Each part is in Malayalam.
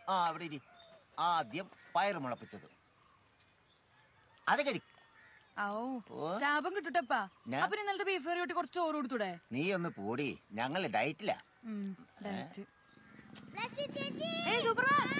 ആ അവിടെ ഇരി ആദ്യം പയറ് മുളപ്പിച്ചത് അത് കഴി ഔ ഓ. ശാപം കിട്ടുട്ടപ്പാ ഞാൻ- അപ്പൊ ഇന്നലത്തെ ബീഫ് കറി കൂട്ടി കുറച്ച് ചോറ് കൊടുത്തൂടെ നീ ഒന്ന് പോടി ഞങ്ങൾ ഡയറ്റിലാ ഉം, ഡയറ്റ്. ഏയ് സൂപ്പർമാൻ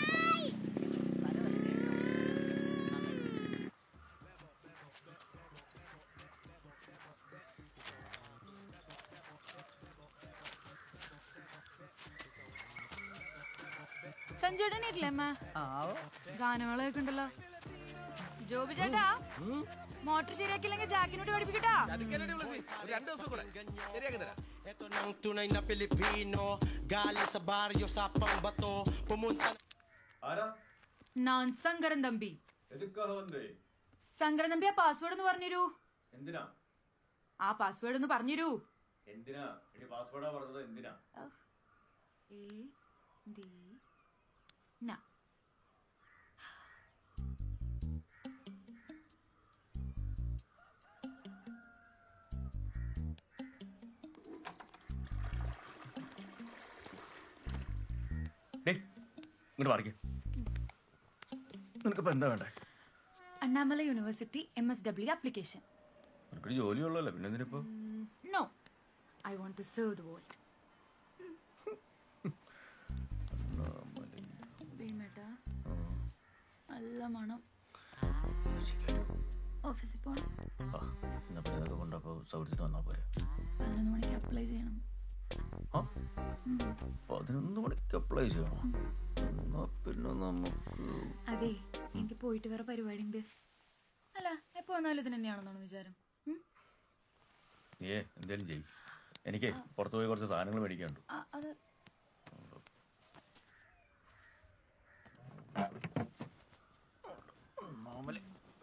സഞ്ജയുടെ നീട്ടില്ലേ അമ്മ ഗാനമേളൊക്കെ ഉണ്ടല്ലോ ജോബി ചേട്ടാ മോട്ടർ ശരിയാക്കില്ലെങ്കിൽ ജാക്കിനോട് പഠിപ്പിക്കട്ടാ രണ്ടു ദിവസം കൂടെ ശരിയാക്കി തരാം Ito ng tunay na Pilipino Galing sa baryo sa pangbato Pumunta ആരാ ഞാൻ സങ്കരൻ തമ്പി എതുക്കാ വന്നേ സങ്കരൻ തമ്പി ആ പാസ്വേഡ് ഒന്ന് പറഞ്ഞുതരൂ എന്തിനാ ആ പാസ്വേഡ് ഒന്ന് പറഞ്ഞുതരൂ എന്തിനാ ഇനി പാസ്വേർഡാ പറഞ്ഞത് എന്തിനാ എ ഡി ന ഡേയ് ഇങ്ങോട്ട് മാറിക്കേ നിനക്കിപ്പോ എന്താ വേണ്ടേ Annamalai university M S W application നിനക്കൊരു ജോലിയുള്ളല്ലോ പിന്നെ എന്തിനിപ്പോ no I want to serve the world ഭീമേട്ടാ നല്ല മണം ഓഫീസിൽ പോകണം ആ എന്നാ പിന്നെ ഇതൊക്കെ കൊണ്ടപ്പോ സൗകര്യത്തിന് വന്നാ പോരെ പതിനൊന്ന് മണിക്ക് അപ്ലൈ ചെയ്യണം ആ പതിനൊന്ന് മണിക്ക് അപ്ലൈ ചെയ്യണം എന്നാ പിന്നെ നമുക്ക് അതെ എനിക്ക് പോയിട്ട് വേറെ പരിപാടി ഉണ്ട് അല്ല എപ്പോ വന്നാലും ഇത് തന്നെയാണെന്നാണ് വിചാരം ഉം? നീയേ എന്തേലും ചെയ്യും എനിക്ക് പുറത്തു പോയി കുറച്ച് സാധനങ്ങൾ മേടിക്കാനുണ്ട് ആ, അത് മാമല്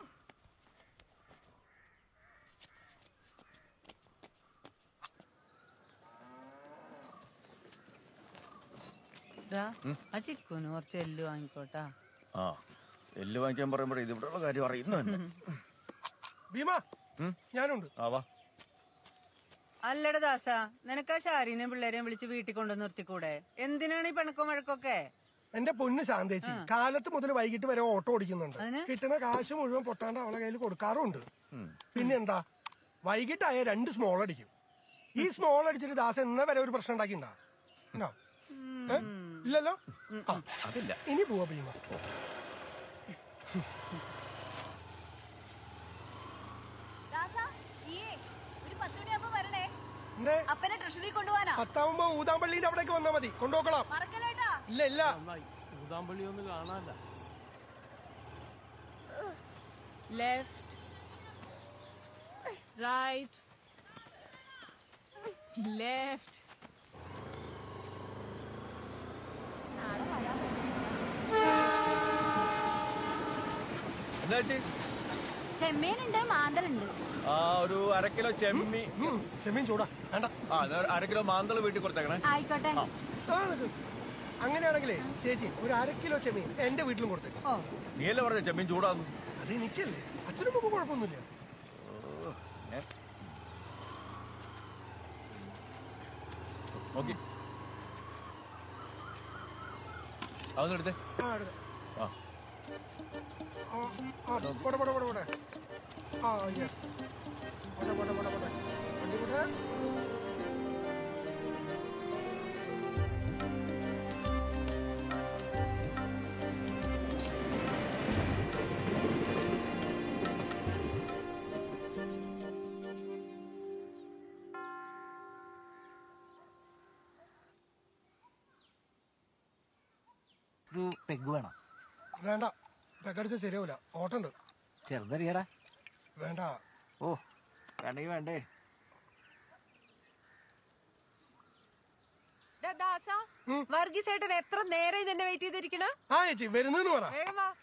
ആ ചിക്കുന് കുറച്ച് എല്ല് വാങ്ങിക്കോട്ടാ ആ എല്ല് വാങ്ങിക്കാൻ പറയുമ്പോഴേ ഇത് ഇവിടെയുള്ള കാര്യം അറിയുന്നു തന്നെ ഭീമ ഞാനുണ്ട് ആ വാ അല്ലട ദാസ നിനക്ക് ആ ശാരീനെയും പിള്ളേരെയും വിളിച്ച് വീട്ടിൽ കൊണ്ടു നിർത്തിക്കൂടെ എന്തിനാണ് ഈ പിണക്കോ വഴക്കൊക്കെ എന്റെ പൊന്ന് ശാന്തേച്ചി കാലത്ത് മുതൽ വൈകിട്ട് വരെ ഓട്ടോ ഓടിക്കുന്നുണ്ട് അതിന്? കിട്ടുന്ന കാശ് മുഴുവൻ പൊട്ടാണ്ട് അവളെ കയ്യിൽ കൊടുക്കാറുണ്ട് പിന്നെന്താ വൈകിട്ടായ രണ്ട് സ്മോൾ അടിക്കും ഈ സ്മോൾ അടിച്ചിട്ട് ദാസ എന്നാ വരെ ഒരു പ്രശ്നം ഉണ്ടാക്കിണ്ടാ ഉണ്ടോ? ഏ? ഇല്ലല്ലോ ആ, അതില്ല ഇനി പോവാ ഭീമ എന്തേ അപ്പനെ ട്രഷറി കൊണ്ടുപോവാനാ പത്താവുമ്പോ ഊതാമ്പള്ളിന്റെ അവിടേക്ക് വന്നാ മതി കൊണ്ടുപോക്കളാം മറക്കല്ലേട്ടാ ഇല്ല ഇല്ല ഊതാമ്പള്ളി ഒന്ന് കാണാല്ല ലെഫ്റ്റ് റൈറ്റ് ലെഫ്റ്റ് എന്താ ചേച്ചി ചെമ്മീനുണ്ട് മാന്തലുണ്ട് ആ ഒരു അര കിലോ ചെമ്മി ഉം, ചെമ്മീൻ ചൂടാ വേണ്ട ആ എന്നാ ഒരു അര കിലോ മാന്തള് വീട്ടിൽ കൊടുത്തേക്കണേ ആയിക്കോട്ടെ ആ നിക്ക് അങ്ങനെയാണെങ്കിലേ ചേച്ചി ഒരു അര കിലോ ചെമ്മീൻ എന്റെ വീട്ടിലും കൊടുത്തേക്ക് ഓ നീയല്ലേ പറഞ്ഞ ചെമ്മീൻ ചൂടാന്ന് അത് എനിക്കല്ലേ അച്ഛനും നമുക്ക് കുഴപ്പമൊന്നുമില്ല ഏ? നോക്കി അതൊന്നും എടുത്തേ ആ എടുത്ത്. ആ ആ, ആ, പോട്ടെ പോട്ടെ പോട്ടെ പോട്ടെ ആ യെസ് പോട്ടെ പോട്ടെ പോട്ടെ പോട്ടെ വണ്ടി പോട്ടെ ഒരു പെഗ് വേണം വേണ്ട പെക്കടിച്ച ശരിയാവില്ല ഓട്ടുണ്ട് ചെറുതറിയടാ വേണ്ട ഓ വേണ്ടെങ്കിൽ വേണ്ടേ ദാസ വർഗീസ് ഏട്ടൻ എത്ര നേരം ഇതെന്നെ വെയിറ്റ് ചെയ്തിരിക്കണ ആ ചേച്ചി വരുന്നെന്ന് പറ വേഗം വാ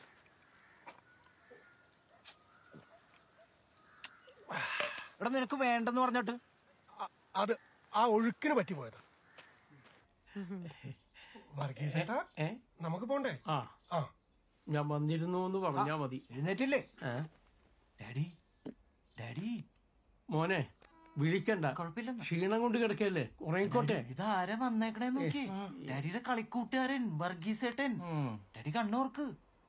എടാ നിനക്ക് വേണ്ടെന്ന് പറഞ്ഞിട്ട് അ- അത് ആ ഒഴുക്കിന് പറ്റി പോയത് വർഗീസേട്ടാ ഏ നമുക്ക് പോണ്ടേ ആ ആ ഞാൻ വന്നിരുന്നു എന്ന് പറഞ്ഞാ മതി എഴുന്നേറ്റില്ലേ ഡാഡി ഡാഡി മോനെ വിളിക്കണ്ട കുഴപ്പമില്ലെന്ന്. ക്ഷീണം കൊണ്ട് കിടക്കല്ലേ ഉറങ്ങിക്കോട്ടെ ഇതാരാ വന്നേക്കണേ നോക്കി ഡാഡിയുടെ കളിക്കൂട്ടുകാരൻ വർഗീസേട്ടൻ ഡാഡി കണ്ണോർക്ക്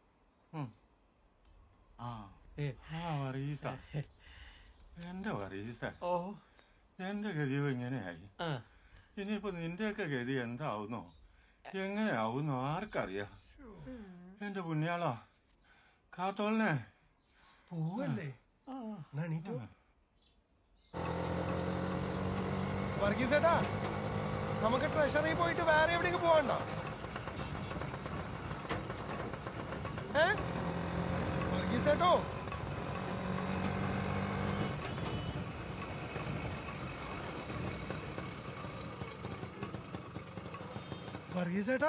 ആ ആ വറീസ എന്റെ വറീസ ഓ എന്റെ ഗതിയോ ഇങ്ങനെയായി ആ ഇനിയിപ്പോ നിന്റെയൊക്കെ ഗതി എന്താവുന്നോ എങ്ങനെയാവുന്നോ ആർക്കറിയാം എന്റെ പുണ്യാളോ കാത്തോളിനെ പോവല്ലേ എന്നാ എണീറ്റോ വർഗീസേട്ടാ നമുക്ക് ട്രഷറി പോയിട്ട് വേറെ എവിടേക്ക് പോകണ്ട ഏ വർഗീസേട്ടോ വർഗീസേട്ടാ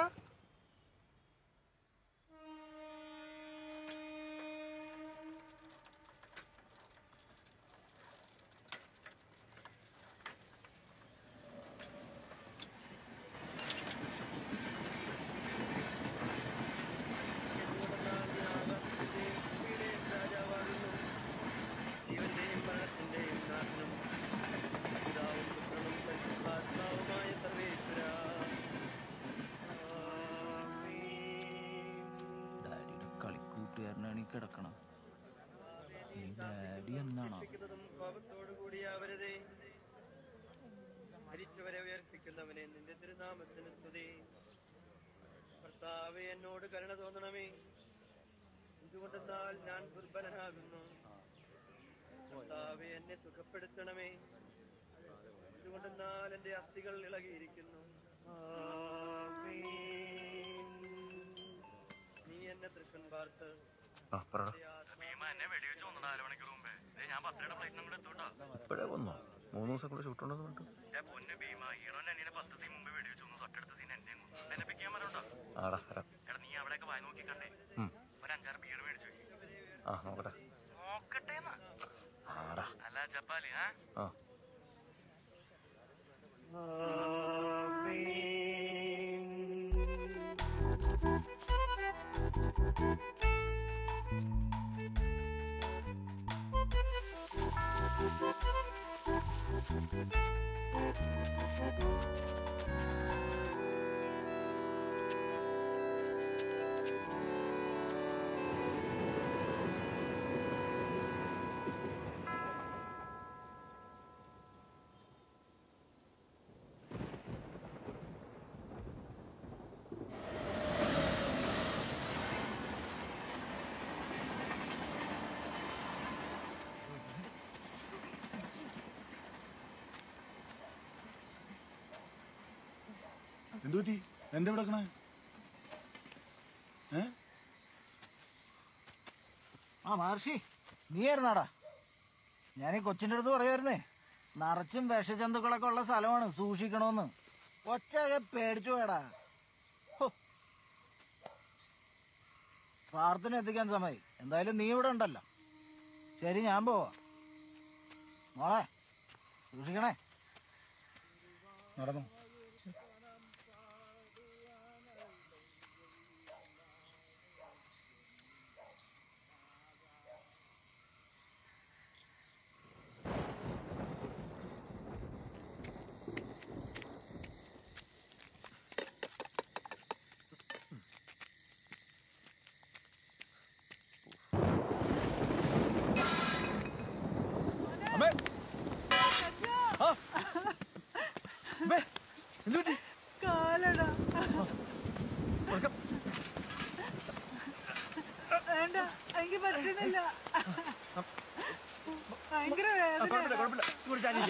ഡാഡിയുടെ കളിക്കൂട്ടുകാരനാണ് ഈ കിടക്കണം ഈ ഡാഡി എന്നാണോ മരിച്ചവരെ ഉയർപ്പിക്കുന്നവനെ നിന്റെ തിരുനാമത്തിന് സ്തുതി കർത്താവെ എന്നോട് കരുണ തോന്നണമേ എന്തുകൊണ്ടെന്നാൽ ഞാൻ ദുർബലനാകുന്നു കർത്താവെ എന്നെ സുഖപ്പെടുത്തണമേ എന്തുകൊണ്ടെന്നാൽ എന്റെ അസ്ഥികൾ ഇളകിയിരിക്കുന്നു ആമേൻ. നീ എന്നെ തൃക്കൻ പാർത്ത് ഇപ്പോഴേ വന്നോ മൂന്ന് ദിവസം കൂടെ ഷൂട്ടുണ്ടെന്ന് പറഞ്ഞിട്ട് ആടാ വരാം ഉം. ആ നോക്കട്ടെ ആടാ ആ എന്തു പറ്റി എന്താ കിടക്കണേ ഏ ആ മഹർഷി നീ ആയിരുന്നാടാ ഞാൻ ഈ കൊച്ചിൻ്റെ അടുത്ത് പറയുമായിരുന്നേ നിറച്ചും വിഷജന്തുക്കളൊക്കെ ഉള്ള സ്ഥലമാണ് സൂക്ഷിക്കണമെന്ന് ഒച്ചയൊക്കെ പേടിച്ചു പോയടാ ഹോ. പ്രാർത്ഥന എത്തിക്കാൻ സമയം എന്തായാലും നീ ഇവിടെ ഉണ്ടല്ലോ ശരി ഞാൻ പോവാ മോളെ സൂക്ഷിക്കണേ നടന്നു കാലടാ വേണ്ട എനിക്ക് പറ്റണില്ല ഭയങ്കര വേദന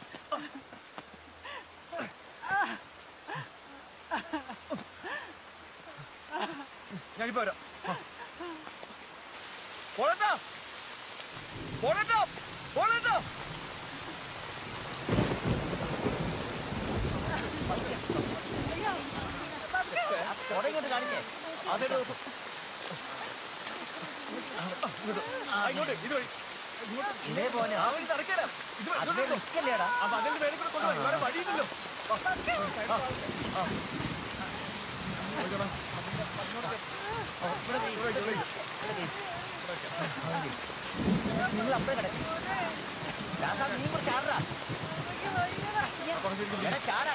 ഞാനിപ്പോ വരാം പോരട്ടോ പോരട്ടോ പോരട്ടോ ഇങ്ങോട്ട് കാണിക്കേ അതെടോ ഇങ്ങോട്ട് ഇത് വഴി ഇതേപോലെ ആ വഴി തറക്കല ഇത് വഴി, അതിലെ ഇങ്ങോട്ട് റിസ്ക് അല്ലേടാ ആ മകന്റെ പേരെ കൂടെ കൊണ്ടുപോയി വേറെ വഴിയില്ലല്ലോ നിങ്ങൾ അപ്പഴേ കിടക്കും ദാസാ, നീ കൂടെ ചാടടാ. എടാ, ചാടാ.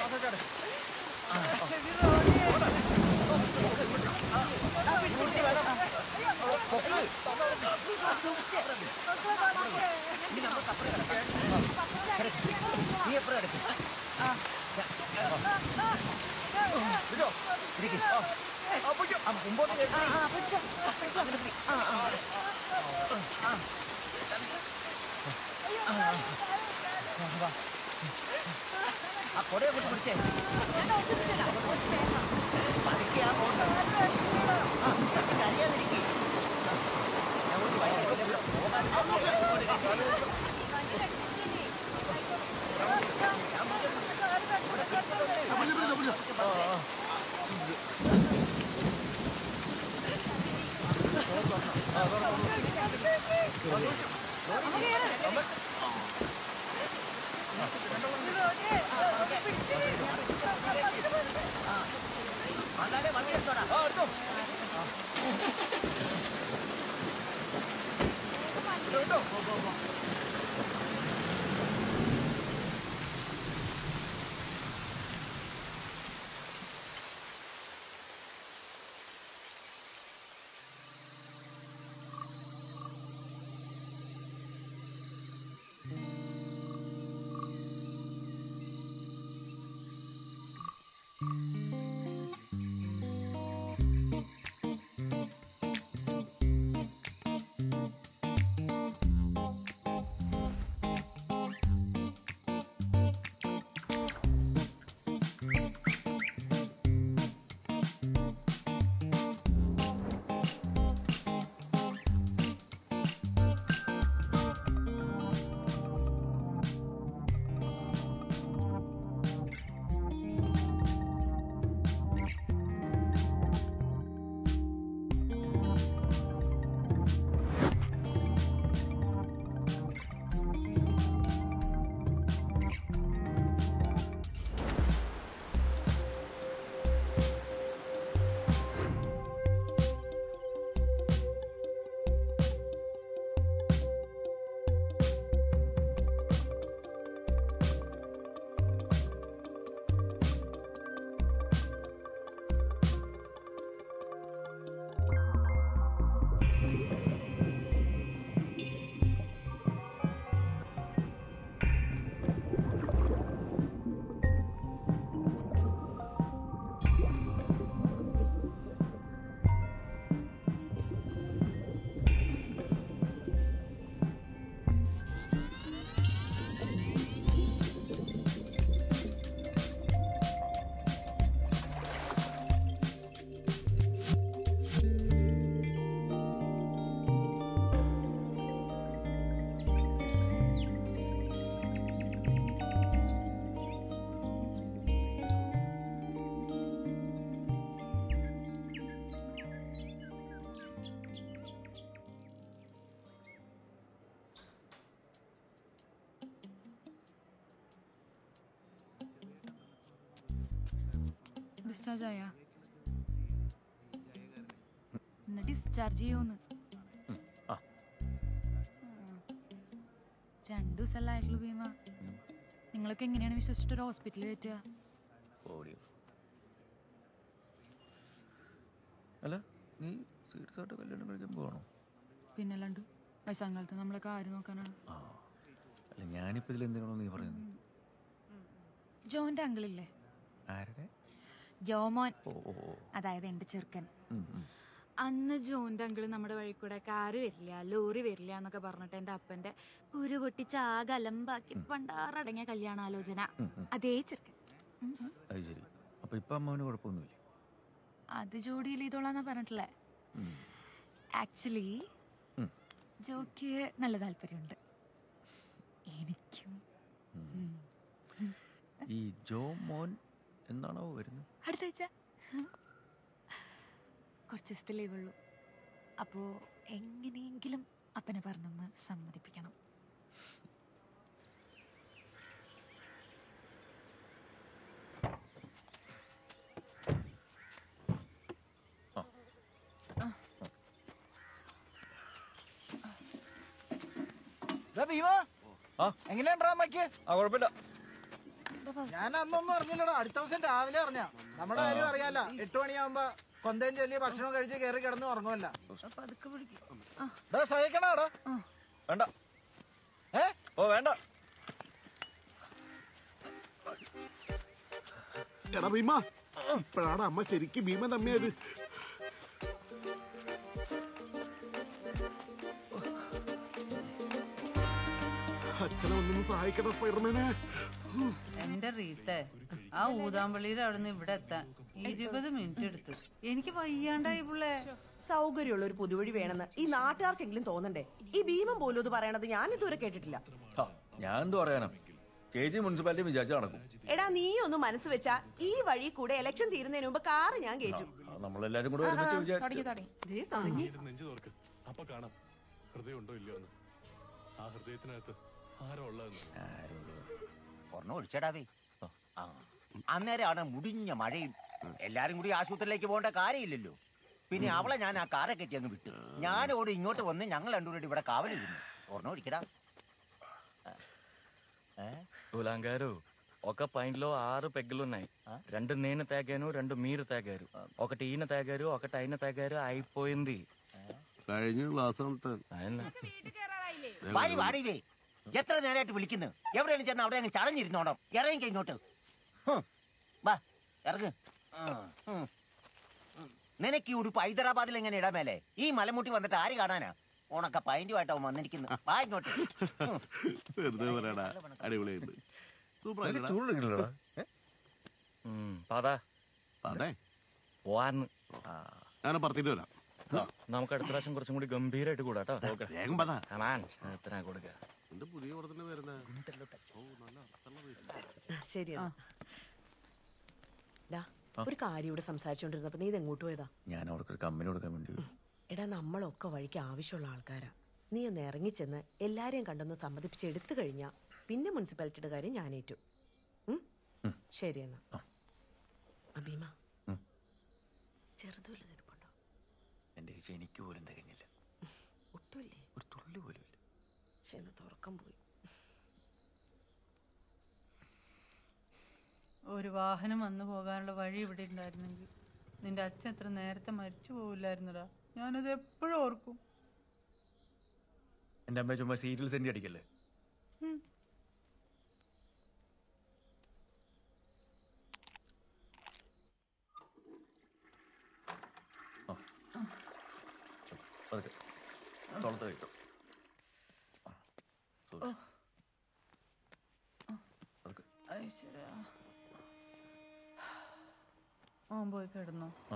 നീ എപ്പോഴും കിടക്കും മുമ്പോട്ട് കേറി. ആ കൊടയെ കൊണ്ട് പിടിച്ചേ പതുക്കെ ആ പോണ്ട ആ പതുക്കെ അറിയാതിരിക്കേ ഞാൻ ഒരു വഴി പോകാൻ അല്ലാതെ വണ്ടി എടുത്തോടാ ആ എടുത്തോ ഡിസ്ചാർജ് ആയാ ഇന്ന് ഡിസ്ചാർജ് ചെയ്യോന്ന് ആ. രണ്ടു ദിവസമല്ല ആയിട്ടുള്ളൂ ഭീമ നിങ്ങളൊക്കെ എങ്ങനെയാണ് വിശ്വസിച്ചിട്ട് ഒരു ഹോസ്പിറ്റലിൽ കയറ്റുക ഓടിയോ അല്ല നീ സീരിയസ് ആയിട്ട് കല്യാണം കഴിക്കാൻ പോകണോ പിന്നല്ലാണ്ട് വയസ്സാങ്കാലത്ത് നമ്മളൊക്കെ ആര് നോക്കാനാണ് ആ അല്ല ഞാനിപ്പോൾ ഇതിൽ എന്തിനാണോ നീ പറയുന്നത് ജോന്റെ അങ്കിളില്ലേ ആരുടെ ജോമോൻ ഓ ഓ ഓ അതായത് എൻ്റെ ചെറുക്കൻ ഉം, ഉം. അന്ന് ജോന്റെ അങ്കിള് നമ്മുടെ വഴി കൂടെ കാറ് വരില്ല ലോറി വരില്ല എന്നൊക്കെ പറഞ്ഞിട്ട് എൻ്റെ അപ്പന്റെ കുരു പൊട്ടിച്ച് ആകെ അലമ്പാക്കി പണ്ടാറടങ്ങിയ കല്യാണാലോചന ഉം, ഉം. അതേ ചെറുക്കൻ ഉം, ഉം. അത് ശരി അപ്പോൾ ഇപ്പം അമ്മാവന് കുഴപ്പമൊന്നുമില്ല അത് ജോഡിയിൽ ചെയ്തോളാന്നാ പറഞ്ഞിട്ടില്ലേ ഉം. ആക്ച്വലി ഉം. ജോക്ക് നല്ല താല്പര്യമുണ്ട് എനിക്കും ഈ ജോ മോൻ എന്നാണോ വരുന്നത് അടുത്ത ആഴ്ച കുറച്ച് ദിവസത്തെ ലീവ് ഉള്ളൂ അപ്പോൾ എങ്ങനെയെങ്കിലും അപ്പനെ പറഞ്ഞൊന്ന് സമ്മതിപ്പിക്കണം ദാ ഭീമ ആ. എങ്ങനെയുണ്ടാ അമ്മയ്ക്ക് ആ കുഴപ്പമില്ല ഞാൻ അന്നൊന്നും അറിഞ്ഞില്ലടാ അടുത്ത ദിവസം രാവിലെ അറിഞ്ഞ നമ്മുടെ കാര്യം അറിയാല എട്ടു മണിയാവുമ്പോ കൊന്തയും ചൊല്ലി ഭക്ഷണം കഴിച്ച് കയറി കിടന്ന് ഉറങ്ങുമല്ല സഹിക്കണാടാ വേണ്ട ഏ ഓ വേണ്ട എടാ ഭീമ ഇപ്പഴാണ് അമ്മ ശരിക്കും ഭീമ തമ്മിയത് അച്ഛനെ ഒന്നും സഹായിക്കട്ടെ സ്പൈഡർമാനെ എന്റെ റീത്തെ ആ ഊതാമ്പള്ളിയുടെ അവിടെ നിന്ന് ഇവിടെ എത്താൻ ഇരുപത് മിനിറ്റ് എടുത്തു എനിക്ക് വയ്യാണ്ടായി പിള്ളേ സൗകര്യമുള്ള ഒരു പുതുവഴി വേണമെന്ന് ഈ നാട്ടുകാർക്കെങ്കിലും തോന്നണ്ടേ ഈ ഭീമം പോലും ഇത് പറയണത് ഞാൻ ഇതുവരെ കേട്ടിട്ടില്ല ആ, ഞാൻ എന്ത് പറയാനാ ചേച്ചി മുനിസിപ്പാലിറ്റി വിചാരിച്ചു നടക്കും എടാ നീ ഒന്ന് മനസ്സ് വെച്ചാ ഈ വഴി കൂടെ ഇലക്ഷൻ തീരുന്നതിന് മുമ്പ് കാറ് ഞാൻ കേറ്റും ആ, നമ്മളെല്ലാരും കൂടെ ഒരുമിച്ച് വിചാരിച്ചു നെഞ്ചു തോർക്ക് അപ്പൊ കാണാം ഹൃദയം ഉണ്ടോ ഇല്ലയോ എന്ന് ആ ഹൃദയത്തിനകത്ത് ആരോ ഉള്ളതെന്ന് ഒരെണ്ണം ഒഴിച്ചടാവേ ആ അന്നേരമാണ് മുടിഞ്ഞ മഴയും എല്ലാരും കൂടി ആശുപത്രിയിലേക്ക് പോകേണ്ട കാര്യമില്ലല്ലോ പിന്നെ അവളെ ഞാൻ ആ കാറെ കെട്ടി അങ്ങ് വിട്ടു ഞാനോട് ഇങ്ങോട്ട് വന്ന് ഞങ്ങൾ രണ്ടുപേരും ഇവിടെ കാവലിരുന്നു ഒരെണ്ണം ഒഴിക്കടാ ఏ? గులాంగారు ఒక పైంట్లో ఆరు పెగ్గులున్నాయి రెండు నేను తాగాను రెండు మీరు తాగారు ఒకటి ఈయన తాగారు ఒకటి ఆయన తాగారు అయిపోయింది കഴിഞ്ഞ ക്ലാസ് ఆయన വാരി വാടിവേ എത്ര നേരമായിട്ട് വിളിക്കുന്നു എവിടെയെങ്കിലും ചെന്ന് അവിടെ അങ്ങ് ചടഞ്ഞിരുന്നോണം ഇറങ്ങിക്ക ഇങ്ങോട്ട് ഹും. വാ ഇറങ്ങ് ഉം, ഉം. നിനക്ക് ഈ ഉടുപ്പ് ഹൈദരാബാദിൽ എങ്ങനെ ഇടാൻ മേലെ ഈ മലമുട്ടി വന്നിട്ട് ആര് കാണാനാ ഉണക്ക പൈന്റുമായിട്ട് അവൻ വന്നിരിക്കുന്നു വാ ഇങ്ങോട്ട് ഉം. വെറുതെ പറയടാ അടിപൊളിയായിട്ട് സൂപ്പറായില്ലടാ? ചൂടെടുക്കില്ലടാ ఉమ్, పదా അതെ పోవాന്ന് ഞാൻ പറത്തിട്ട് വരാം നമുക്ക് അടുത്ത പ്രാവശ്യം കുറച്ചും കൂടി ഗംഭീരമായിട്ട് കൂടാട്ടോ വേഗം പതാ എത്ര കൊടുക്ക എന്റെ പുതിയ പടത്തിന്റെ പേരെന്താ ശരി ഒരു കാര്യം ഇവിടെ സംസാരിച്ചോണ്ടിരുന്നപ്പോ നീ ഇത് എങ്ങോട്ട് പോയതാ ഞാൻ അവർക്ക് ഒരു കമ്പനി കൊടുക്കാൻ വേണ്ടി എടാ നമ്മളൊക്കെ വഴിക്ക് ആവശ്യമുള്ള ആൾക്കാരാ നീ ഒന്ന് ഇറങ്ങിച്ചെന്ന് എല്ലാരെയും കണ്ടൊന്ന് സമ്മതിപ്പിച്ച് എടുത്തു കഴിഞ്ഞാ പിന്നെ മുനിസിപ്പാലിറ്റിയുടെ കാര്യം ഞാൻ ഏറ്റു ഉം? ശരി എന്നാ അബീമ ഉം. ചെറുതുപോലെ നിൽപ്പുണ്ടോ എന്റെ ചേച്ചി എനിക്ക് പോലും തികഞ്ഞില്ല ഒട്ടുമില്ലേ ഒരു തുള്ളി പോലും ഇല്ല പക്ഷെ ഇന്ന് തുറക്കം പോയി ഒരു വാഹനം വന്നു പോകാനുള്ള വഴി ഇവിടെ ഉണ്ടായിരുന്നെങ്കിൽ നിന്റെ അച്ഛൻ എത്ര നേരത്തെ മരിച്ചു പോവില്ലായിരുന്നടാ ഞാനത് എപ്പോഴും ഓർക്കും എന്റെ അമ്മ ചുമ്മാ സീരിയൽ സെന്റി അടിക്കല്ലേ ആ. പതുക്കെ. തോളത്ത് വെച്ചോ. ആ. സൂക്ഷിച്ച്. പതുക്കെ. ഐശ്വര്യ ഓൻ പോയി കിടന്നോ ആ.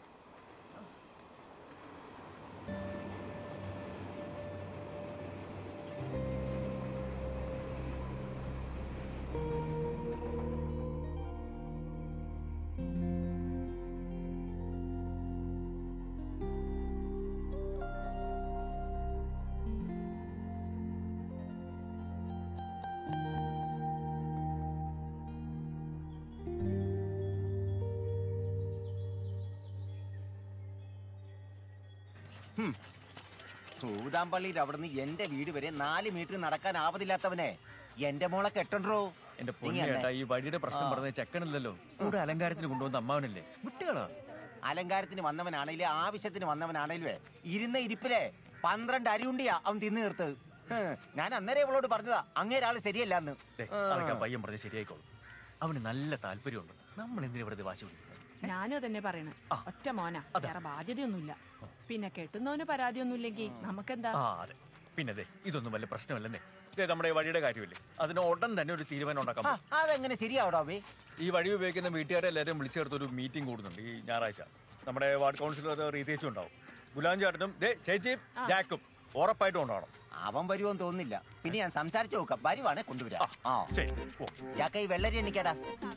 ഊതാമ്പള്ളിയിൽ അവിടുന്ന് എന്റെ വീട് വരെ നാല് മീറ്റർ നടക്കാൻ ആവതില്ലാത്തവനെ എന്റെ മോളെ കെട്ടണ്ടോ എന്റെ പൊന്നേട്ടാ ഈ വഴിയുടെ പ്രശ്നം പറഞ്ഞ ചെക്കനില്ലല്ലോ കൂടെ അലങ്കാരത്തിന് കൊണ്ടുവന്ന അമ്മാവനല്ലേ വിട്ടുകളാ അലങ്കാരത്തിന് വന്നവനാണേലും ആവശ്യത്തിന് വന്നവനാണേലുവേ ഇരുന്ന ഇരിപ്പിലെ പന്ത്രണ്ട് അരിയുണ്ടിയാ അവൻ തിന്നു തീർത്തത് ഹ്, ഞാൻ അന്നേരം ഇവളോട് പറഞ്ഞതാ അങ്ങേരാള് ശരിയല്ല എന്ന് അതൊക്കെ ആ പയ്യൻ പറഞ്ഞ് ശരിയായിക്കോളും അവന് നല്ല താല്പര്യമുണ്ട് നമ്മൾ എന്തിനാ ഇവിടെ വാശി പിടിക്കുന്നത് ഞാനും തന്നെ പറയണ ഒറ്റ മോനാ വേറെ ബാധ്യതയൊന്നുമില്ല പിന്നെ കെട്ടുന്നവന് പരാതിയൊന്നുമില്ലെങ്കിൽ നമുക്കെന്താ ആ അതെ പിന്നെ അതെ ഇതൊന്നും വല്ല പ്രശ്നമല്ലെന്നേ ഇതേ നമ്മുടെ ഈ വഴിയുടെ കാര്യമില്ലേ അതിന് ഉടൻ തന്നെ ഒരു തീരുമാനം ഉണ്ടാക്കാം ആ, അതെങ്ങനെ ശരിയാവടാവേ ഈ വഴി ഉപയോഗിക്കുന്ന വീട്ടുകാരെ എല്ലാവരും വിളിച്ചു ചേർത്ത് ഒരു മീറ്റിംഗ് കൂടുന്നുണ്ട് ഈ ഞായറാഴ്ച നമ്മുടെ വാർഡ് കൗൺസിലർ റീതേച്ചും ഉണ്ടാവും ഗുലാം ചേട്ടനും ദേ ചേച്ചിയും ജാക്കും ഉറപ്പായിട്ടും ഉണ്ടാവണം അവൻ വരുമോന്ന് തോന്നുന്നില്ല പിന്നെ ഞാൻ സംസാരിച്ചു നോക്കാം വരുവാണെ കൊണ്ടുവരാം ആ ശരി ഓ ജാക്ക ഈ വെള്ളരി എണ്ണിക്കടാ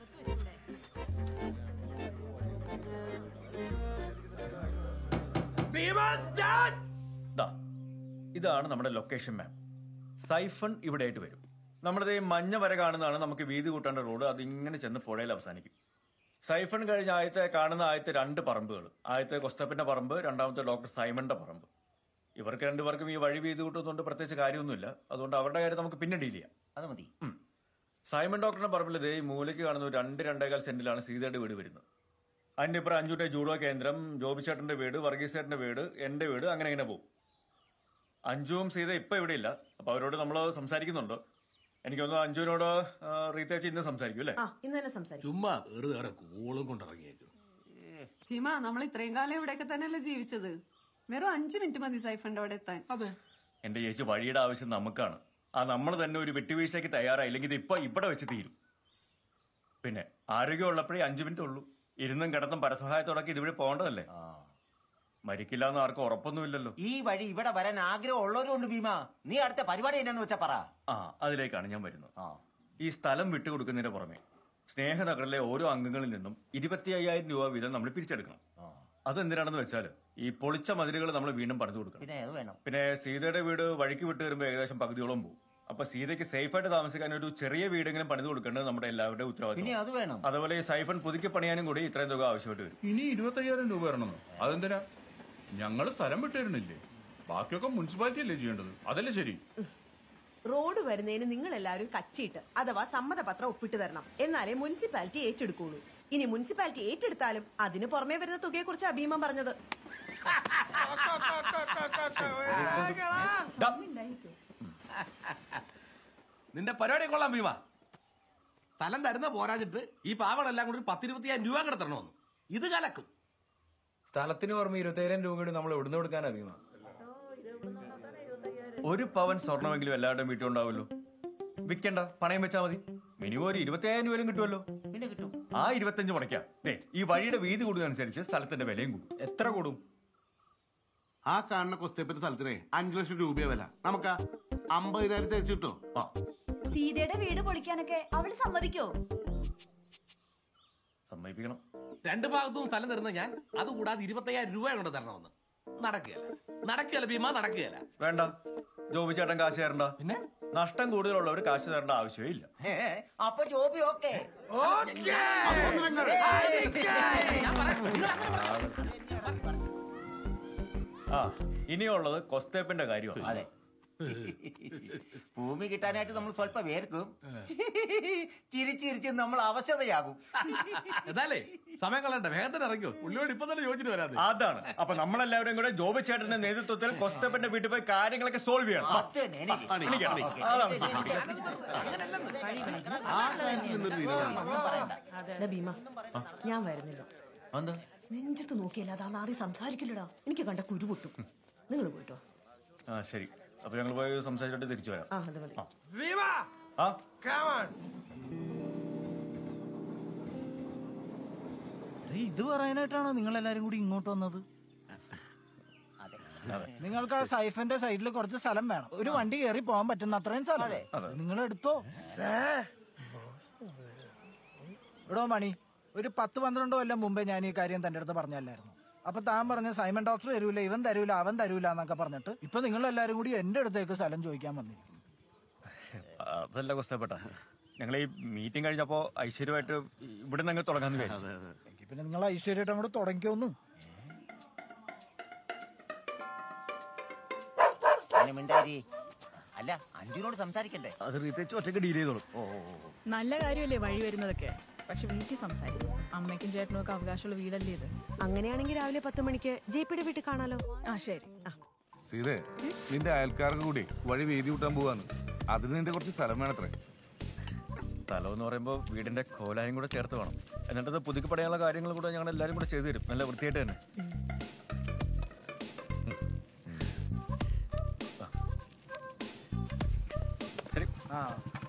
ദാ, ഇതാണ് നമ്മുടെ ലൊക്കേഷൻ മാപ്പ് സൈഫൺ ഇവിടെ ആയിട്ട് വരും നമ്മുടെ ഈ മഞ്ഞ വര കാണുന്നതാണ് നമുക്ക് വീതി കൂട്ടേണ്ട റോഡ് അതിങ്ങനെ ചെന്ന് പുഴയിൽ അവസാനിക്കും സൈഫൺ കഴിഞ്ഞ ആദ്യത്തെ കാണുന്ന ആദ്യത്തെ രണ്ട് പറമ്പുകൾ ആദ്യത്തെ കൊസ്തപ്പിന്റെ പറമ്പ് രണ്ടാമത്തെ ഡോക്ടർ സൈമന്റെ പറമ്പ് ഇവർക്ക് രണ്ടുപേർക്കും ഈ വഴി വീതി കൂട്ടുന്നതുകൊണ്ട് പ്രത്യേകിച്ച് കാര്യമൊന്നുമില്ല അതുകൊണ്ട് അവരുടെ കാര്യം നമുക്ക് പിന്നെ ഡീൽ ചെയ്യാം അത് മതി ഉം. സൈമൺ ഡോക്ടറിന്റെ പറമ്പിൽ ദേ ഈ മൂലയ്ക്ക് കാണുന്ന ഒരു രണ്ട് രണ്ടേകാൽ സെന്റിലാണ് സീതയുടെ വീട് വരുന്നത് അതിന്റെ ഇപ്പുറം അഞ്ചൂന്റെ ജൂഡോ കേന്ദ്രം ജോബിച്ചേട്ടന്റെ വീട് വർഗീസേട്ടന്റെ വീട് എന്റെ വീട് അങ്ങനെ അങ്ങനെ പോകും അഞ്ജുവും സീത ഇപ്പൊ ഇവിടെ ഇല്ല അപ്പൊ അവരോട് നമ്മൾ സംസാരിക്കുന്നുണ്ട് എനിക്ക് തോന്നുന്നു അഞ്ജുവിനോട് ആ, റീത്തേച്ച് ഇന്ന് സംസാരിക്കും അല്ലേ ആ ഇന്ന് തന്നെ സംസാരിക്കും ചുമ്മാ വെറുതെ വേറെ കോളും കൊണ്ടിറങ്ങിയേക്കും ഭീമ നമ്മൾ ഇത്രയും കാലം ഇവിടെയൊക്കെ തന്നെയല്ലേ ജീവിച്ചത് വെറും അഞ്ചു മിനിറ്റ് മതി സൈഫന്റെ അവിടെ എത്താൻ അതെ എന്റെ ചേച്ചി വഴിയുടെ ആവശ്യം നമുക്കാണ് ആ നമ്മൾ തന്നെ ഒരു വിട്ടുവീഴ്ചയ്ക്ക് തയ്യാറായില്ലെങ്കിൽ ഇത് ഇപ്പൊ ഇവിടെ വെച്ച് തീരും പിന്നെ ആരോഗ്യമുള്ളപ്പോഴേ അഞ്ചു മിനിറ്റ് ഉള്ളൂ ഇരുന്നും കിടന്നും പരസഹായത്തോടൊക്കെ ഇതുവഴി പോകേണ്ടതല്ലേ മരിക്കില്ല എന്ന് ആർക്കും ഉറപ്പൊന്നുമില്ലല്ലോ ഈ വഴി ഇവിടെ വരാൻ ആഗ്രഹം ഉള്ളവരുണ്ട് ഭീമ നീ അടുത്ത പരിപാടി എന്നാന്ന് വെച്ചാ പറ ആ അതിലേക്കാണ് ഞാൻ വരുന്നത് ഈ സ്ഥലം വിട്ടുകൊടുക്കുന്നതിന് പുറമെ സ്നേഹനഗറിലെ ഓരോ അംഗങ്ങളിൽ നിന്നും ഇരുപത്തി അയ്യായിരം രൂപ വീതം നമ്മൾ പിരിച്ചെടുക്കണം അതെന്തിനാണെന്ന് വെച്ചാൽ ഈ പൊളിച്ച മതിലുകൾ നമ്മൾ വീണ്ടും പണിതു കൊടുക്കണം പിന്നെ അത് വേണം പിന്നെ സീതയുടെ വീട് വഴിക്ക് വിട്ട് വരുമ്പോൾ ഏകദേശം പകുതിയോളം പോകും അപ്പൊ സീതയ്ക്ക് സേഫായിട്ട് താമസിക്കാൻ ഒരു ചെറിയ വീടെങ്കിലും പണിത് കൊടുക്കേണ്ടത് നമ്മുടെ എല്ലാവരുടെയും പിന്നെ ഉത്തരവാദിത്വം അത് വേണം അതുപോലെ ഈ സൈഫൺ പുതുക്കി പണിയാനും കൂടി ഇത്രയും തുക ആവശ്യമായിട്ട് വരും ഇനി ഇരുപത്തയ്യായിരം രൂപ വരണമെന്നോ അതെന്തിനാ ഞങ്ങൾ സ്ഥലം വിട്ടുതരുന്നില്ലേ ബാക്കിയൊക്കെ മുനിസിപ്പാലിറ്റി അല്ലേ ചെയ്യേണ്ടത് അതല്ലേ ശരി റോഡ് വരുന്നതിന് നിങ്ങൾ എല്ലാവരും കച്ചിയിട്ട് അഥവാ സമ്മതപത്രം ഒപ്പിട്ട് തരണം എന്നാലേ മുനിസിപ്പാലിറ്റി ഏറ്റെടുക്കുള്ളൂ ഇനി മുനിസിപ്പാലിറ്റി ഏറ്റെടുത്താലും അതിന് പുറമേ വരുന്ന തുകയെ കുറിച്ച് അഭീമം പറഞ്ഞത് നിന്റെ പരിപാടി കൊള്ളാം ഭീമ സ്ഥലം തരുന്ന പോരാഞ്ഞിട്ട് ഈ പാവകളെല്ലാം കൂടി ഒരു പത്തിരുപത്തിയായിരം രൂപ കൂടെ തരണമെന്ന് ഇത് കലക്കും സ്ഥലത്തിന് പുറമെ ഇരുപത്തയ്യായിരം രൂപ കൂടി നമ്മൾ എവിടുന്ന് കൊടുക്കാനാ ഭീമ ഒരു പവൻ സ്വർണ്ണമെങ്കിലും എല്ലാവരുടെയും വീട്ടിലുണ്ടാവുമല്ലോ വിൽക്കണ്ട പണയം വെച്ചാൽ മതി മിനിമം ഒരു ഇരുപത്തിയായിരം രൂപയും കിട്ടുമല്ലോ പിന്നെ കിട്ടും ആ ഇരുപത്തഞ്ച് മുടക്കാം ദേ ഈ വഴിയുടെ വീതി കൂടുന്നതനുസരിച്ച് സ്ഥലത്തിന്റെ വിലയും കൂടും എത്ര കൂടും ആ കാണുന്ന കൊസ്തേപ്പിന്റെ സ്ഥലത്തിനെ അഞ്ചു ലക്ഷം രൂപയെ വില നമുക്ക് അമ്പതിനായിരത്തി അയച്ചു കിട്ടോ സീതയുടെ വീട് പൊളിക്കാനൊക്കെ അവള് സമ്മതിക്കോ സമ്മതിപ്പിക്കണം രണ്ട് ഭാഗത്തും സ്ഥലം തരുന്ന ഞാൻ അതുകൂടാതെ ഇരുപത്തയ്യായിരം രൂപ കൊണ്ട് തരണമെന്ന് നടക്കുകയല്ല നടക്കുകയല്ല ഭീമ നടക്കുകയല്ല വേണ്ട ജോബി ചേട്ടൻ കാശ് തരണ്ട പിന്നെ നഷ്ടം കൂടുതലുള്ളവർ കാശ് തരേണ്ട ആവശ്യമേ ഇല്ല ഏ, അപ്പൊ ജോബി ഓക്കെ ആ ഇനിയുള്ളത് കൊസ്തേപ്പിന്റെ കാര്യമാണ് അതെ ഭൂമി കിട്ടാനായിട്ട് നമ്മൾ സ്വല്പം വേർക്കും ചിരിച്ചിരിച്ച് നമ്മൾ അവശതയാകും എന്നാലേ സമയം കളയണ്ട വേഗത്തിന് ഇറങ്ങിയോ ഉള്ളിയോട് ഇപ്പൊ തന്നെ ചോദിച്ചിട്ട് വരാതെ അതാണ് അപ്പൊ നമ്മളെല്ലാവരും കൂടെ ജോബി ചേട്ടന്റെ നേതൃത്വത്തിൽ കൊസ്തേപ്പിന്റെ വീട്ടിൽ പോയി കാര്യങ്ങളൊക്കെ സോൾവ് ചെയ്യണം ആ. അത് തന്നെ എനിക്ക്. എണീക്ക്, എണീക്ക്. ഓക്കേ. അതാണ് ദാ ഭീമ ഞാൻ വരുന്നില്ല എന്താ നെഞ്ചത്ത് നോക്കിയല്ല അതാ നാറി സംസാരിക്കില്ലടാ എനിക്ക് കണ്ട കുരു പൊട്ടും നിങ്ങൾ പോയിട്ടോ ആ ശരി അപ്പൊ ഞങ്ങൾ പോയി സംസാരിച്ചിട്ട് തിരിച്ചു വരാം ആ അത് മതി Viva! ആ Come on! എടീ, ഇത് പറയാനായിട്ടാണോ നിങ്ങൾ എല്ലാരും കൂടി ഇങ്ങോട്ട് വന്നത് നിങ്ങൾക്ക് ആ സൈഫന്റെ സൈഡിൽ കുറച്ച് സ്ഥലം വേണം ഒരു വണ്ടി കയറി പോകാൻ പറ്റുന്ന അത്രയും സ്ഥലം നിങ്ങൾ എടുത്തോ എടോ മണി ഒരു പത്ത് പന്ത്രണ്ടോ കൊല്ലം മുമ്പേ ഞാൻ ഈ കാര്യം തന്റെ അടുത്ത് പറഞ്ഞല്ലായിരുന്നു അപ്പൊ താൻ പറഞ്ഞ സൈമൺ ഡോക്ടർ തരൂല ഇവൻ തരൂല അവൻ തരൂല എന്നൊക്കെ പറഞ്ഞിട്ട് ഇപ്പൊ നിങ്ങൾ എല്ലാരും കൂടി എന്റെ അടുത്തേക്ക് സ്ഥലം ചോദിക്കാൻ വന്നിരിക്കുന്നു അതല്ല കൊസ്തപ്പെട്ട ഞങ്ങൾ ഈ മീറ്റിംഗ് കഴിഞ്ഞപ്പോ ഐശ്വര്യമായിട്ട് ഇവിടെ നിന്ന് തുടങ്ങാന്ന് വിചാരിച്ചു എങ്കിൽ പിന്നെ നിങ്ങൾ ഐശ്വര്യമായിട്ട് അങ്ങോട്ട് തുടങ്ങിക്കോന്നു അതിന് മിണ്ടാരി അല്ല അഞ്ജുനോട് സംസാരിക്കണ്ടേ അത് റീത്തേച്ച് ഒറ്റയ്ക്ക് ഡീൽ ചെയ്തോളും ഓ ഓ, ഓ. നല്ല കാര്യമല്ലേ വഴി വരുന്നതൊക്കെ പക്ഷെ വീട്ടിൽ സംസാരിക്കും അമ്മയ്ക്കും ചേട്ടനും ഒക്കെ അവകാശമുള്ള വീടല്ലേ ഇത് അങ്ങനെയാണെങ്കിൽ രാവിലെ പത്ത് മണിക്ക് ജെ പിയുടെ വീട്ടിൽ കാണാലോ ആ ശരി സീതേ നിന്റെ അയൽക്കാർക്ക് കൂടി വഴി വീതി കൂട്ടാൻ പോവാന്ന് അതിന് നിന്റെ കുറച്ച് സ്ഥലം വേണത്രേ സ്ഥലം എന്ന് പറയുമ്പോൾ വീടിന്റെ കോലായും കൂടെ ചേർത്ത് വേണം എന്നിട്ട് അത് പുതുക്കി പടയാനുള്ള കാര്യങ്ങൾ കൂടെ ഞങ്ങൾ എല്ലാവരും കൂടെ ചെയ്തു തരും നല്ല വൃത്തിയായിട്ട് തന്നെ ശരി ആ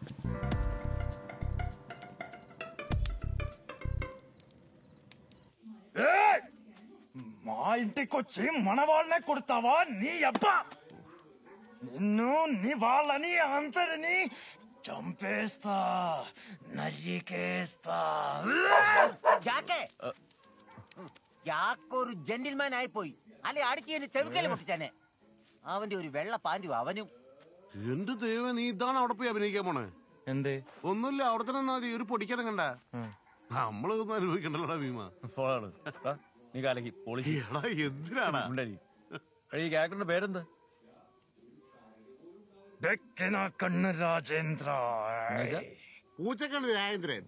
మా ఇంటికొచ్చి మన వాళ్ళనే కొడతావా నీ అబ్బా నిన్ను నీ వాళ్ళని అందరినీ చంపేస్తా నరికేస్తా ജാക്കേ യാക്കൊരു ജെന്റിൽമാൻ ആയിപ്പോയി അല്ലെ അടിച്ച് എന്റെ ചെവിക്കല് പൊട്ടിച്ചനെ അവന്റെ ഒരു വെള്ള പാൻറ്റും അവനും എന്റെ ദൈവം നീ ഇതാണ് അവിടെ പോയി അഭിനയിക്കാൻ പോണേ എന്തേ ഒന്നുമില്ല അവിടെ തന്നെ നിന്നാ മതി ഒരു പൊടിക്കാനും കണ്ട നമ്മളൊന്നും അനുഭവിക്കണ്ടല്ലോടാ ഭീമ ഫോളാണ് നീ കാലക്കി പൊളിച്ച് എടാ എന്തിനാടാ ഉണ്ടായി. ഈ ക്യാരക്ടറിന്റെ പേരെന്ത് ദക്ഷിണ കണ്ണ് രാജേന്ദ്ര പൂച്ചക്കണ്ണ് രാജേന്ദ്രൻ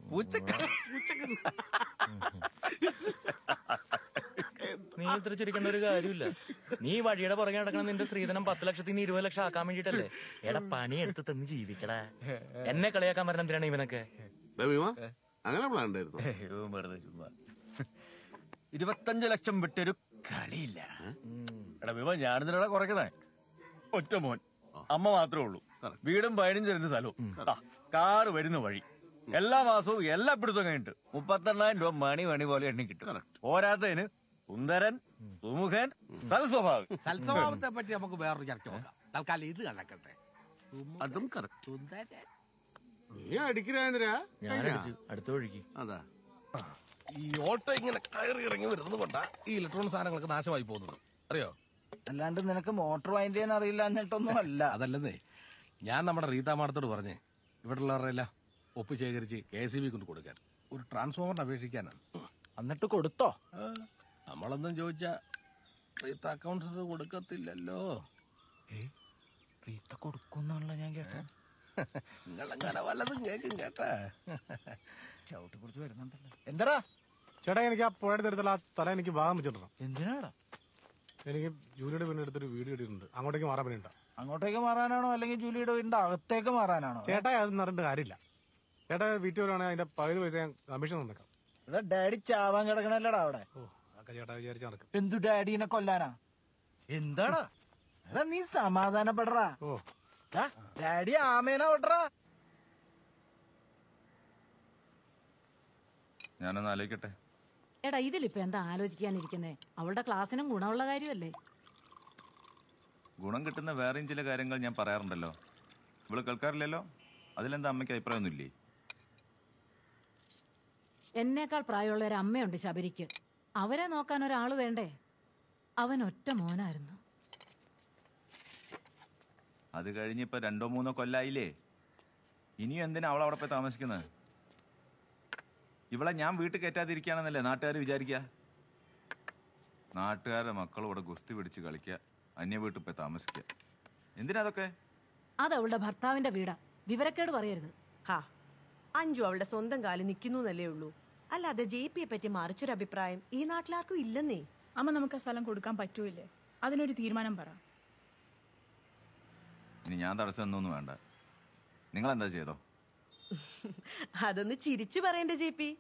നീ ഇത്ര ചിരിക്കേണ്ട ഒരു കാര്യമില്ല നീ വഴിയുടെ പുറകെ നടക്കണം നിന്റെ സ്ത്രീധനം പത്ത് ലക്ഷത്തിന് ഇരുപത് ലക്ഷം ആക്കാൻ വേണ്ടിട്ടല്ലേ എടാ പണി എടുത്ത് തന്ന് ജീവിക്കടാ എന്നെ കളിയാക്കാൻ പറഞ്ഞ എന്തിനാണ് ഇവനൊക്കെ അങ്ങനെ പ്ലാൻ ഉണ്ടായിരുന്നു ഇവൻ വെറുതെ ചുമ്മാ. ഇരുപത്തഞ്ച് ലക്ഷം വിട്ടൊരു കളിയില്ല എടാ വിമ ഞാനിതിനടാ കുറയ്ക്കണേ ഒറ്റ മോൻ അമ്മ മാത്രമേ ഉള്ളൂ വീടും പതിനഞ്ച് സെന്റ് സ്ഥലവും ആ, കാറ് വരുന്ന വഴി എല്ലാ മാസവും എല്ലാ പിടുത്തവും കഴിഞ്ഞിട്ട് മുപ്പത്തെണ്ണായിരം രൂപ മണി മണി പോലെ എണ്ണി കിട്ടും പോരാത്തതിന് സുന്ദരൻ സുമുഖൻ സൽസ്വഭാവം സൽസ്വഭാവത്തെ പറ്റി നമുക്ക് വേറൊരു ചർച്ച നോക്കാം തൽക്കാലം ഇത് കണക്കട്ടെ അതും കറക്റ്റ് സുന്ദരൻ നീ അടിക്കരാജേന്ദ്ര ഞാൻ അടിച്ചു അടുത്ത വഴിക്ക് അതാ ഈ ഓട്ടോ ഇങ്ങനെ കയറി ഇറങ്ങി വരുന്നത് കൊണ്ടാ ഈ ഇലക്ട്രോണിക് സാധനങ്ങളൊക്കെ നാശമായി പോകുന്നത് അറിയോ അല്ലാണ്ട് നിനക്ക് മോട്ടോർ വൈൻഡ് ചെയ്യാൻ അറിയില്ല എന്നിട്ടൊന്നും അല്ല അതല്ലെന്നേ ഞാൻ നമ്മുടെ റീതാ മാഡത്തോട് പറഞ്ഞേ ഇവിടെ ഉള്ളവരെല്ലാം ഒപ്പ് ശേഖരിച്ച് കെ സി ബി കൊണ്ട് കൊടുക്കാൻ ഒരു ട്രാൻസ്ഫോമറിന് അപേക്ഷിക്കാനാണ് എന്നിട്ട് കൊടുത്തോ ആ, നമ്മളൊന്നും ചോദിച്ചാ റീത്ത അക്കൗണ്ട്സിന് കൊടുക്കത്തില്ലല്ലോ റീത്ത കൊടുക്കുന്നുള്ള ഞാൻ കേട്ടോ നിങ്ങളെങ്ങനെ വല്ലതും കേൾക്കും കേട്ടാ ചവിട്ടി പിടിച്ച് വരുന്നുണ്ടല്ലോ എന്താടാ ചേട്ടാ എനിക്ക് ആ പുഴയുടെ തരത്തിൽ ആ സ്ഥലം എനിക്ക് ഭാഗം വെച്ചിട്ടുണ്ടോ എന്തിനാടാ എനിക്ക് ജൂലിയുടെ പിന്നെ എടുത്തൊരു വീഡിയോ ഇട്ടിട്ടുണ്ട് അങ്ങോട്ടേക്ക് മാറാൻ പണിയുണ്ടോ അങ്ങോട്ടേക്ക് മാറാനാണോ അല്ലെങ്കിൽ ജൂലിയുടെ വീടിന്റെ അകത്തേക്ക് മാറാനാണോ ചേട്ടാ അത് പറഞ്ഞിട്ട് കാര്യമില്ല ചേട്ടാ വീട്ടിൽ വരുവാണെങ്കിൽ അതിന്റെ പകുതി പൈസ ഞാൻ കമ്മീഷൻ തന്നേക്കാം ഇവിടെ ഡാഡി ചാവാൻ കിടക്കണല്ലടാ അവിടെ ഓ അതൊക്കെ ചേട്ടാ വിചാരിച്ച നടക്കും എന്തു ഡാഡീനെ കൊല്ലാനാ എന്താടാ എടാ നീ സമാധാനപ്പെടറാ ഓ ദാ, ഡാഡി ആമേന വിടറാ ഞാനൊന്ന് ആലോചിക്കട്ടെ എടാ ഇതിലിപ്പോ എന്താ ആലോചിക്കാനിരിക്കുന്നേ അവളുടെ ക്ലാസ്സിനും ഗുണമുള്ള കാര്യമല്ലേ ഗുണം കിട്ടുന്ന വേറെയും ചില കാര്യങ്ങൾ ഞാൻ പറയാറുണ്ടല്ലോ ഇവള് കേൾക്കാറില്ലല്ലോ അതിലെന്താ അമ്മയ്ക്ക് അഭിപ്രായമൊന്നുമില്ലേ എന്നേക്കാൾ പ്രായമുള്ള ഒരു അമ്മയുണ്ട് ശബരിക്ക് അവരെ നോക്കാൻ ഒരാള് വേണ്ടേ അവൻ ഒറ്റ മോനായിരുന്നു അത് കഴിഞ്ഞ് ഇപ്പൊ രണ്ടോ മൂന്നോ കൊല്ലായില്ലേ ഇനിയും എന്തിനാ അവൾ അവിടെ പോയി താമസിക്കുന്നത് ഇവളെ ഞാൻ വീട്ടിൽ കയറ്റാതിരിക്കുകയാണെന്നല്ലേ നാട്ടുകാർ വിചാരിക്കുക നാട്ടുകാരുടെ മക്കൾ ഇവിടെ ഗുസ്തി പിടിച്ച് കളിക്കുക അന്യ വീട്ടിൽ പോയി താമസിക്കുക എന്തിനാ അതൊക്കെ അത് അവളുടെ ഭർത്താവിന്റെ വീടാ വിവരക്കേട് പറയരുത് ഹാ അഞ്ചു അവളുടെ സ്വന്തം കാലിൽ നിൽക്കുന്നു എന്നല്ലേ ഉള്ളൂ അല്ലാതെ ജെ പിയെ പറ്റി മറിച്ചൊരു അഭിപ്രായം ഈ നാട്ടിലാർക്കും ഇല്ലെന്നേ അമ്മ നമുക്ക് ആ സ്ഥലം കൊടുക്കാൻ പറ്റൂലേ അതിനൊരു തീരുമാനം പറ ഇനി ഞാൻ തടസ്സം ഒന്നും വേണ്ട നിങ്ങൾ എന്താ ചെയ്തോ അതൊന്ന് ചിരിച്ചു പറയണ്ടേ ജെ പി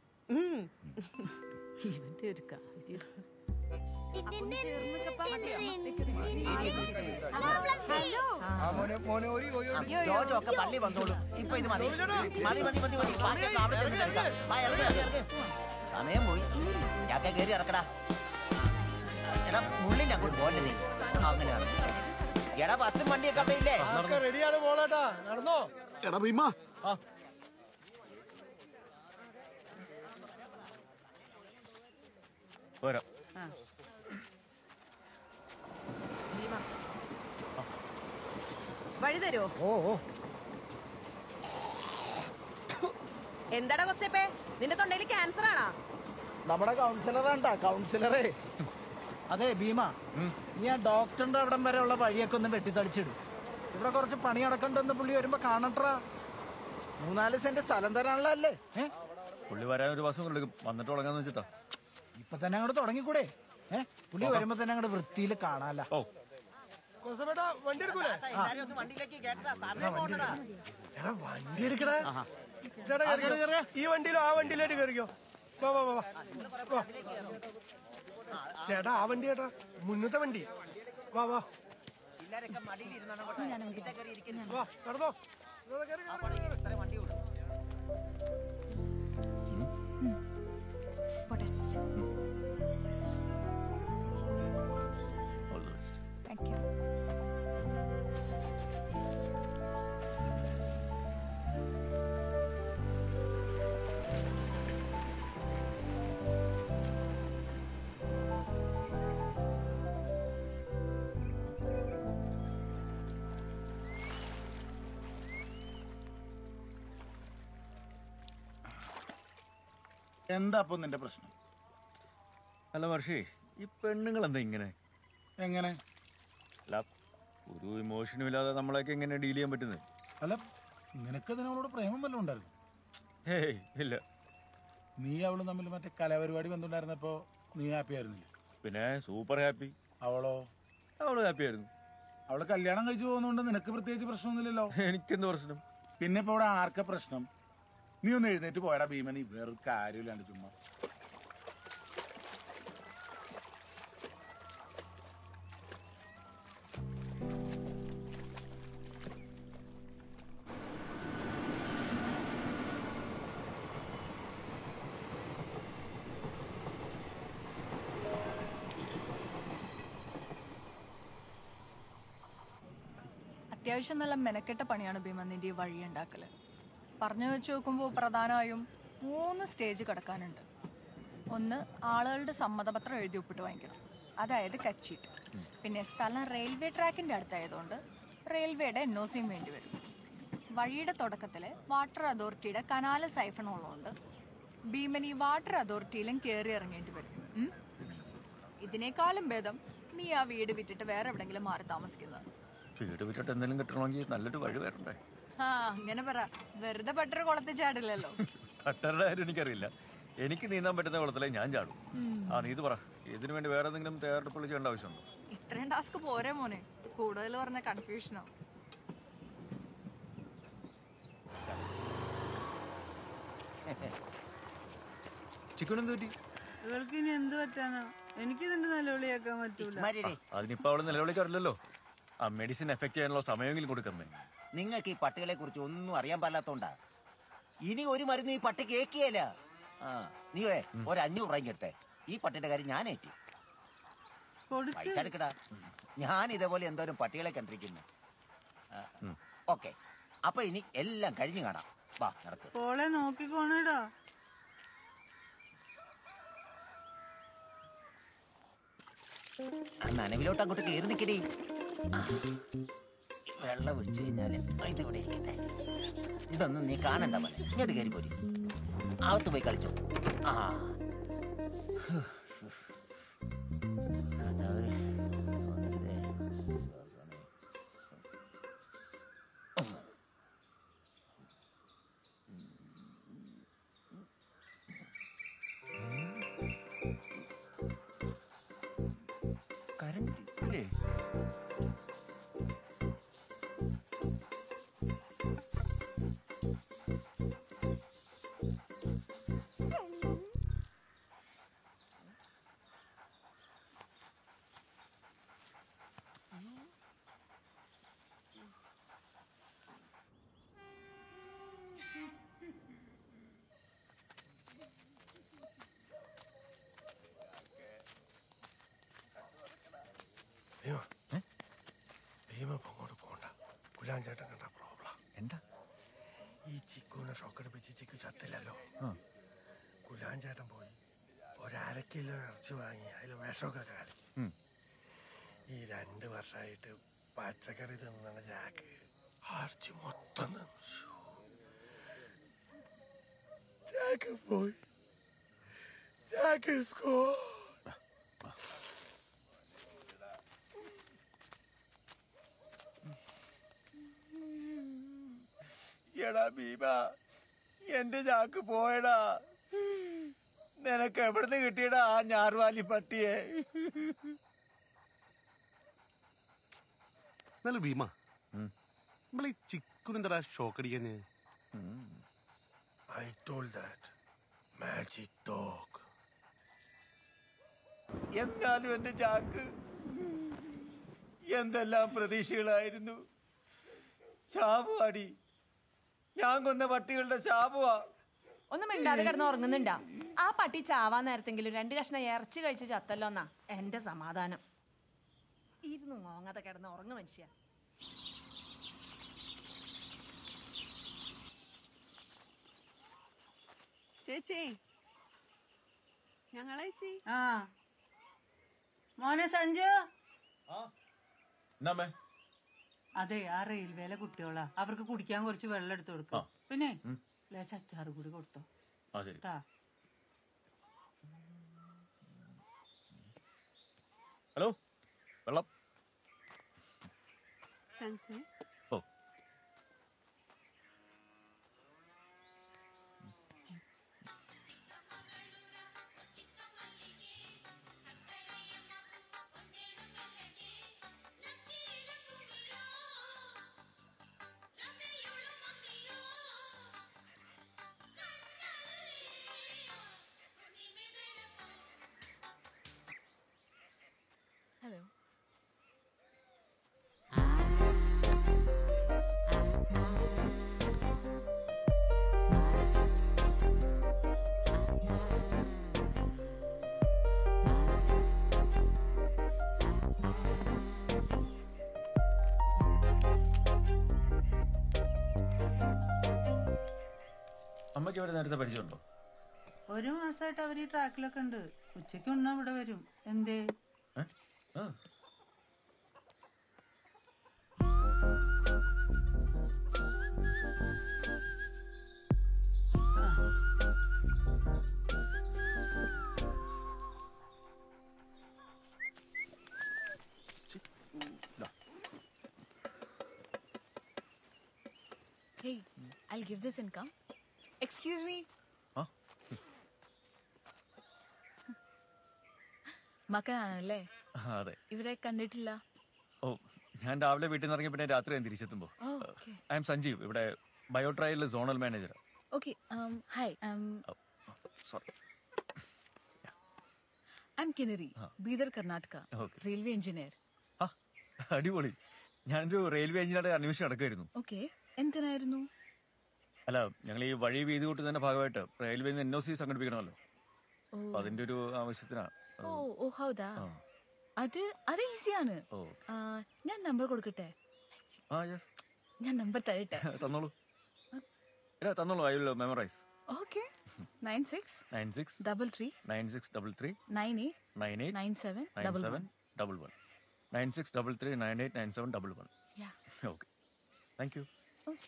ഇവന്റെ ഒരു കാര്യം ജോജോ ഒക്കെ പള്ളി വന്നോളൂ ഇപ്പൊ ഇത് മതി മതി മതി മതി മതി ബാക്കിയൊക്കെ അവിടെ ചെന്നിട്ട് എടുക്കാം. വാ, ഇറങ്ങ്, ഇറങ്ങ്, ഇറങ്ങ്. സമയം പോയി ഞാക്കെ കയറി ഇറക്കടാ എടാ മുള്ളിന്റെ അങ്ങോട്ട് പോലെ നീ അങ്ങനെയാണ് എടാ ബസ്സും വണ്ടിയൊക്കെ അവിടെ ഇല്ലേ റെഡിയാണ് പോളേട്ടാ നടന്നോ എടാ ഭീമ പോരാ വഴി തരുമോ ഓ ഓ എന്താടാ കൊസ്റ്റപ്പേ നിന്റെ തൊണ്ടയിൽ ക്യാൻസർ ആണോ നമ്മുടെ കൗൺസിലറാണ്ടാ കൗൺസിലറേ അതെ ഭീമ നീ ആ ഡോക്ടറിന്റെ അവിടം വരെ ഉള്ള വഴിയൊക്കെ ഒന്ന് വെട്ടിത്തടിച്ചിടും ഇവിടെ കുറച്ച് പണി നടക്കണ്ടെന്ന് പുള്ളി വരുമ്പോ കാണട്രാ മൂന്നാല് സെന്റ് സ്ഥലം തരാനുള്ള അല്ലേ ഏ പുള്ളി വരാൻ ഒരു ദിവസം കൊണ്ട് വന്നിട്ട് തുടങ്ങാന്ന് വെച്ചിട്ടാ ഇപ്പൊ തന്നെ അങ്ങോട്ട് തുടങ്ങിക്കൂടെ ഏ പുള്ളി വരുമ്പോ തന്നെ അങ്ങോട്ട് വൃത്തിയിൽ കാണാല്ല ഓ കൊസമേട്ടാ വണ്ടി എടുക്കൂലേ എല്ലാരും ഒന്ന് വണ്ടിയിലേക്ക് കേട്ടടാ സമയം പോകണ്ടടാ എടാ വണ്ടി എടുക്കടാ ചേട്ടാ കേറിക്കോ. ഈ വണ്ടിയിലോ ആ വണ്ടിയിലേക്ക് കയറിക്കോ വാ വാ വാ വാ. വാ ചേട്ടാ ആ വണ്ടി ചേട്ടാ മുന്നത്തെ വണ്ടി വാ വാ പിള്ളേരൊക്കെ മടിയിലിരുന്നാണ് അങ്ങോട്ട് വീട്ടിൽ കയറി ഇരിക്കുന്നത് വാ നടന്നോ ഇതാ, കേറി, കേറി, കേറി, കേറി. ഇത്രയും വണ്ടി ഉള്ളൂ പോട്ടെ all the best thank you എന്താ അപ്പൊ നിന്റെ പ്രശ്നം അല്ല മർഷി ഈ പെണ്ണുങ്ങൾ എന്താ ഇങ്ങനെ എങ്ങനെ അല്ല ഒരു ഇമോഷനും ഇല്ലാതെ നമ്മളെയൊക്കെ എങ്ങനെ ഡീൽ ചെയ്യാൻ പറ്റുന്നത് അല്ല നിനക്ക് അതിനോട് പ്രേമം വല്ലതും ഉണ്ടായിരുന്നു ഹേയ് ഇല്ല നീ അവളും തമ്മിൽ മറ്റേ കലാപരിപാടി ബന്ധമുണ്ടായിരുന്നപ്പോ നീ ഹാപ്പി ആയിരുന്നില്ലേ പിന്നെ സൂപ്പർ ഹാപ്പി അവളോ അവള് ഹാപ്പി ആയിരുന്നു അവള് കല്യാണം കഴിച്ചു പോകുന്നോണ്ട് നിനക്ക് പ്രത്യേകിച്ച് പ്രശ്നമൊന്നുമില്ലല്ലോ എനിക്കെന്ത് പ്രശ്നം പിന്നെ ഇപ്പൊ ഇവിടെ ആർക്ക പ്രശ്നം നീ ഒന്ന് എഴുന്നേറ്റ് പോയടാ ഭീമൻ ഈ വേറൊരു കാര്യമില്ലാണ്ട് ചുമ്മാ അത്യാവശ്യം നല്ല മെനക്കെട്ട പണിയാണ് ഭീമന്നിന്റെ ഈ വഴി ഉണ്ടാക്കല് പറഞ്ഞു വെച്ച് നോക്കുമ്പോൾ പ്രധാനമായും മൂന്ന് സ്റ്റേജ് കടക്കാനുണ്ട് ഒന്ന് ആളുകളുടെ സമ്മതപത്രം എഴുതി ഒപ്പിട്ട് വാങ്ങിക്കണം അതായത് കച്ചീറ്റ് പിന്നെ സ്ഥലം റെയിൽവേ ട്രാക്കിന്റെ അടുത്തായതുകൊണ്ട് റെയിൽവേയുടെ എൻ ഒ സിയും വേണ്ടി വരും വഴിയുടെ തുടക്കത്തിൽ വാട്ടർ അതോറിറ്റിയുടെ കനാല് സൈഫൺ ഉള്ളതുകൊണ്ട് ഭീമനി വാട്ടർ അതോറിറ്റിയിലും കയറി ഇറങ്ങേണ്ടി വരും ഉം? ഇതിനേക്കാളും ഭേദം നീ ആ വീട് വിറ്റിട്ട് വേറെ എവിടെങ്കിലും മാറി താമസിക്കുന്നത് വീട് വിട്ടിട്ട് എന്തെങ്കിലും കിട്ടണമെങ്കിൽ നല്ലൊരു വഴി വരണ്ടേ ആ അങ്ങനെ പറ വെറുതെ പട്ടര കുളത്തിൽ ചാടില്ലല്ലോ തട്ടരുടെ കാര്യം എനിക്കറിയില്ല എനിക്ക് നീന്താൻ പറ്റുന്ന കുളത്തിലേ ഞാൻ ചാടും ഉം. ആ നീ ഇത് പറ ഇതിനു വേണ്ടി വേറെ എന്തെങ്കിലും തയ്യാറെടുപ്പുകൾ ചെയ്യേണ്ട ആവശ്യമുണ്ടോ ഇത്രയും ടാസ്ക് പോരെ മോനെ കൂടുതൽ പറഞ്ഞ കൺഫ്യൂഷനോ ചിക്കൻ എന്ത് പറ്റി ഇവൾക്ക് ഇനി എന്ത് പറ്റാനോ എനിക്കിതിന്റെ നിലവിളിയാക്കാൻ പറ്റൂല അതിനിപ്പോ അവള് നിലവിളിക്കാറില്ലല്ലോ ആ മെഡിസിൻ എഫക്ട് ചെയ്യാനുള്ള സമയമെങ്കിലും കൊടുക്കമ്മേ നിങ്ങൾക്ക് ഈ പട്ടികളെ കുറിച്ച് ഒന്നും അറിയാൻ പാടില്ലാത്തോണ്ടാ ഇനി ഒരു മരുന്ന് ഈ പട്ടി കേക്കിയല്ല ആ നീയേ ഒരു അഞ്ഞൂറ് രൂപ എടുത്തേ ഈ പട്ടിയുടെ കാര്യം ഞാൻ ഏറ്റി പൈസ എടുക്കടാ ഞാൻ ഇതേപോലെ എന്തോരം പട്ടികളെ കണ്ടിരിക്കുന്നു ഓക്കെ അപ്പൊ ഇനി എല്ലാം കഴിഞ്ഞു കാണാം വാ നടക്ക് പോളെ നോക്കിക്കോണേടാ ആ നനവിലോട്ട് അങ്ങോട്ട് കയറി നിൽക്കടി വെള്ളം ഒഴിച്ചു കഴിഞ്ഞാല് ഇത് ഇവിടെ ഇരിക്കട്ടെ ഇതൊന്നും നീ കാണണ്ട പോലെ ഇങ്ങോട്ട് കയറി പോരി അകത്ത് പോയി കളിച്ചോ ആ കർത്താവേ, വന്നിട്ടേ. കരണ്ട് ഇല്ലേ ഭീമ ഭീമ ഇപ്പൊ അങ്ങോട്ട് പോണ്ട കുലാൻ ചേട്ടൻ കണ്ട പ്രോബ്ലം എന്താ ഈ ചിക്കുവിനെ ഷോക്കടിപ്പിച്ച് ചിക്കു ചത്തില്ലല്ലോ ആ. കുലാൻ ചേട്ടൻ പോയി ഒരര കിലോ ഇറച്ചി വാങ്ങി അതിൽ വിഷമൊക്കെ കലക്കി ഉം. ഈ രണ്ട് വർഷമായിട്ട് പച്ചക്കറി തിന്നണ ജാക്ക് ഇറച്ചി മൊത്തം തിന്നു. ശ്ശോ. ജാക്ക് പോയി ജാക്ക് സ്കോ എടാ ഭീമ എന്റെ ചാക്ക് പോയടാ നിനക്ക് എവിടുന്ന് കിട്ടിയടാ ആ ഞാറുവാലി പട്ടിയെ നല്ല ഭീമ നമ്മളീ ചിക്കുനെന്താ ഷോക്കടിക്കാന് I told that magic dog. എന്നാലും എന്റെ ചാക്ക് എന്തെല്ലാം പ്രതീക്ഷകളായിരുന്നു ശാപുവാടി ഞാൻ കൊന്ന പട്ടികളുടെ ശാപുവാ ഒന്നും മിണ്ടാതെ കിടന്ന് ഉറങ്ങുന്നുണ്ടാ ആ പട്ടി ചാവാൻ നേരത്തെങ്കിലും രണ്ട് കഷ്ണം ഇറച്ചി കഴിച്ച് ചത്തല്ലോന്നാ എന്റെ സമാധാനം ഇരുന്ന് മോങ്ങാതെ കിടന്ന് ഉറങ്ങു മനുഷ്യ ചേച്ചി ഞങ്ങളേച്ചി ആ മോനെ സഞ്ജു എന്നാമേ അതെ ആ റെയിൽവേയിലെ കുട്ടികളാ അവർക്ക് കുടിക്കാൻ കുറച്ച് വെള്ളം എടുത്തു കൊടുക്കും പിന്നെ ലേശ അച്ചാറ് കൂടി കൊടുത്തോ ആ ശരി ട്ടാ ഹലോ വെള്ളം താങ്ക്സ് ഓ ഹലോ അമ്മയ്ക്ക് അവരെ നേരത്തെ പരിചയമുണ്ടോ ഒരു മാസമായിട്ട് അവർ ഈ ട്രാക്കിലൊക്കെ ഉണ്ട് ഉച്ചയ്ക്ക് ഉണ്ണ ഇവിടെ വരും എന്തേ ആ Hey, I'll give this income. Excuse me. Huh? മക്കനാണല്ലേ ആ, അതെ ഇവിടെ കണ്ടിട്ടില്ല ഓ ഞാൻ രാവിലെ വീട്ടിൽ നിന്ന് ഇറങ്ങി പിന്നെ രാത്രി ഞാൻ തിരിച്ചെത്തുമ്പോ oh okay I'm Sanjeev ഇവിടെ ബയോട്രയലിലെ zonal manager okay hi sorry I'm Kinari Bidar Karnataka Okay. Railway engineer അടിപൊളി ഞാനൊരു റെയിൽവേ എഞ്ചിനീയറുടെ അന്വേഷണം നടക്കുമായിരുന്നു ഓക്കെ എന്തിനായിരുന്നു അല്ല ഞങ്ങൾ ഈ വഴി വീതി കൂട്ടുന്നതിന്റെ ഭാഗമായിട്ട് റെയിൽവേ എൻ ഒ സി സംഘടിപ്പിക്കണമല്ലോ ഓ അപ്പൊ അതിന്റെ ഒരു ആവശ്യത്തിനാ ഓ ഓ ഹൗദാ ആ. അത് അത് ഈസിയാണ് ഓ ഞാൻ നമ്പർ കൊടുക്കട്ടെ ആ യെസ് ഞാൻ നമ്പർ തരട്ടെ തന്നോളൂ ഇല്ല തന്നോളൂ I will memorise okay nine six nine six double three nine six double three nine eight nine eight nine seven nine double seven double one nine six double three nine eight nine seven double one Yeah. Okay thank you okay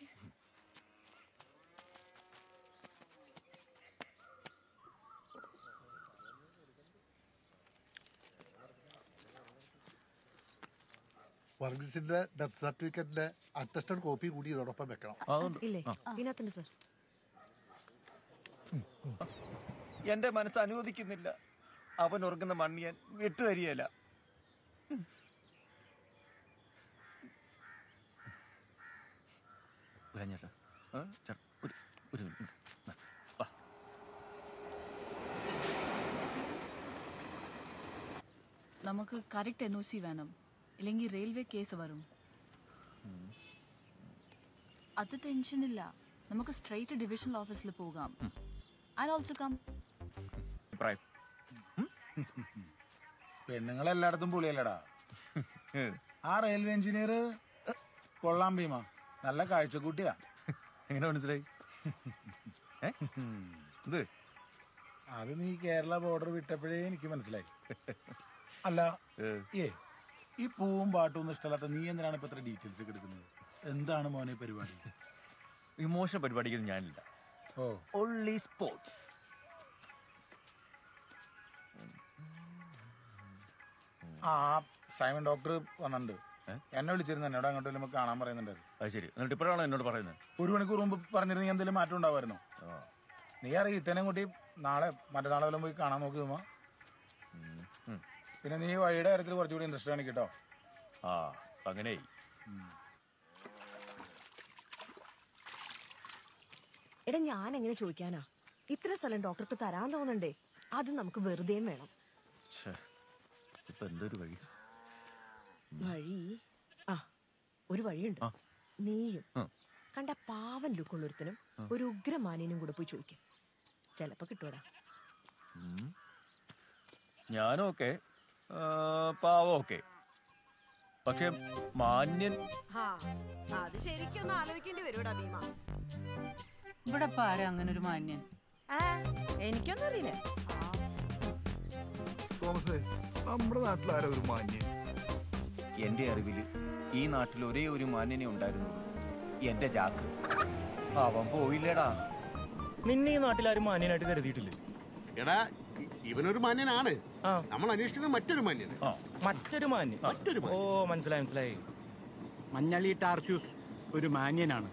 വർഗീസിന്റെ ഡെത്ത് സർട്ടിഫിക്കറ്റിന്റെ അറ്റസ്റ്റഡ് കോപ്പി കൂടി ഇതോടൊപ്പം വെക്കണം ഇല്ലേ ഇതിനകത്തുണ്ട് സർ എന്റെ മനസ്സ് അനുവദിക്കുന്നില്ല അവൻ ഉറങ്ങുന്ന മണ്ണ് ഞാൻ വിട്ടുതരികയില്ല ചേട്ടാ ചേട്ടാ ഒരു ഒരു മിനിറ്റ് വാ. വാ നമുക്ക് കറക്റ്റ് എൻ ഒ സി വേണം ഇല്ലെങ്കിൽ റെയിൽവേ കേസ് വരും അത് ടെൻഷൻ ഇല്ല നമുക്ക് സ്ട്രേറ്റ് ഡിവിഷണൽ ഓഫീസിൽ പോകാം ഐ ഓൾസോ കം അഭിപ്രായം പെണ്ണുങ്ങളെല്ലായിടത്തും പുളിയല്ലടാ ആ റെയിൽവേ എഞ്ചിനീയർ കൊള്ളാം ഭീമ നല്ല കാഴ്ചക്കൂട്ടിയാ എങ്ങനെ മനസ്സിലായി ഏ? എന്ത് അത് നീ കേരള ബോർഡർ വിട്ടപ്പോഴേ എനിക്ക് മനസ്സിലായി അല്ല ഏ ഈ പൂവും പാട്ടും ഒന്നും ഇഷ്ടമല്ലാത്ത നീ എന്തിനാണ് ഇപ്പൊ ഇത്ര ഡീറ്റെയിൽസ് ഒക്കെ എടുക്കുന്നത് എന്താണ് മോനെ പരിപാടി ഇമോഷൻ പരിപാടിക്കൊന്നും ഞാനില്ല ഓ ഓൺലി സ്പോർട്സ് ആ സൈമൺ ഡോക്ടർ വന്നിട്ടുണ്ട് എന്നെ വിളിച്ചിരുന്നു എന്നോട് അങ്ങോട്ട് നമുക്ക് കാണാൻ പറയുന്നുണ്ടായിരുന്നു അത് ശരി എന്നിട്ട് ഇപ്പോഴാണോ എന്നോട് പറയുന്നത് ഒരു മണിക്കൂർ മുമ്പ് പറഞ്ഞിരുന്നെങ്കിൽ എന്തെങ്കിലും മാറ്റം ഉണ്ടാവുമായിരുന്നോ നീ അറിയ ഇത്തനെ കൂട്ടി നാളെ മറ്റന്നാളെ വല്ലതും പോയി കാണാൻ നോക്കി തോന്നാ പിന്നെ നീ വഴിയുടെ കാര്യത്തിൽ കുറച്ചുകൂടി ഇൻട്രസ്റ്റ് കാണിക്കട്ടോ ആ അങ്ങനെ എടാ ഞാൻ എങ്ങനെ ചോദിക്കാനാ ഇത്ര സ്ഥലം ഡോക്ടർക്ക് തരാൻ തോന്നണ്ടേ അത് നമുക്ക് വെറുതെയും വേണം ഇപ്പൊ എന്തൊരു വഴി വഴി ആ ഒരു വഴിയുണ്ട് നീയും ആ. കണ്ട പാവൻ ലുക്കുള്ളൊരുത്തനും ഒരു ഉഗ്രമാനിനും കൂടെ പോയി ചോദിക്കും ചിലപ്പോ കിട്ടൂടാ ഉം. ഞാനും ഓക്കെ പാവം ഓക്കെ പക്ഷെ മാന്യൻ അത് ശരിക്കും ഒന്ന് ആലോചിക്കേണ്ടി വരൂടാ ഭീമ ഇവിടെ ഇപ്പൊ ആരാ അങ്ങനെ ഒരു മാന്യൻ എനിക്കൊന്നും അറിയില്ല തോമസേ നമ്മുടെ നാട്ടിൽ ആരാ ഒരു മാന്യൻ എന്റെ അറിവിൽ ഈ നാട്ടിൽ ഒരേ ഒരു മാന്യനെ ഉണ്ടായിരുന്നുള്ളൂ എന്റെ ജാക്ക് അവൻ പോയില്ലടാ നിന്നെ ഈ നാട്ടിലാരും മാന്യനായിട്ട് കരുതിയിട്ടില്ലേ എടാ ഇ- ഇവനൊരു മാന്യനാണ് നമ്മൾ അന്വേഷിക്കുന്നത് മറ്റൊരു മാന്യൻ മറ്റൊരു മാന്യൻ മറ്റൊരു ഓ മനസ്സിലായി മനസ്സിലായി മഞ്ഞളി ടാർച്യൂസ് ഒരു മാന്യനാണ്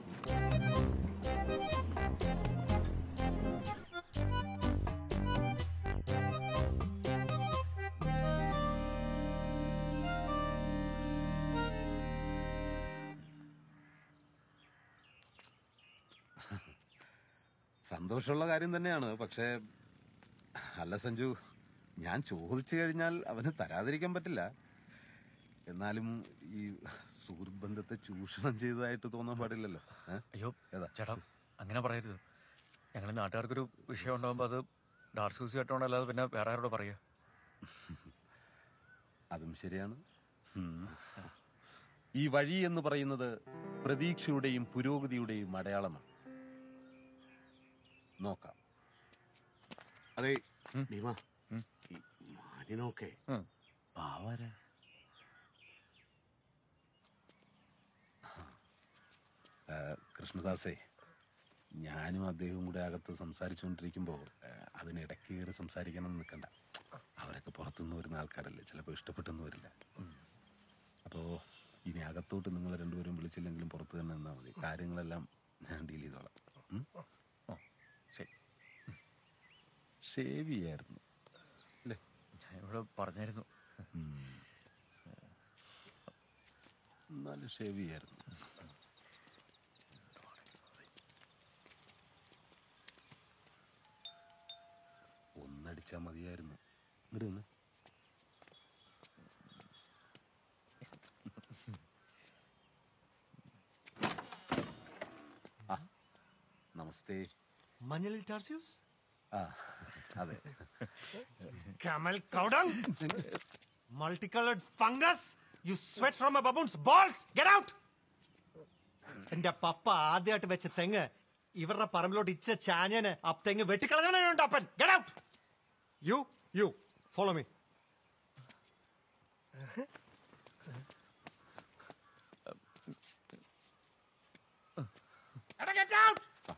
സന്തോഷമുള്ള കാര്യം തന്നെയാണ് പക്ഷേ അല്ല സഞ്ജു ഞാൻ ചോദിച്ചു കഴിഞ്ഞാൽ അവന് തരാതിരിക്കാൻ പറ്റില്ല എന്നാലും ഈ സുഹൃത്ത് ബന്ധത്തെ ചൂഷണം ചെയ്തതായിട്ട് തോന്നാൻ പാടില്ലല്ലോ ഏ? അയ്യോ ഏതാ ചേട്ടാ അങ്ങനെ പറയരുത് ഞങ്ങൾ നാട്ടുകാർക്കൊരു വിഷയം ഉണ്ടാകുമ്പോൾ അത് ഡാർക്ക് സൂസി കേട്ടോണ്ടല്ലാതെ പിന്നെ വേറെ ആരോട് പറയുക അതും ശരിയാണ് ഉം. ഈ വഴി എന്ന് പറയുന്നത് പ്രതീക്ഷയുടെയും പുരോഗതിയുടെയും അടയാളമാണ് നോക്കാം അതെ ഭീമ ഈ മാനിനൊക്കെ പാവരാ ആ, കൃഷ്ണദാസേ ഞാനും അദ്ദേഹവും കൂടെ അകത്ത് സംസാരിച്ചുകൊണ്ടിരിക്കുമ്പോൾ അതിനിടയ്ക്ക് കയറി സംസാരിക്കാനൊന്നും നിൽക്കണ്ട അവരൊക്കെ പുറത്തുനിന്ന് വരുന്ന ആൾക്കാരല്ലേ ചിലപ്പോൾ ഇഷ്ടപ്പെട്ടൊന്നും വരില്ല അപ്പോൾ ഇനി അകത്തോട്ട് നിങ്ങൾ രണ്ടുപേരും വിളിച്ചില്ലെങ്കിലും പുറത്ത് തന്നെ നിന്നാൽ മതി കാര്യങ്ങളെല്ലാം ഞാൻ ഡീൽ ചെയ്തോളാം ഉം? ശരി ഷേവ് ചെയ്യായിരുന്നു അല്ലേ ഞാൻ ഇവിടെ പറഞ്ഞായിരുന്നു എന്നാലും ഷേവ് ചെയ്യായിരുന്നു ഒന്നടിച്ചാൽ മതിയായിരുന്നു ഇങ്ങോട്ട് നിന്ന് ആ നമസ്തേ മഞ്ഞളിൽ ടാർസ്യൂസ് ആ അതെ Camel cow dung? Multicolored fungus? You sweat from a baboon's balls? Get out! എന്റെ പപ്പ ആദ്യമായിട്ട് വെച്ച തെങ്ങ് ഇവരുടെ പറമ്പിലോട്ട് ഇച്ച ചാഞ്ഞന് ആ തെങ്ങ് വെട്ടിക്കളഞ്ഞുണ്ട് അപ്പൻ get out you you follow me Get out!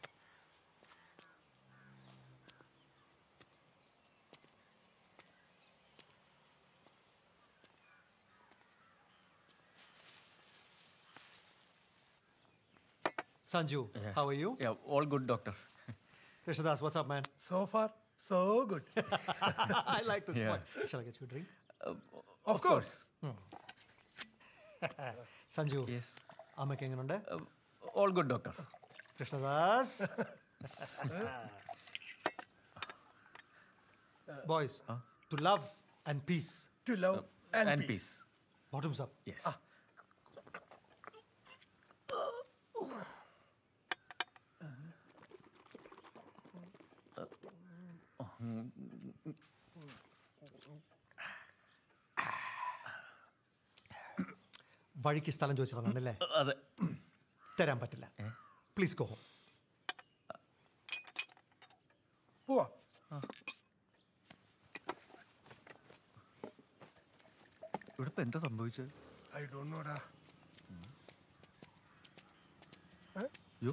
Sanju, how are you? Yeah, all good, doctor. Krishnadas, what's up, man? So far, so good. I like this Yeah. one. Shall I get you a drink? of course. Sanju yes അമ്മയ്ക്ക് എങ്ങനെയുണ്ട് all good doctor Krishnadas boys to love and peace To love and, and peace. peace. Bottoms up Yes. വഴിക്ക് സ്ഥലം ചോദിച്ചു വന്നല്ലേ അതെ തരാൻ പറ്റില്ല പ്ലീസ് ഗോ ഹോം പോവാ ഇവിടെ ഇപ്പൊ എന്താ സംഭവിച്ചത് ഐ ഡോണ്ട് നോടാ അയ്യോ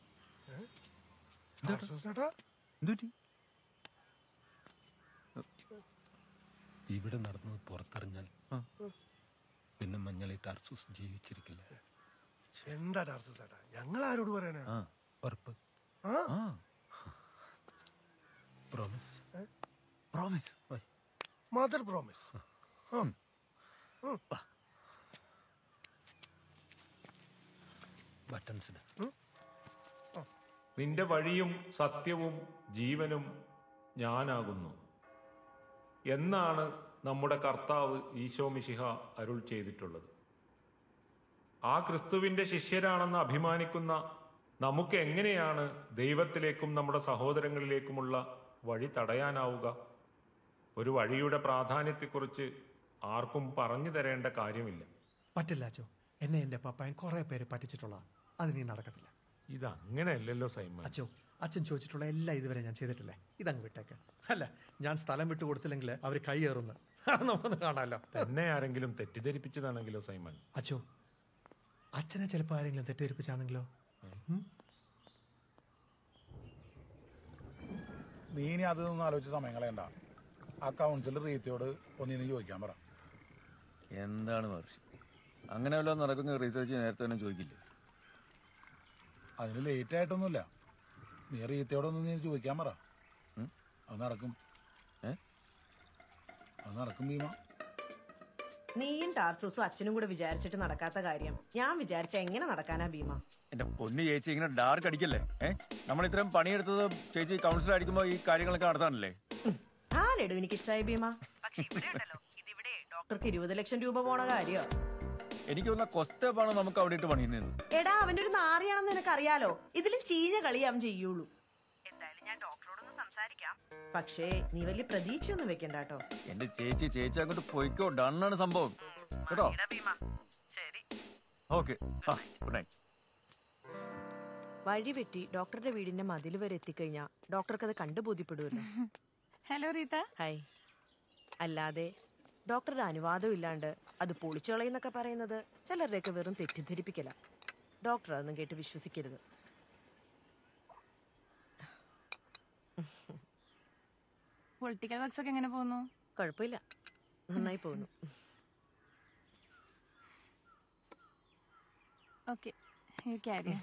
ചേട്ടാ എന്തുപറ്റി ഇവിടെ നടന്നത് പുറത്തറിഞ്ഞാൽ പിന്നെ മഞ്ഞളി ടാർസൂസ് ജീവിച്ചിരിക്കില്ല എന്താ ടാർസു ചേട്ടാ ഞങ്ങൾ ആരോട് പറയാനാ ഉറപ്പ് ആ പ്രോമിസ് പ്രോമിസ് മദർ പ്രോമിസ് ബട്ടൺസിന് നിന്റെ വഴിയും സത്യവും ജീവനും ഞാനാകുന്നു എന്നാണ് നമ്മുടെ കർത്താവ് ഈശോ മിശിഹ അരുൾ ചെയ്തിട്ടുള്ളത് ആ ക്രിസ്തുവിന്റെ ശിഷ്യരാണെന്ന് അഭിമാനിക്കുന്ന നമുക്ക് എങ്ങനെയാണ് ദൈവത്തിലേക്കും നമ്മുടെ സഹോദരങ്ങളിലേക്കുമുള്ള വഴി തടയാനാവുക ഒരു വഴിയുടെ പ്രാധാന്യത്തെക്കുറിച്ച് ആർക്കും പറഞ്ഞു തരേണ്ട കാര്യമില്ല പറ്റില്ല അച്ചോ എന്നെ എന്റെ പപ്പായൻ കുറെ പേര് പറ്റിച്ചിട്ടുള്ള അത് നീ നടക്കത്തില്ല ഇതങ്ങനെയല്ലല്ലോ സൈമൺ അച്ചോ അച്ഛൻ ചോദിച്ചിട്ടുള്ള എല്ലാം ഇതുവരെ ഞാൻ ചെയ്തിട്ടില്ലേ ഇതങ്ങ് വിട്ടേക്ക് അല്ല ഞാൻ സ്ഥലം വിട്ടു കൊടുത്തില്ലെങ്കിൽ അവർ കൈയേറുന്നു നമ്മളൊന്ന് കാണാമല്ലോ തന്നെ ആരെങ്കിലും തെറ്റിദ്ധരിപ്പിച്ചതാണെങ്കിലോ സൈമൺ അച്ചോ അച്ഛനെ ചിലപ്പോൾ ആരെങ്കിലും തെറ്റിദ്ധരിപ്പിച്ചാണെങ്കിലോ നീ ഇനി അതൊന്നും ആലോചിച്ച് സമയം കളയണ്ട ആ കൗൺസിലർ റീത്തിയോട് ഒന്നിന്ന് ചോദിക്കാൻ പറ എന്താണ് മഹർഷി അങ്ങനെ വല്ലതും നടക്കുന്ന റീസേർച്ച് നേരത്തെ തന്നെ ചോദിക്കില്ലേ അതിന് ലേറ്റ് ആയിട്ടൊന്നുമില്ല നീ റീത്തയോടൊന്നും നീ ചോദിക്കാൻ പറ അത് നടക്കും അത് നടക്കും ഭീമ നീയും ടാർസൂസും അച്ഛനും കൂടെ വിചാരിച്ചിട്ട് നടക്കാത്ത കാര്യം ഞാൻ വിചാരിച്ച എങ്ങനെ നടക്കാനാ ഭീമ എന്റെ പൊന്നു ചേച്ചി ഇങ്ങനെ ഡാർക്ക് അടിക്കല്ലേ ഏ നമ്മൾ ഇത്രയും പണിയെടുത്തത് ചേച്ചി കൗൺസിലർ അടിക്കുമ്പോൾ ഈ കാര്യങ്ങളൊക്കെ നടത്താനല്ലേ ആ ലഡു എനിക്ക് ഇഷ്ടമായി ഭീമ പക്ഷെ ഇവിടെ ഉണ്ടല്ലോ ഇതിവിടെ ഡോക്ടർക്ക് ഇരുപത് ലക്ഷം രൂപ പോണ കാര്യോ എനിക്ക് തോന്നുന്ന കൊസ്റ്റപ്പാണ് നമുക്ക് അവിടെ ഇട്ട് പണിയുന്നത് എടാ അവന്റെ ഒരു നാറിയാണെന്ന് നിനക്കറിയാലോ ഇതിലും ചീഞ്ഞ കളി അവൻ ചെയ്യുള്ളൂ എന്തായാലും ഞാൻ ഡോക്ടറോടൊന്ന് സംസാരിക്കാം പക്ഷേ നീ വലിയ പ്രതീക്ഷയൊന്നും വെക്കണ്ട കേട്ടോ എന്റെ ചേച്ചി ചേച്ചി അങ്ങോട്ട് പോയിക്കോ ഡണ്ണാണ് സംഭവം കേട്ടോ ശരി ഓക്കെ ആ ഗുഡ് നൈറ്റ് വഴി വെട്ടി ഡോക്ടറുടെ വീടിന്റെ മതിൽ വരെ എത്തിക്കഴിഞ്ഞാ ഡോക്ടർക്ക് അത് കണ്ടു ബോധ്യപ്പെടുമല്ലോ ഹലോ റീത്ത ഹായ് അല്ലാതെ ഡോക്ടറുടെ അനുവാദം ഇല്ലാണ്ട് അത് പൊളിച്ചു കളയുന്നൊക്കെ പറയുന്നത് ചിലരുടെയൊക്കെ വെറും തെറ്റിദ്ധരിപ്പിക്കല ഡോക്ടർ അതൊന്നും കേട്ട് വിശ്വസിക്കരുത് പൊളിറ്റിക്കൽ വർക്ക്സ് ഒക്കെ എങ്ങനെ പോകുന്നു കുഴപ്പമില്ല നന്നായി പോകുന്നു ഓക്കെ ക്യാരി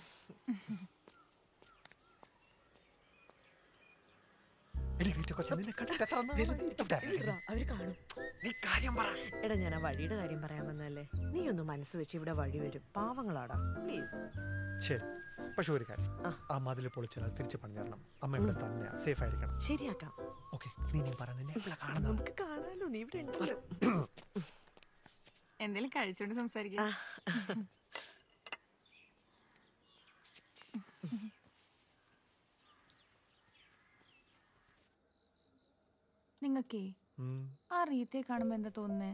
അവര് കാണും എടാ ഞാൻ ആ വഴിയുടെ കാര്യം പറയാൻ വന്നല്ലേ നീ ഒന്ന് മനസ്സ് വെച്ച് ഇവിടെ വഴി വരും പാവങ്ങളാടാ പ്ലീസ് ശരി പക്ഷെ ഒരു കാര്യം ആ മതിൽ പൊളിച്ചാൽ അത് തിരിച്ച് പണി തരണം അമ്മ ഇവിടെ തന്നെയാ സേഫ് ആയിരിക്കണം ശരിയാക്കാം ഓക്കെ നീ നീ പറ നിന്നെ എപ്പോഴാ കാണുന്നത് നമുക്ക് കാണാലോ നീ ഇവിടെ ഉണ്ടല്ലോ എന്തെങ്കിലും കഴിച്ചോണ്ട് സംസാരിക്കാം നിങ്ങക്കേ ഉം. ആ റീത്തയെ കാണുമ്പോ എന്താ തോന്നുന്നേ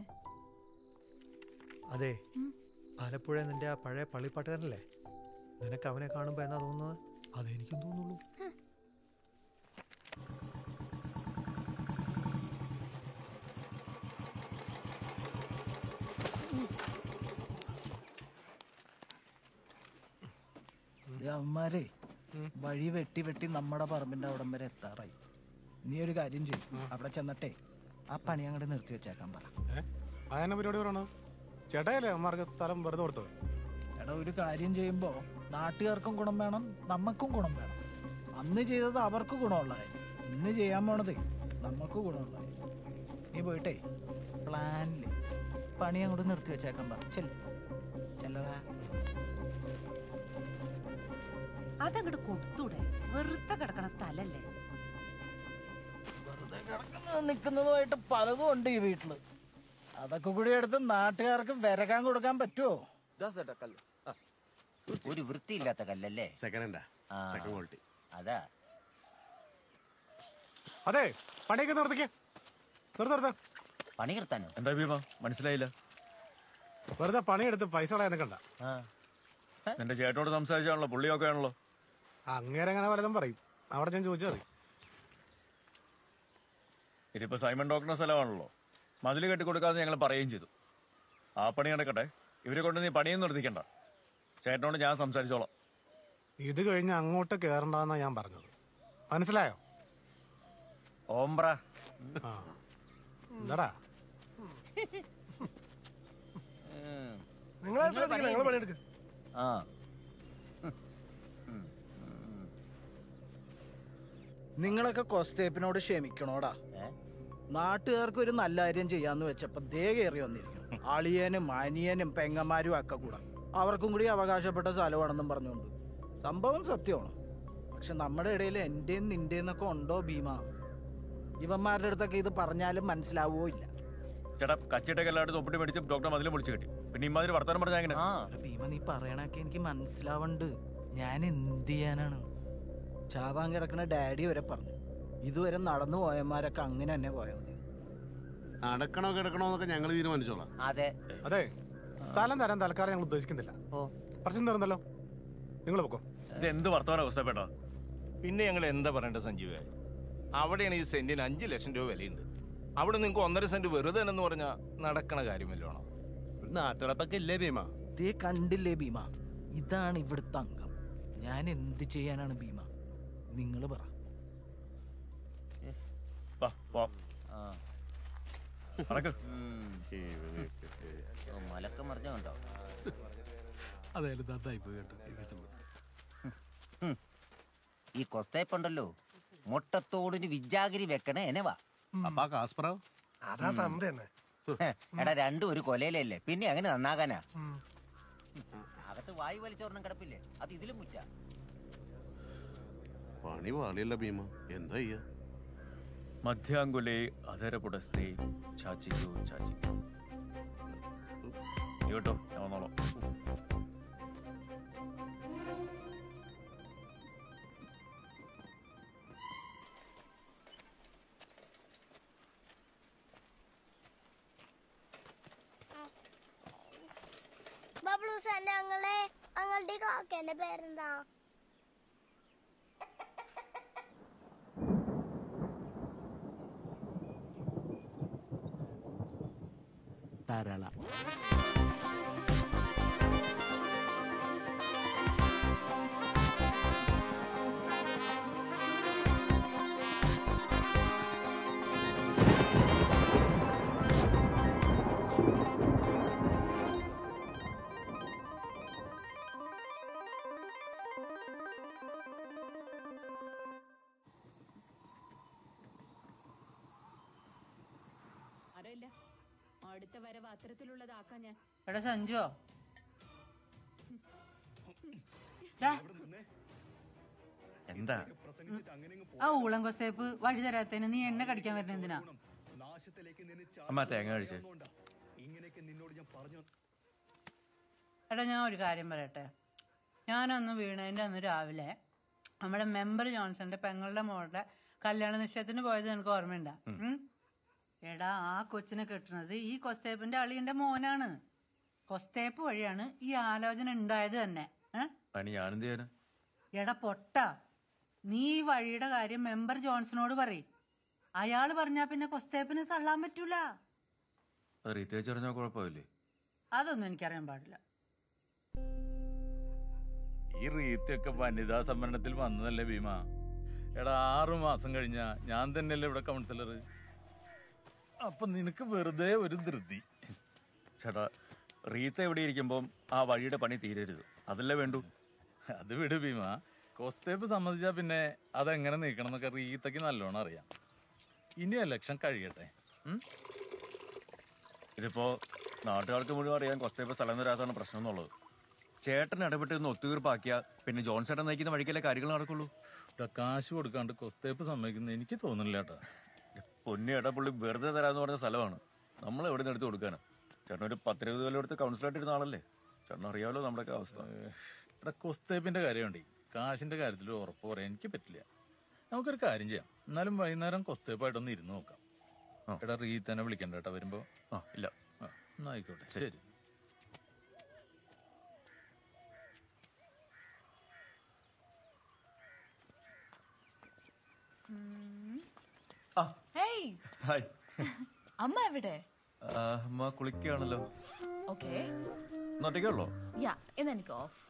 അതെ ആലപ്പുഴ നിന്റെ ആ പഴയ പള്ളിപ്പാട്ടുകാരനല്ലേ നിനക്ക് അവനെ കാണുമ്പോ എന്നാ തോന്നുന്നത് അതെനിക്കും തോന്നുള്ളൂ അവന്മാരെ വഴി വെട്ടി വെട്ടി നമ്മുടെ പറമ്പിന്റെ അവിടം വരെ എത്താറായി നീ ഒരു കാര്യം ചെയ്യും അവിടെ ചെന്നിട്ടേ ആ പണി അങ്ങോട്ട് നിർത്തി വെച്ചേക്കാൻ പറ അതെന്നെ പരിപാടി പറയണോ ചേട്ടായല്ലേ അമ്മമാർക്ക് സ്ഥലം വെറുതെ കൊടുത്തത് എടാ ഒരു കാര്യം ചെയ്യുമ്പോ നാട്ടുകാർക്കും ഗുണം വേണം നമുക്കും ഗുണം വേണം അന്ന് ചെയ്തത് അവർക്ക് ഗുണമുള്ളതായി ഇന്ന് ചെയ്യാൻ പോണതേ നമുക്ക് ഗുണമുള്ളതായി നീ പോയിട്ടേ പ്ലാനില് പണി അങ്ങോട്ട് നിർത്തി വെച്ചേക്കാൻ പറ ചെല്ല ചെല്ലടാ അതങ്ങോട്ട് കൊടുത്തൂടെ വെറുതെ കിടക്കണ സ്ഥലല്ലേ വെറുതെ കിടക്കുന്നത് നിൽക്കുന്നതുമായിട്ട് പലതും ഉണ്ട് ഈ വീട്ടില് അതൊക്കെ കൂടി എടുത്ത് നാട്ടുകാർക്ക് വിരകാൻ കൊടുക്കാൻ പറ്റുമോ ഒരു വൃത്തിയില്ലാത്ത കല്ലല്ലേ സെക്കൻഡ് ഹാൻഡാ ആ. സെക്കൻഡ് ക്വാളിറ്റി അതാ അതെ പണിയൊക്കെ നിർത്തിക്കേ നിർത്ത നിർത്ത പണി നിർത്താനോ എന്താ ഭീമ മനസ്സിലായില്ല വെറുതെ പണിയെടുത്ത് പൈസ കളയാൻ നിൽക്കണ്ട നിന്റെ ചേട്ടനോട് സംസാരിച്ചാണല്ലോ പുള്ളിയൊക്കെ ആണല്ലോ അങ്ങേരെ അങ്ങനെ പലതും പറയും അവിടെ ഞാൻ ചോദിച്ചാൽ മതി ഇതിപ്പോ സൈമൺ ഡോക്ടറിന്റെ സ്ഥലമാണല്ലോ മതിൽ കെട്ടിക്കൊടുക്കാതെ ഞങ്ങൾ പറയുകയും ചെയ്തു ആ പണി നടക്കട്ടെ ഇവരെ കൊണ്ട് നീ പണിയും നിർത്തിക്കണ്ട ചേട്ടനോട് ഞാൻ സംസാരിച്ചോളാം ഇത് കഴിഞ്ഞ് അങ്ങോട്ട് കയറണ്ടെന്നാ ഞാൻ പറഞ്ഞത് മനസ്സിലായോ ഓംബ്ര ആ എന്താടാ നിങ്ങൾ നിങ്ങൾ പണിയെടുക്ക് ആ നിങ്ങളൊക്കെ കൊസ്തേപ്പിനോട് ക്ഷമിക്കണോടാ നാട്ടുകാർക്ക് ഒരു നല്ല കാര്യം ചെയ്യാന്ന് വെച്ചപ്പോ ദേ കയറി വന്നിരിക്കും അളിയനും അനിയനും പെങ്ങന്മാരും ഒക്കെ കൂടെ അവർക്കും കൂടി അവകാശപ്പെട്ട സ്ഥലമാണെന്നും പറഞ്ഞുകൊണ്ട് സംഭവം സത്യമാണ് പക്ഷെ നമ്മുടെ ഇടയിൽ എന്റെയും നിന്റെയും എന്നൊക്കെ ഉണ്ടോ ഭീമ ഇവന്മാരുടെ അടുത്തൊക്കെ ഇത് പറഞ്ഞാലും മനസ്സിലാവുകയോ ഇല്ല ചേട്ടാ കച്ചിട്ടൊക്കെ എല്ലായിടത്തും ഒപ്പിട്ട് മേടിച്ച് ഡോക്ടർ മതിലും പൊളിച്ച് കെട്ടി പിന്നെ ഇമാതിരി വർത്തമാനം പറഞ്ഞാൽ എങ്ങനെ അല്ല, ഭീമ നീ പറയണൊക്കെ എനിക്ക് മനസ്സിലാവണ്ട് ഞാൻ എന്ത് ചെയ്യാനാണ് ചാവാൻ കിടക്കണ ഡാഡി വരെ പറഞ്ഞു ഇതുവരെ നടന്നു പോയന്മാരൊക്കെ അങ്ങനെ തന്നെ പോയാൽ മതി നടക്കണോ കിടക്കണോ എന്നൊക്കെ ഞങ്ങൾ തീരുമാനിച്ചോളാം അതെ അതെ സ്ഥലം തരാൻ തൽക്കാലം ഞങ്ങൾ ഉദ്ദേശിക്കുന്നില്ല പ്രശ്നം തീർന്നല്ലോ നിങ്ങൾ പൊക്കോ ഇത് എന്ത് വർത്തമാന അവസ്ഥപ്പെട്ട പിന്നെ ഞങ്ങൾ എന്താ പറയേണ്ടത് സഞ്ജീവ അവിടെയാണ് ഈ സെന്റിന് അഞ്ച് ലക്ഷം രൂപ വിലയുണ്ട് അവിടെ നിങ്ങൾക്ക് ഒന്നര സെന്റ് വെറുതെ എന്ന് പറഞ്ഞാൽ നടക്കണ കാര്യമല്ലോണം നാട്ടിളപ്പൊക്കെ ഇല്ലേ ഭീമ ദേ കണ്ടില്ലേ ഭീമ ഇതാണ് ഇവിടുത്തെ അംഗം ഞാൻ എന്ത് ചെയ്യാനാണ് ഭീമ നിങ്ങൾ പറ വാ പോവാം നടക്ക് മലക്കം മറിഞ്ഞോ അതായാലും നന്നായി പോയി കേട്ടോ എനിക്ക് ഇഷ്ടപ്പെട്ടു ഹും. ഈ കൊസ്തേപ്പുണ്ടല്ലോ മുട്ടത്തോടിന് വിജാഗിരി വെക്കണേ എനവാ അപ്പാ കാസ്പറാവ് അതാ തന്ത തന്നെ എടാ രണ്ടും ഒരു കൊലയിലല്ലേ പിന്നെ അങ്ങനെ നന്നാകാനാ അകത്ത് വായു വലിച്ചോർണം കിടപ്പില്ലേ അത് ഇതിലും മുറ്റ പണി പാളിയല്ല ഭീമ എന്താ ചെയ്യാ മധ്യാങ്കുലേ അധരപുടസ്ഥേ ചാച്ചിക്കോ ചാച്ചിക്കോ നീ കേട്ടോ ഞാൻ വന്നോളാം ബബ്ലൂസ് ഞങ്ങളെ ഞങ്ങളുടെ കാക്കേന്റെ പേരെന്താ തരള സാരമില്ല അടുത്ത വരവ് അത്തരത്തിലുള്ളതാക്കാൻ ഞാൻ എടാ സഞ്ജുവോ ദാ, എന്താ ആ ഊളം കൊസ്തേപ്പ് വഴി തരാത്തതിന് നീ എന്നെ കടിക്കാൻ വരുന്ന എന്തിനാ അമ്മ തേങ്ങ കഴിച്ചേ എടാ ഞാൻ ഒരു കാര്യം പറയട്ടെ ഞാനന്ന് വീണതിൻ്റെ അന്ന് രാവിലെ നമ്മുടെ മെമ്പർ ജോൺസന്റെ പെങ്ങളുടെ മോളുടെ കല്യാണ നിശ്ചയത്തിന് പോയത് എനിക്ക് ഓർമ്മയുണ്ടാ ഉം? എടാ ആ കൊച്ചിനെ കെട്ടുന്നത് ഈ കൊസ്തേപ്പിന്റെ അളിയന്റെ മോനാണ് കൊസ്തേപ്പ് വഴിയാണ് ഈ ആലോചന ഉണ്ടായത് തന്നെ ഏ? അതിന് ഞാനെന്ത് ചെയ്യാനാ എടാ പൊട്ട നീ ഈ വഴിയുടെ കാര്യം മെമ്പർ ജോൺസണോട് പറയും അയാൾ പറഞ്ഞാ പിന്നെ കൊസ്തേപ്പിന് തള്ളാൻ പറ്റൂല അത് റീത്തേച്ച് പറഞ്ഞാൽ കുഴപ്പമില്ലേ അതൊന്നും എനിക്കറിയാൻ പാടില്ല ഈ റീത്തൊക്കെ വനിതാ സംവരണത്തിൽ വന്നതല്ലേ ഭീമ എടാ ആറു മാസം കഴിഞ്ഞ ഞാൻ തന്നെയല്ലേ ഇവിടെ കൗൺസിലർ അപ്പൊ നിനക്ക് വെറുതെ ഒരു ധൃതി ചേട്ടാ റീത്ത എവിടെ ഇരിക്കുമ്പോൾ ആ വഴിയുടെ പണി തീരരുത് അതല്ലേ വേണ്ടു അത് വിട് ഭീമ കൊസ്തേപ്പ് സമ്മതിച്ചാ പിന്നെ അതെങ്ങനെ നീക്കണം എന്നൊക്കെ റീത്തക്ക് നല്ലോണം അറിയാം ഇനി ഇലക്ഷൻ കഴിയട്ടെ ഉം? ഇതിപ്പോ നാട്ടുകാർക്ക് മുഴുവൻ അറിയാൻ കൊസ്റ്റേപ്പ് സ്ഥലം തരാത്താണ് പ്രശ്നം എന്നുള്ളത് ചേട്ടൻ ഇടപെട്ട് ഒന്ന് ഒത്തുതീർപ്പാക്കിയ പിന്നെ ജോൺ ചേട്ടൻ നയിക്കുന്ന വഴിക്കല്ലേ കാര്യങ്ങൾ നടക്കുള്ളൂ എടാ, കാശ് കൊടുക്കാണ്ട് കൊസ്തേപ്പ് സമ്മതിക്കുന്നത് എനിക്ക് തോന്നുന്നില്ല കേട്ടോ പൊന്നി ഏട്ടാ പുള്ളി വെറുതെ തരാന്ന് പറഞ്ഞ സ്ഥലമാണ് നമ്മൾ എവിടെ നിന്ന് എടുത്ത് കൊടുക്കാനാ ചേട്ടൻ ഒരു പത്തിരുപത് കൊല്ലം എടുത്ത് കൗൺസിലായിട്ട് ഇരുന്ന ആളല്ലേ ചേട്ടൻ അറിയാമല്ലോ നമ്മുടെയൊക്കെ അവസ്ഥ ഇവിടെ കൊസ്തേപ്പിന്റെ കാര്യമുണ്ട് കാശിന്റെ കാര്യത്തിൽ ഉറപ്പ് പറയാൻ എനിക്ക് പറ്റില്ല നമുക്കൊരു കാര്യം ചെയ്യാം എന്നാലും വൈകുന്നേരം കൊസ്തേപ്പായിട്ടൊന്ന് ഇരുന്ന് നോക്കാം എടാ റീത്തനെ വിളിക്കണ്ട കേട്ടോ വരുമ്പോ ആ ഇല്ല ആ, എന്നാ ആയിക്കോട്ടെ ശരി. ശരി ഹേയ് ഹായ് അമ്മ എവിടെ ആ, അമ്മ കുളിക്കുകയാണല്ലോ ഓക്കെ ഒറ്റയ്ക്കുള്ളോ യാ ഇന്ന് എനിക്ക് ഓഫ്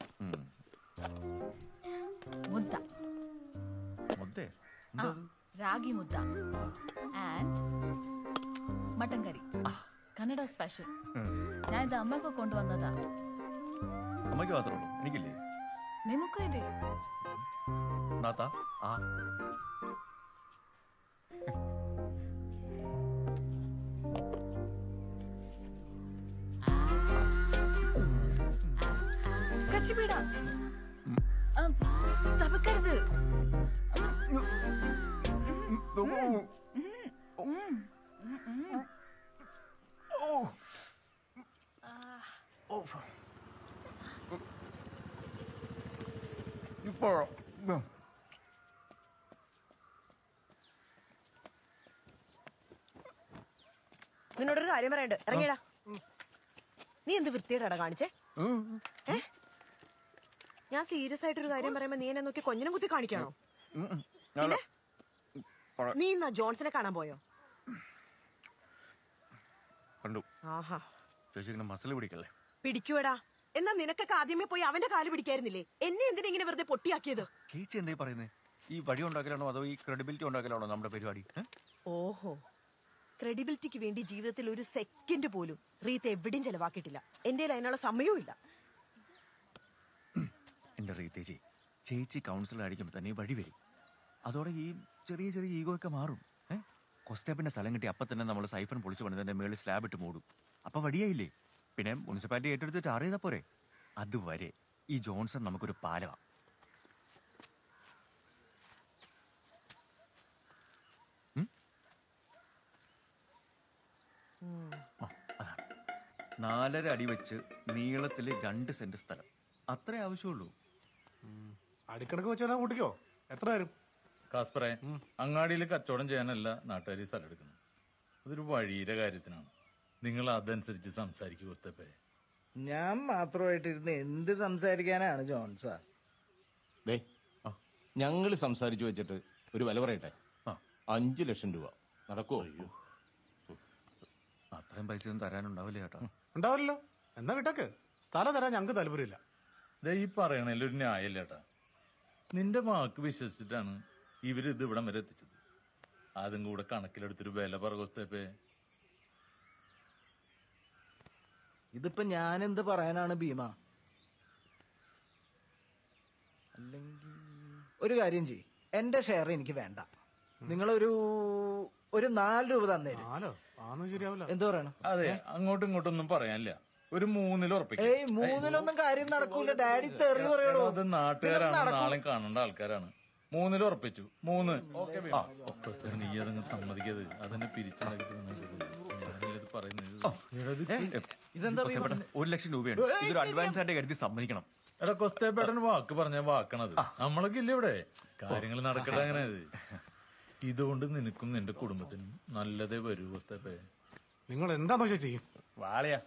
മുദ്ദ മുദ്ദേ ആ, ragi mudde and mutton curry Kannada special ഞാൻ ഇത് അമ്മക്ക് കൊണ്ടുവന്നതാ അമ്മയ്ക്ക് മാത്രമേ ഉള്ളൂ എനിക്കില്ലേ നിമുക്കും ಇದೆ നാത്ത ആ കച്ചിബീട ചവക്കരുത് ഇപ്പോഴോ നിന്നോടൊരു കാര്യം പറയണ്ട് ഇറങ്ങിയടാ നീ എന്ത് വൃത്തിയേടാ കാണിച്ചേ ഏ ഞാൻ സീരിയസ് ആയിട്ടൊരു കാര്യം പറയുമ്പോ നീ എന്നെ നോക്കി കൊഞ്ഞിനും കുത്തി കാണിക്കാണോ പിന്നെ നീ ഇന്നാ ജോൺസനെ കാണാൻ പോയോ കണ്ടു ആഹാ ചേച്ചി ഇങ്ങനെ മസിൽ പിടിക്കല്ലേ പിടിക്കൂടാ എന്നാ നിനക്കൊക്കെ ആദ്യമേ പോയി അവന്റെ കാല് പിടിക്കായിരുന്നില്ലേ എന്നെ എന്തിനാ ഇങ്ങനെ വെറുതെ പൊട്ടിയാക്കിയത് ചേച്ചി എന്തേ പറയുന്നേ ഈ വഴി ഉണ്ടാക്കലാണോ അതോ ഈ ക്രെഡിബിലിറ്റി ഉണ്ടാക്കലാണോ നമ്മുടെ പരിപാടി ഏ? ഓഹോ ക്രെഡിബിലിറ്റിക്ക് വേണ്ടി ജീവിതത്തിൽ ഒരു സെക്കൻഡ് പോലും റീത്ത് എവിടെയും ചെലവാക്കിയിട്ടില്ല എന്റെ അതിനുള്ള സമയവും ഇല്ല എന്റെ റീത്തേച്ചി ചേച്ചി കൗൺസിലർ ആയിരിക്കുമ്പോൾ തന്നെ ഈ വഴി വരും അതോടെ ഈ ചെറിയ ചെറിയ ഈഗോ ഒക്കെ മാറും ഏഹ് കൊസ്റ്റാപ്പിന്റെ സ്ഥലം കിട്ടി അപ്പൊ തന്നെ നമ്മൾ സൈഫൺ പൊളിച്ചു പണിതന്റെ മേളിൽ സ്ലാബ് ഇട്ട് മൂടും അപ്പൊ വഴിയായില്ലേ പിന്നെ മുനിസിപ്പാലിറ്റി ഏറ്റെടുത്ത് ടാർ ചെയ്താ പോരെ അതുവരെ ഈ ജോൺസൺ നമുക്കൊരു പാലവാ നാലര അടി വെച്ച് നീളത്തിൽ രണ്ട് സെന്റ് സ്ഥലം അത്രേ ആവശ്യമുള്ളൂ അടിക്കണക്ക് വെച്ചാൽ കൂട്ടിക്കോ എത്ര വരും കാസ്പറേ അങ്ങാടിയിൽ കച്ചവടം ചെയ്യാനല്ല നാട്ടുകാർ ഈ സ്ഥലം എടുക്കുന്നത് അതൊരു വഴിയുടെ കാര്യത്തിനാണ് നിങ്ങൾ അതനുസരിച്ച് സംസാരിക്കൂ ഉസ്തപ്പേ ഞാൻ മാത്രമായിട്ടിരുന്ന് എന്ത് സംസാരിക്കാനാണ് ജോൺസ ദേ ഞങ്ങൾ സംസാരിച്ചു വെച്ചിട്ട് ഒരു വില പറയട്ടെ അഞ്ചു ലക്ഷം രൂപ നടക്കുമോ അത്രയും പൈസ ഒന്നും തരാനുണ്ടാവില്ല ചേട്ടാ ഉണ്ടാവില്ലല്ലോ എന്നാ വിട്ടക്ക് സ്ഥലം തരാൻ ഞങ്ങൾക്ക് താല്പര്യമില്ല ദേ ഈ പറയണതിൽ ഒരു ന്യായമില്ല ഏട്ടാ നിന്റെ വാക്ക് വിശ്വസിച്ചിട്ടാണ് ഇവര് ഇത് ഇവിടം വരെ എത്തിച്ചത് അതും കൂടെ കണക്കിലെടുത്തൊരു വില പറകുസ്തപ്പേ ഇതിപ്പോ ഞാൻ എന്ത് പറയാനാണ് ഭീമ അല്ലെങ്കിൽ ഒരു കാര്യം ചെയ് എന്റെ ഷെയർ എനിക്ക് വേണ്ട നിങ്ങളൊരു ഒരു നാല് രൂപ തന്നേരും നാലോ ആന്ന് ശരിയാവില്ല എന്ത് പറയണം അതെ അങ്ങോട്ടും ഇങ്ങോട്ടും ഒന്നും പറയാനില്ല ഒരു മൂന്നിൽ ഉറപ്പിക്കാം ഏയ് മൂന്നിലൊന്നും കാര്യം നടക്കൂല ഡാഡി തെറി പറയണോ അത് നാട്ടുകാരാണ് നാളെ കാണേണ്ട ആൾക്കാരാണ് മൂന്നിൽ ഉറപ്പിച്ചു മൂന്ന് ആ, ഒക്കെ സർ, നീ അതങ്ങ് സമ്മതിക്കത് അതെന്നെ പിരിച്ചുണ്ടാക്കിട്ട് ഞാനിത് പറയുന്നത് ഇതെന്താ കൊസ്താപ്പേട്ടൻ, ഒരു ലക്ഷം രൂപയാണ് ഇതൊരു അഡ്വാൻസ് ആയിട്ട് കരുതി സമ്മതിക്കണം എടാ കൊസ്തേപ്പേട്ടൻ വാക്ക് പറഞ്ഞ വാക്കണത് നമ്മളൊക്കെ ഇല്ല ഇവിടെ കാര്യങ്ങൾ നടക്കട്ടെ അങ്ങനെ അത് ഇതുകൊണ്ട് നിനക്കും നിന്റെ കുടുംബത്തിനും നല്ലതേ വരൂ കൊസ്തേപ്പേ നിങ്ങൾ എന്താന്ന് വെച്ചാൽ ചെയ്യും വാളയാ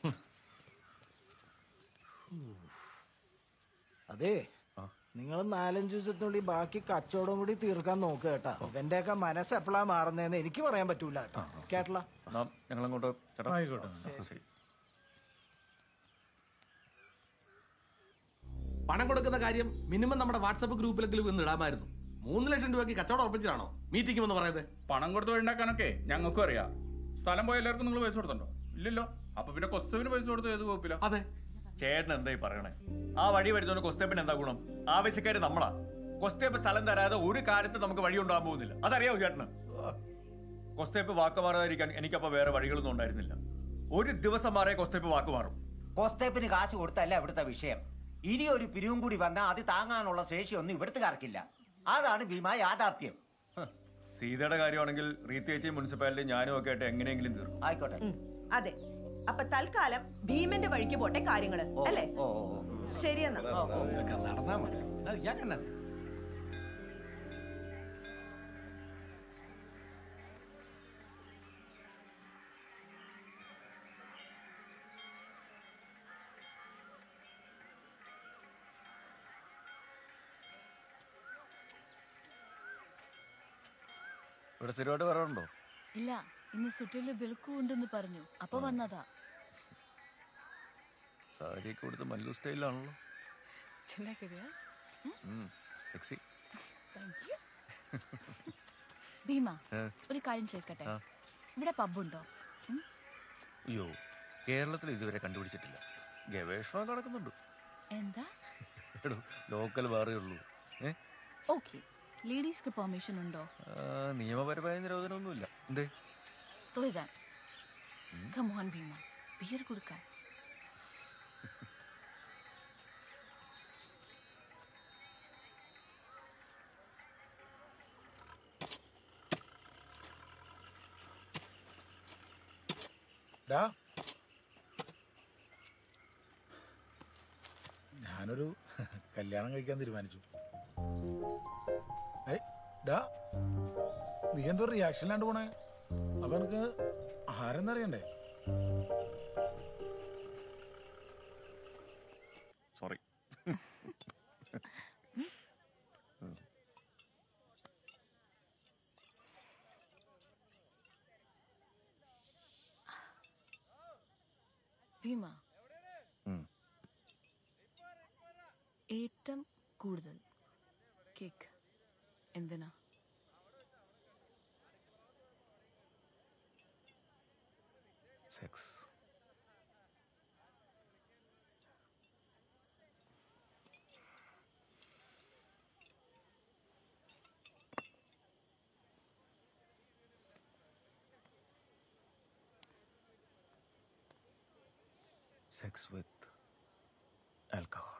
അതെ നിങ്ങൾ നാലഞ്ച് ദിവസത്തിനുള്ളിൽ ബാക്കി കച്ചവടം കൂടി തീർക്കാൻ നോക്കുക കേട്ടാ ഇവന്റെയൊക്കെ മനസ്സ് എപ്പോഴാ മാറുന്നതെന്ന് എനിക്ക് പറയാൻ പറ്റൂല കേട്ടോ കേട്ടല ഞങ്ങൾ അങ്ങോട്ട് ചേട്ടാ ആയിക്കോട്ടെ ശരി പണം കൊടുക്കുന്ന കാര്യം മിനിമം നമ്മുടെ വാട്സപ്പ് ഗ്രൂപ്പിലെങ്കിലും ഒന്ന് ഇടാമായിരുന്നു മൂന്ന് ലക്ഷം രൂപയ്ക്ക് കച്ചവടം ഉറപ്പിച്ചിട്ടാണോ മീറ്റിംഗ് എന്ന് പറയുന്നത് പണം കൊടുത്ത് ഉണ്ടാക്കാനൊക്കെ ഞങ്ങൾക്കും അറിയാം സ്ഥലം പോയ എല്ലാവർക്കും നിങ്ങൾ പൈസ കൊടുത്തുണ്ടോ ഇല്ലല്ലോ അപ്പൊ പിന്നെ കൊസ്തുവിന് പൈസ കൊടുത്ത് ഏത് കുഴപ്പമില്ല അതെ ചേട്ടൻ എന്തായി പറയണേ ആ വഴി വരുന്നതുകൊണ്ട് കൊസ്തേപ്പിന് എന്താ ഗുണം ആവശ്യക്കാര് നമ്മളാ കൊസ്തേപ്പ് സ്ഥലം തരാതെ ഒരു കാലത്ത് നമുക്ക് വഴി ഉണ്ടാകാൻ പോകുന്നില്ല അതറിയാവോ ചേട്ടന് കൊസ്തേപ്പ് വാക്ക് മാറാതിരിക്കാൻ എനിക്കപ്പോ വേറെ വഴികളൊന്നും ഉണ്ടായിരുന്നില്ല ഒരു ദിവസം മാറിയ കൊസ്തേപ്പ് വാക്ക് മാറും കോസ്റ്റേപ്പിന് കാശ് കൊടുത്തല്ല ഇവിടുത്തെ വിഷയം ഇനി ഒരു പിരിവും കൂടി വന്നാൽ അത് താങ്ങാനുള്ള ശേഷിയൊന്നും ഇവിടുത്തുകാർക്കില്ല അതാണ് ഭീമ യാഥാർത്ഥ്യം സീതയുടെ കാര്യമാണെങ്കിൽ റീത്തേച്ചി മുനിസിപ്പാലിറ്റി ഞാനും ഒക്കെ ആയിട്ട് എങ്ങനെയെങ്കിലും തീർക്കും ആയിക്കോട്ടെ അതെ അപ്പൊ തൽക്കാലം ഭീമന്റെ വഴിക്ക് പോട്ടെ കാര്യങ്ങള് അല്ലേ ഓ ഓ ഓ. ശരിയെന്നാ നടന്നാ മതി അത് ഇയാൾക്കെന്നാ? ഇവിടെ സ്ഥിരമായിട്ട് വരാറുണ്ടോ ഇല്ല ഇന്ന് സുറ്റില് ബിൽക്കു ഉണ്ടെന്ന് പറഞ്ഞു അപ്പൊ വന്നതാ സാരിയൊക്കെ കൊടുത്ത് മല്ലു സ്റ്റൈലാണല്ലോ ಚೆನ್ನಾಗಿದೆಯಾ സെക്സി ഭീമ ഏ. ഒരു കാര്യം ചോദിക്കട്ടെ ആ. ഇവിടെ പബ്ബുണ്ടോ അയ്യോ കേരളത്തിൽ ഇതുവരെ കണ്ടുപിടിച്ചിട്ടില്ല ഗവേഷണം നടക്കുന്നുണ്ട് എന്താ എടോ ലോക്കൽ വേറേ ഉള്ളൂ ഏ ഓക്കെ ലേഡീസ്ക്ക് പെർമിഷൻ ഉണ്ടോ ആ, നിയമപരമായ നിരോധനമൊന്നുമില്ല എന്തേ തൊഴുതാൻ കമോഹൻ ഭീമ ബിയർ കൊടുക്കാൻ ഡാ ഞാനൊരു കല്യാണം കഴിക്കാൻ തീരുമാനിച്ചു ഏയ് ഡാ നീ എന്തോ റിയാക്ഷനിലാണ്ട് പോണേ അപ്പൊ എനിക്ക് ആരെന്നറിയണ്ടേ സോറി ഭീമ ഉം. ഏറ്റവും കൂടുതൽ കേക്ക് എന്തിനാ sex with alcohol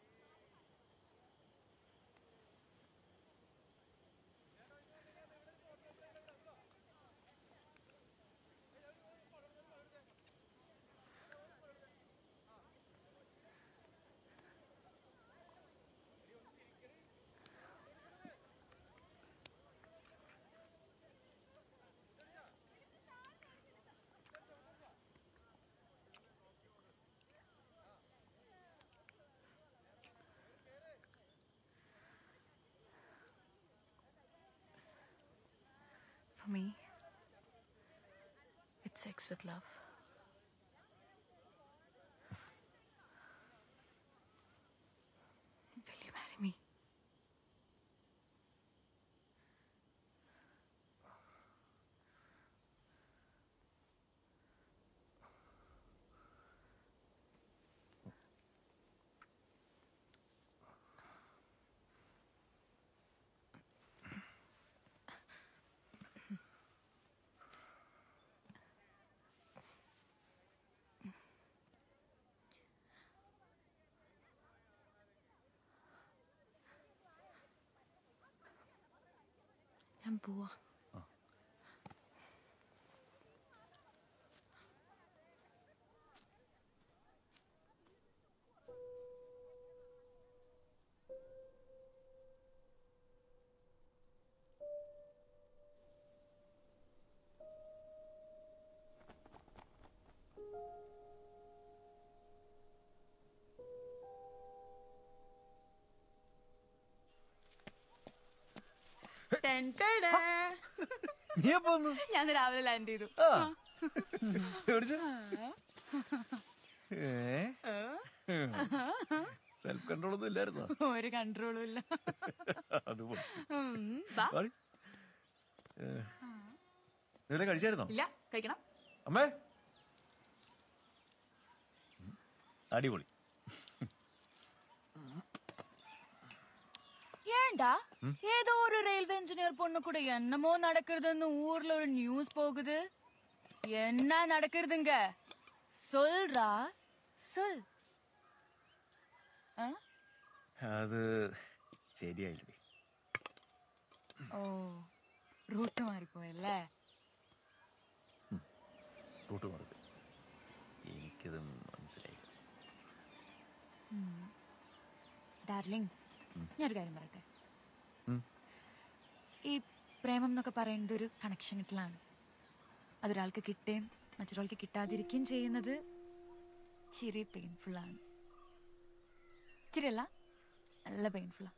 For me, it's sex with love. Will you marry me? ഞാൻ പോവാ നീ എപ്പോ വന്നു ഞാൻ രാവിലെ ലാൻഡ് ചെയ്തു ആ. എവിടുച്ച്? ഏ സെൽഫ് കൺട്രോൾ ഒന്നും ഇല്ലായിരുന്നോ ഒരു കൺട്രോളും ഇല്ല അത് പൊളിച്ചു ഉം, വാ. വാടി. ഏ. ഇതെല്ലാം കഴിച്ചായിരുന്നോ ഇല്ല കഴിക്കണം അമ്മേ ഉം. അടിപൊളി ஏன்டா ம்? ஏதோ ஒரு ரயில்வே இன்ஜினியர் பொண்ணு கூட என்னமோ நடக்கிறதுன்னு ஊர்ல ஒரு நியூஸ் போகுது என்ன நடக்கிறதுங்க சொல்றா சொல் ஆ? അത് ശരിയായില്ലേ ഓ റൂട്ട് മാറിപ്പോയല്ലേ റൂട്ട് മാറി എനിക്കത് മനസ്സിലായി ഡാർലിംഗ് ഞാനൊരു കാര്യം പറയട്ടെ ഉം. ഈ പ്രേമം എന്നൊക്കെ പറയുന്നത് ഒരു കണക്ഷനിലാണ് അതൊരാൾക്ക് കിട്ടുകയും മറ്റൊരാൾക്ക് കിട്ടാതിരിക്കുകയും ചെയ്യുന്നത് ഇച്ചിരി പെയിൻഫുൾ ആണ് ഇച്ചിരിയല്ല നല്ല പെയിൻഫുള്ളാണ്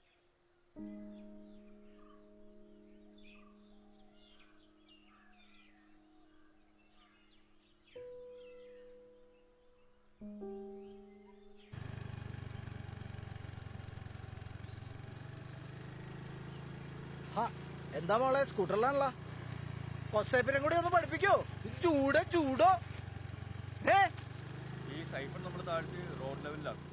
ഹാ, എന്താ മോളെ സ്കൂട്ടറിലാണല്ലോ കൊസേപ്പിനെ കൂടി ഒന്ന് പഠിപ്പിക്കോ ചൂടോ ചൂടോ ഏ ഈ സൈഫൺ നമ്മൾ താഴ്ത്തി റോഡ് ലെവലിലാക്കും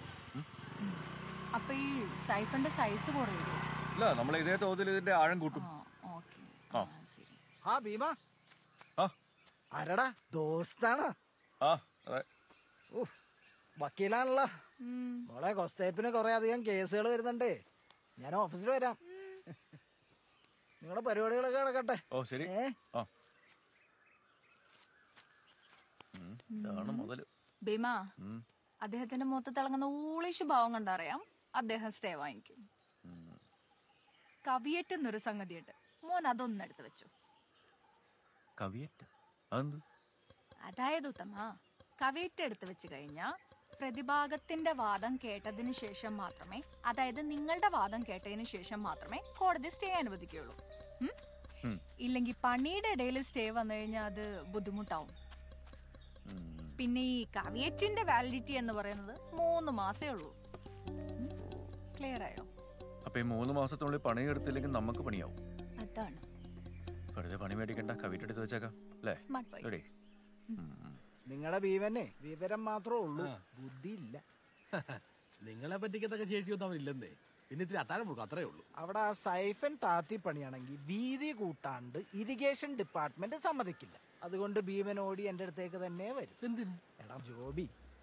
അപ്പൊ ഈ സൈഫിന്റെ സൈസ് കുറയില്ലേ ഇല്ല നമ്മൾ ഇതേ തോതിൽ ഇതിന്റെ ആഴം കൂട്ടും ഓക്കെ ആ ആ ഭീമ ആ ആരടാ ദോസ്താണോ ആ അതെ ഉഫ്, വക്കീലാണല്ലോ മോളെ കൊസ്തേപ്പിന് കുറെ അധികം കേസുകൾ വരുന്നുണ്ടേ ഞാൻ ഓഫീസിൽ വരാം നിങ്ങളുടെ പരിപാടികളൊക്കെ നടക്കട്ടെ ഓ ശരി ഏ? ആ ഉം, ഇതാണ് മുതല് ഭീമ ഉം, അദ്ദേഹത്തിന്റെ മുഖത്ത് തിളങ്ങുന്ന ഊളിഷ് ഭാവം കണ്ടറിയാം അദ്ദേഹം സ്റ്റേ വാങ്ങിക്കും ഉം. കവിയറ്റ് എന്നൊരു സംഗതിയുണ്ട് മോൻ അതൊന്നും എടുത്ത് വെച്ചു കവിയറ്റ് അതെന്ത് അതായത് ഉത്തമ കവിയറ്റ് എടുത്ത് വെച്ച് കഴിഞ്ഞാൽ പ്രതിഭാഗത്തിന്റെ വാദം കേട്ടതിന് ശേഷം മാത്രമേ അതായത് നിങ്ങളുടെ വാദം കേട്ടതിന് ശേഷം മാത്രമേ കോടതി സ്റ്റേ അനുവദിക്കുകയുള്ളൂ ഉം? ഉം. ഇല്ലെങ്കിൽ പണിയുടെ ഇടയിൽ സ്റ്റേ വന്നു കഴിഞ്ഞാൽ അത് ബുദ്ധിമുട്ടാവും പിന്നെ ഈ കവിയറ്റിന്റെ വാലിഡിറ്റി എന്ന് പറയുന്നത് മൂന്ന് മാസേ ഉള്ളൂ ക്ലിയർ ആയോ അപ്പൊ ഈ മൂന്ന് മാസത്തിനുള്ളിൽ പണി എടുത്തില്ലെങ്കിൽ നമുക്ക് പണിയാവും അതാണ് വെറുതെ പണി മേടിക്കണ്ട കവിറ്റ് എടുത്ത് വെച്ചേക്കാം അല്ലേ Smart boy. റെഡി നിങ്ങളുടെ ഭീമനെ വിവരം മാത്രമേ ഉള്ളൂ ബുദ്ധി ഇല്ല നിങ്ങളെ പറ്റിക്കത്തൊക്കെ ശേഷിയൊന്നും അവനില്ലെന്നേ പിന്നെ ഇത്തിരി അത്താഴം കൊടുക്കും അത്രേ ഉള്ളൂ അവിടെ ആ സൈഫൻ താത്തി പണിയാണെങ്കിൽ വീതി കൂട്ടാണ്ട് ഇറിഗേഷൻ ഡിപ്പാർട്ട്മെന്റ് സമ്മതിക്കില്ല അതുകൊണ്ട് ഭീമൻ ഓടി എന്റെ അടുത്തേക്ക് തന്നെ വരും എന്തിന് എടാ ജോബി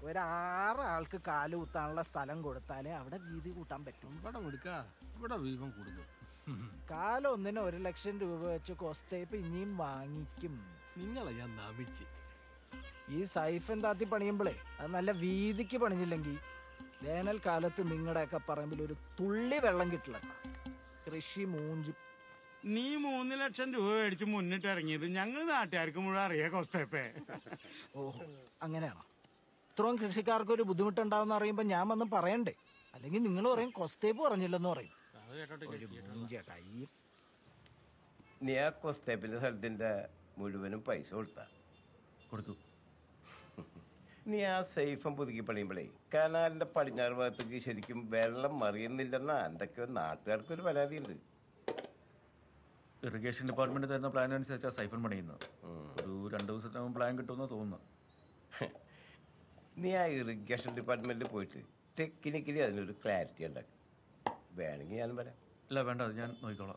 ഒരാറ് ആൾക്ക് കാല് കുത്താനുള്ള സ്ഥലം കൊടുത്താലേ അവിടെ വീതി കൂട്ടാൻ പറ്റും ഇവിടെ കൊടുക്ക ഇവിടെ വീതം കൊടുക്കും കാലൊന്നിന് ഒരു ലക്ഷം രൂപ വെച്ച് കൊസ്തേപ്പ് ഇനിയും വാങ്ങിക്കും നിങ്ങളെ ഞാൻ നമിച്ച് ഈ സൈഫൻ താത്തി പണിയുമ്പോഴേ അത് നല്ല വീതിക്ക് പണിഞ്ഞില്ലെങ്കിൽ വേനൽക്കാലത്ത് നിങ്ങളുടെയൊക്കെ പറമ്പിൽ ഒരു തുള്ളി വെള്ളം കിട്ടില്ല കൃഷി മൂഞ്ചും നീ മൂന്ന് ലക്ഷം രൂപ മേടിച്ച് മുന്നിട്ട് ഇറങ്ങിയത് ഞങ്ങൾ നാട്ടുകാർക്ക് മുഴുവൻ അറിയാ കോസ്തേപ്പേ ഓഹോ അങ്ങനെയാണോ ഇത്രയും കൃഷിക്കാർക്ക് ഒരു ബുദ്ധിമുട്ടുണ്ടാവുന്ന അറിയുമ്പോൾ ഞാൻ വന്ന് പറയണ്ടേ അല്ലെങ്കിൽ നിങ്ങൾ പറയും കൊസ്തേപ്പ് പറഞ്ഞില്ലെന്ന് പറയും ഒരു മൂഞ്ചിയ കയ്യും നീ ആ കൊസ്തേപ്പിന്റെ സ്ഥലത്തിന്റെ മുഴുവനും പൈസ കൊടുത്ത കൊടുത്തു നീ ആ സേഫം പുതുക്കി പണിയുമ്പോഴേ കനാലിന്റെ പടിഞ്ഞാറ് ഭാഗത്തേക്ക് ശരിക്കും വെള്ളം മറിയുന്നില്ലെന്ന എന്തൊക്കെയോ നാട്ടുകാർക്കൊരു പരാതിയുണ്ട് ഇറിഗേഷൻ ഡിപ്പാർട്ട്മെന്റ് തരുന്ന പ്ലാൻ അനുസരിച്ചാണ് സൈഫൺ പണിയുന്നത് ഒരു രണ്ട് ദിവസത്തിനകം പ്ലാൻ കിട്ടുമെന്ന് തോന്നുന്നു നീ ആ ഇറിഗേഷൻ ഡിപ്പാർട്ട്മെന്റിൽ പോയിട്ട് ടെക്നിക്കലി അതിനൊരു ക്ലാരിറ്റി ഉണ്ടാക്കും വേണമെങ്കിൽ ഞാൻ വരാം ഇല്ല വേണ്ട അത് ഞാൻ നോക്കിക്കോളാം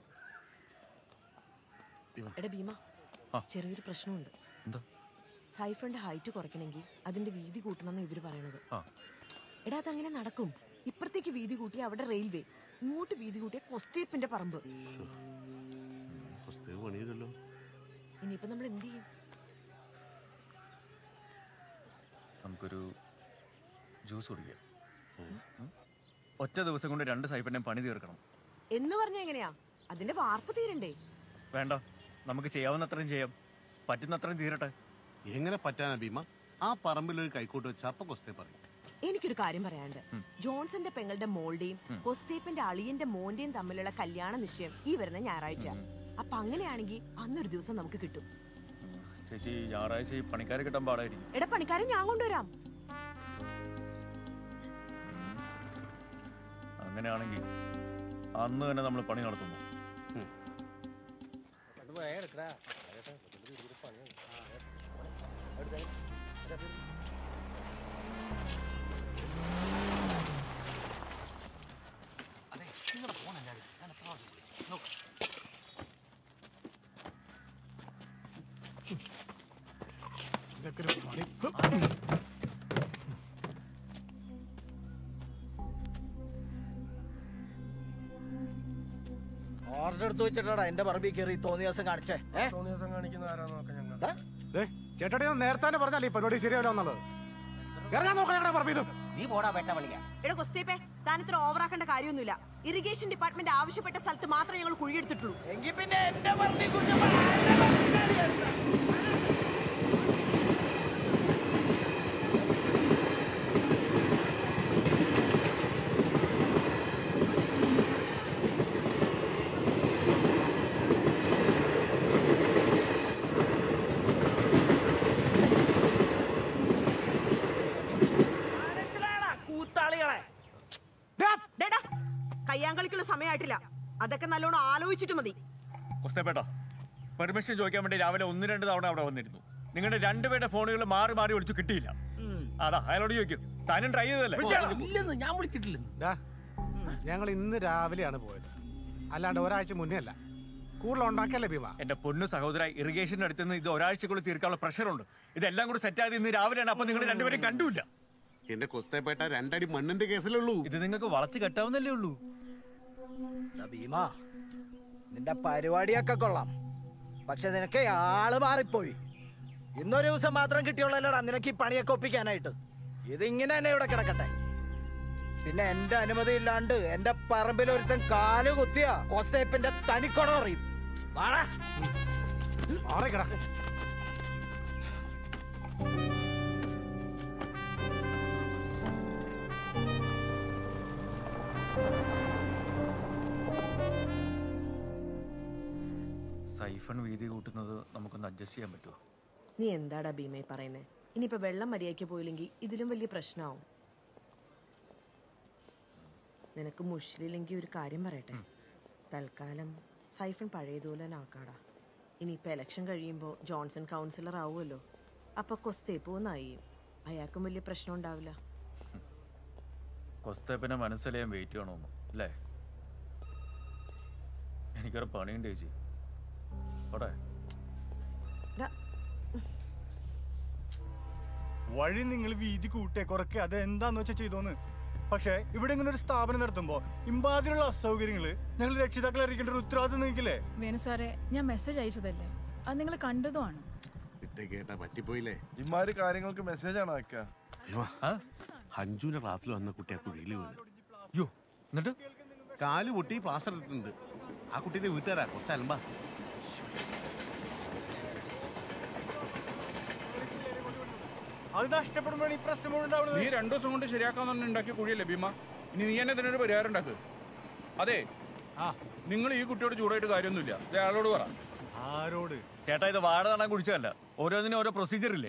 എടാ ഭീമ ആ. ചെറിയൊരു പ്രശ്നമുണ്ട് എന്താ സൈഫറിന്റെ ഹൈറ്റ് കുറയ്ക്കണമെങ്കിൽ അതിന്റെ വീതി കൂട്ടണമെന്ന് ഇവര് പറയണത് ആ എടാ അതങ്ങനെ നടക്കും ഇപ്പുറത്തേക്ക് വീതി കൂട്ടി അവിടെ റെയിൽവേ ഇങ്ങോട്ട് വീതി കൂട്ടിയ കൊസ്തീപ്പിന്റെ പറമ്പ് പുസ്തകം പണിയില്ലല്ലോ ഇനിയിപ്പോ നമ്മൾ എന്ത് ചെയ്യും നമുക്കൊരു ജ്യൂസ് കുടിക്കാം ഉം. ഒറ്റ ദിവസം കൊണ്ട് രണ്ട് സൈഫിൻ്റെയും പണി തീർക്കണം എന്ന് പറഞ്ഞ എങ്ങനെയാ അതിന്റെ വാർപ്പ് തീരണ്ടേ വേണ്ട നമുക്ക് ചെയ്യാവുന്നത്രയും ചെയ്യാം പറ്റുന്നത്രയും തീരട്ടെ എങ്ങനെ പറ്റാനാ ഭീമ ആ പറമ്പിൽ ഒരു കൈക്കോട്ട് വെച്ച് അപ്പ കൊസ്തേ പറയും എനിക്കൊരു കാര്യം പറയാനുണ്ട് ജോൺസന്റെ പെങ്ങളുടെ മോളുടെയും ഉം. കൊസ്തേപ്പിന്റെ അളിയന്റെ മോന്റെയും തമ്മിലുള്ള കല്യാണ നിശ്ചയം ഈ വരുന്ന ഞായറാഴ്ച അപ്പൊ അങ്ങനെയാണെങ്കിൽ അന്നൊരു ദിവസം നമുക്ക് കിട്ടും ചേച്ചി ഞായറാഴ്ച ഈ പണിക്കാരെ കിട്ടാൻ പാടായിരിക്കും എടാ പണിക്കാരൻ ഞാൻ കൊണ്ടുവരാം അങ്ങനെയാണെങ്കിൽ അന്ന് തന്നെ നമ്മൾ പണി നടത്തുന്നു ഇതൊക്കെ ഒരു പണി ഓർഡർ എടുത്ത് വെച്ചിട്ടാടാ എന്റെ പറമ്പിൽ കയറി തോന്നിയ ദിവസം കാണിച്ചേ ഏ തോന്നിയ ദിവസം കാണിക്കുന്ന ആരാ നോക്കാം ഞങ്ങൾ ദേ, ചേട്ടാ ഞാൻ നേരത്തെ തന്നെ പറഞ്ഞാലേ ഈ പരിപാടി ശരിയാവില്ല എന്നുള്ളത് ഇറങ്ങാൻ നോക്കണം ഞങ്ങളുടെ പറമ്പിൽ ഇത് നീ പോടാ വെട്ട പണിയാ എടാ കൊസ്തേപ്പേ താൻ ഇത്ര ഓവറാക്കേണ്ട കാര്യമൊന്നുമില്ല ഇറിഗേഷൻ ഡിപ്പാർട്ട്മെന്റ് ആവശ്യപ്പെട്ട സ്ഥലത്ത് മാത്രമേ ഞങ്ങൾ കുഴിയെടുത്തിട്ടുള്ളൂ എങ്കിൽ പിന്നെ എന്റെ പറമ്പിൽ കൂത്താളികളെ ഡേടാ കയ്യാങ്കളിക്കുള്ള സമയമായിട്ടില്ല അതൊക്കെ നല്ലോണം ആലോചിച്ചിട്ട് മതി കുസ്തേപ്പേട്ടോ പെർമിഷൻ ചോദിക്കാൻ വേണ്ടി രാവിലെ ഒന്ന് രണ്ട് തവണ അവിടെ വന്നിരുന്നു നിങ്ങളുടെ രണ്ടുപേരുടെ ഫോണുകൾ മാറി മാറി വിളിച്ചു കിട്ടിയില്ല അതാ അയാളോട് ചോദിക്കും താനും ട്രൈ ചെയ്തല്ലേ ഇല്ലെന്ന് ഞാൻ വിളിച്ചിട്ടില്ലെന്ന് ഡാ, ഞങ്ങൾ ഇന്ന് രാവിലെയാണ് പോയത് അല്ലാണ്ട് ഒരാഴ്ച മുന്നേ അല്ല കൂടുതൽ ഉണ്ടാക്കല്ലേ ഭീമ എന്റെ പൊന്നു സഹോദര ഇറിഗേഷന്റെ അടുത്ത് നിന്ന് ഇത് ഒരാഴ്ചക്കുള്ളിൽ തീർക്കാനുള്ള പ്രഷറുണ്ട് ഇതെല്ലാം കൂടി സെറ്റ് ആയത് ഇന്ന് രാവിലെയാണ് അപ്പൊ നിങ്ങൾ രണ്ടുപേരും കണ്ടുമില്ല എന്റെ കൊസ്തേപ്പേട്ട രണ്ടടി മണ്ണിന്റെ കേസിലുള്ളൂ ഇത് നിങ്ങൾക്ക് വളച്ച് കെട്ടാവുന്നല്ലേ ഉള്ളൂ ഭീമ നിന്റെ പരിപാടിയൊക്കെ കൊള്ളാം പക്ഷെ നിനക്ക് ആള് മാറിപ്പോയി ഇന്നൊരു ദിവസം മാത്രം കിട്ടിയുള്ളല്ലോടാ നിനക്ക് ഈ പണിയൊക്കെ ഒപ്പിക്കാനായിട്ട് ഇതിങ്ങനെ തന്നെ ഇവിടെ കിടക്കട്ടെ പിന്നെ എന്റെ അനുമതി ഇല്ലാണ്ട് എന്റെ പറമ്പിൽ ഒരുത്തൻ കാല് കുത്തിയ കോസ്റ്റേപ്പിന്റെ തനിക്കൊട അറിയും വാടാ മാറിക്കടാ സൈഫൺ വീതി കൂട്ടുന്നത് നമുക്കൊന്ന് അഡ്ജസ്റ്റ് ചെയ്യാൻ പറ്റുമോ നീ എന്താടാ ഭീമേ പറയുന്നേ ഇനിയിപ്പോ വെള്ളം മര്യാദയ്ക്ക് പോയില്ലെങ്കിൽ ഇതിലും വലിയ പ്രശ്നമാവും നിനക്ക് മുഷിലില്ലെങ്കിൽ ഒരു കാര്യം പറയട്ടെ തൽക്കാലം സൈഫൺ പഴയതുപോലെ തന്നെ ആക്കാടാ ഇനിയിപ്പോൾ എലക്ഷൻ കഴിയുമ്പോൾ ജോൺസൺ കൗൺസിലർ ആവുമല്ലോ അപ്പൊ കൊസ്തേപ്പൂന്നായി അയാൾക്കും വലിയ പ്രശ്നം ഉണ്ടാവില്ല കൊസ്തേപ്പിനെ മനസ്സിലാൻ വെയിറ്റ് ചെയ്യണമെന്ന് അല്ലേ എനിക്കൊരു പണിയുണ്ട് ചേച്ചി ഓടെ വഴി നിങ്ങൾ വീതി കൂട്ടേ കുറയ്ക്കുക അത് എന്താന്ന് വെച്ചാൽ ചെയ്തോന്ന് പക്ഷേ ഇവിടെ ഇങ്ങനെ ഒരു സ്ഥാപനം നടത്തുമ്പോ ഇമ്പാതിലുള്ള അസൗകര്യങ്ങള് ഞങ്ങൾ രക്ഷിതാക്കളെ അറിയിക്കേണ്ട ഒരു ഉത്തരവാദിത്വം നിങ്ങൾക്കില്ലേ വേണു സാറേ ഞാൻ മെസ്സേജ് അയച്ചതല്ലേ അത് നിങ്ങൾ കണ്ടതുമാണ് ഇട്ടേ കേട്ടാ പറ്റിപ്പോയില്ലേ ഇമാതിരി കാര്യങ്ങൾക്ക് മെസ്സേജ് ആണ് അയക്കുക ഹഞ്ചുവിന്റെ ക്ലാസ്സിൽ വന്ന കുട്ടി ആ കുഴിയിൽ വീണ് യോ എന്നിട്ട് കാല് പൊട്ടി പ്ലാസ്റ്റർ ഇട്ടിട്ടുണ്ട് ആ കുട്ടീന്റെ വീട്ടുകാരാ കുറച്ച് അലമ്പാ അത് നഷ്ടപ്പെടുമ്പോഴാണ് ഈ പ്രശ്നം മുഴുവൻ ഉണ്ടാവുന്നത് നീ രണ്ടു ദിവസം കൊണ്ട് ശരിയാക്കാന്ന് പറഞ്ഞ് ഉണ്ടാക്കിയ കുഴിയല്ലേ ഭീമ ഇനി നീ തന്നെ ഇതിനൊരു പരിഹാരം ഉണ്ടാക്ക് അതെ നിങ്ങൾ ഈ കുട്ടിയോട് ചൂടായിട്ട് കാര്യമൊന്നുമില്ല ഇത് അയാളോട് പറ ആരോട് ചേട്ടാ ഇത് വാട നടാൻ കുടിച്ചതല്ല ഓരോന്നിനും ഓരോ പ്രൊസീജിയർ ഇല്ലേ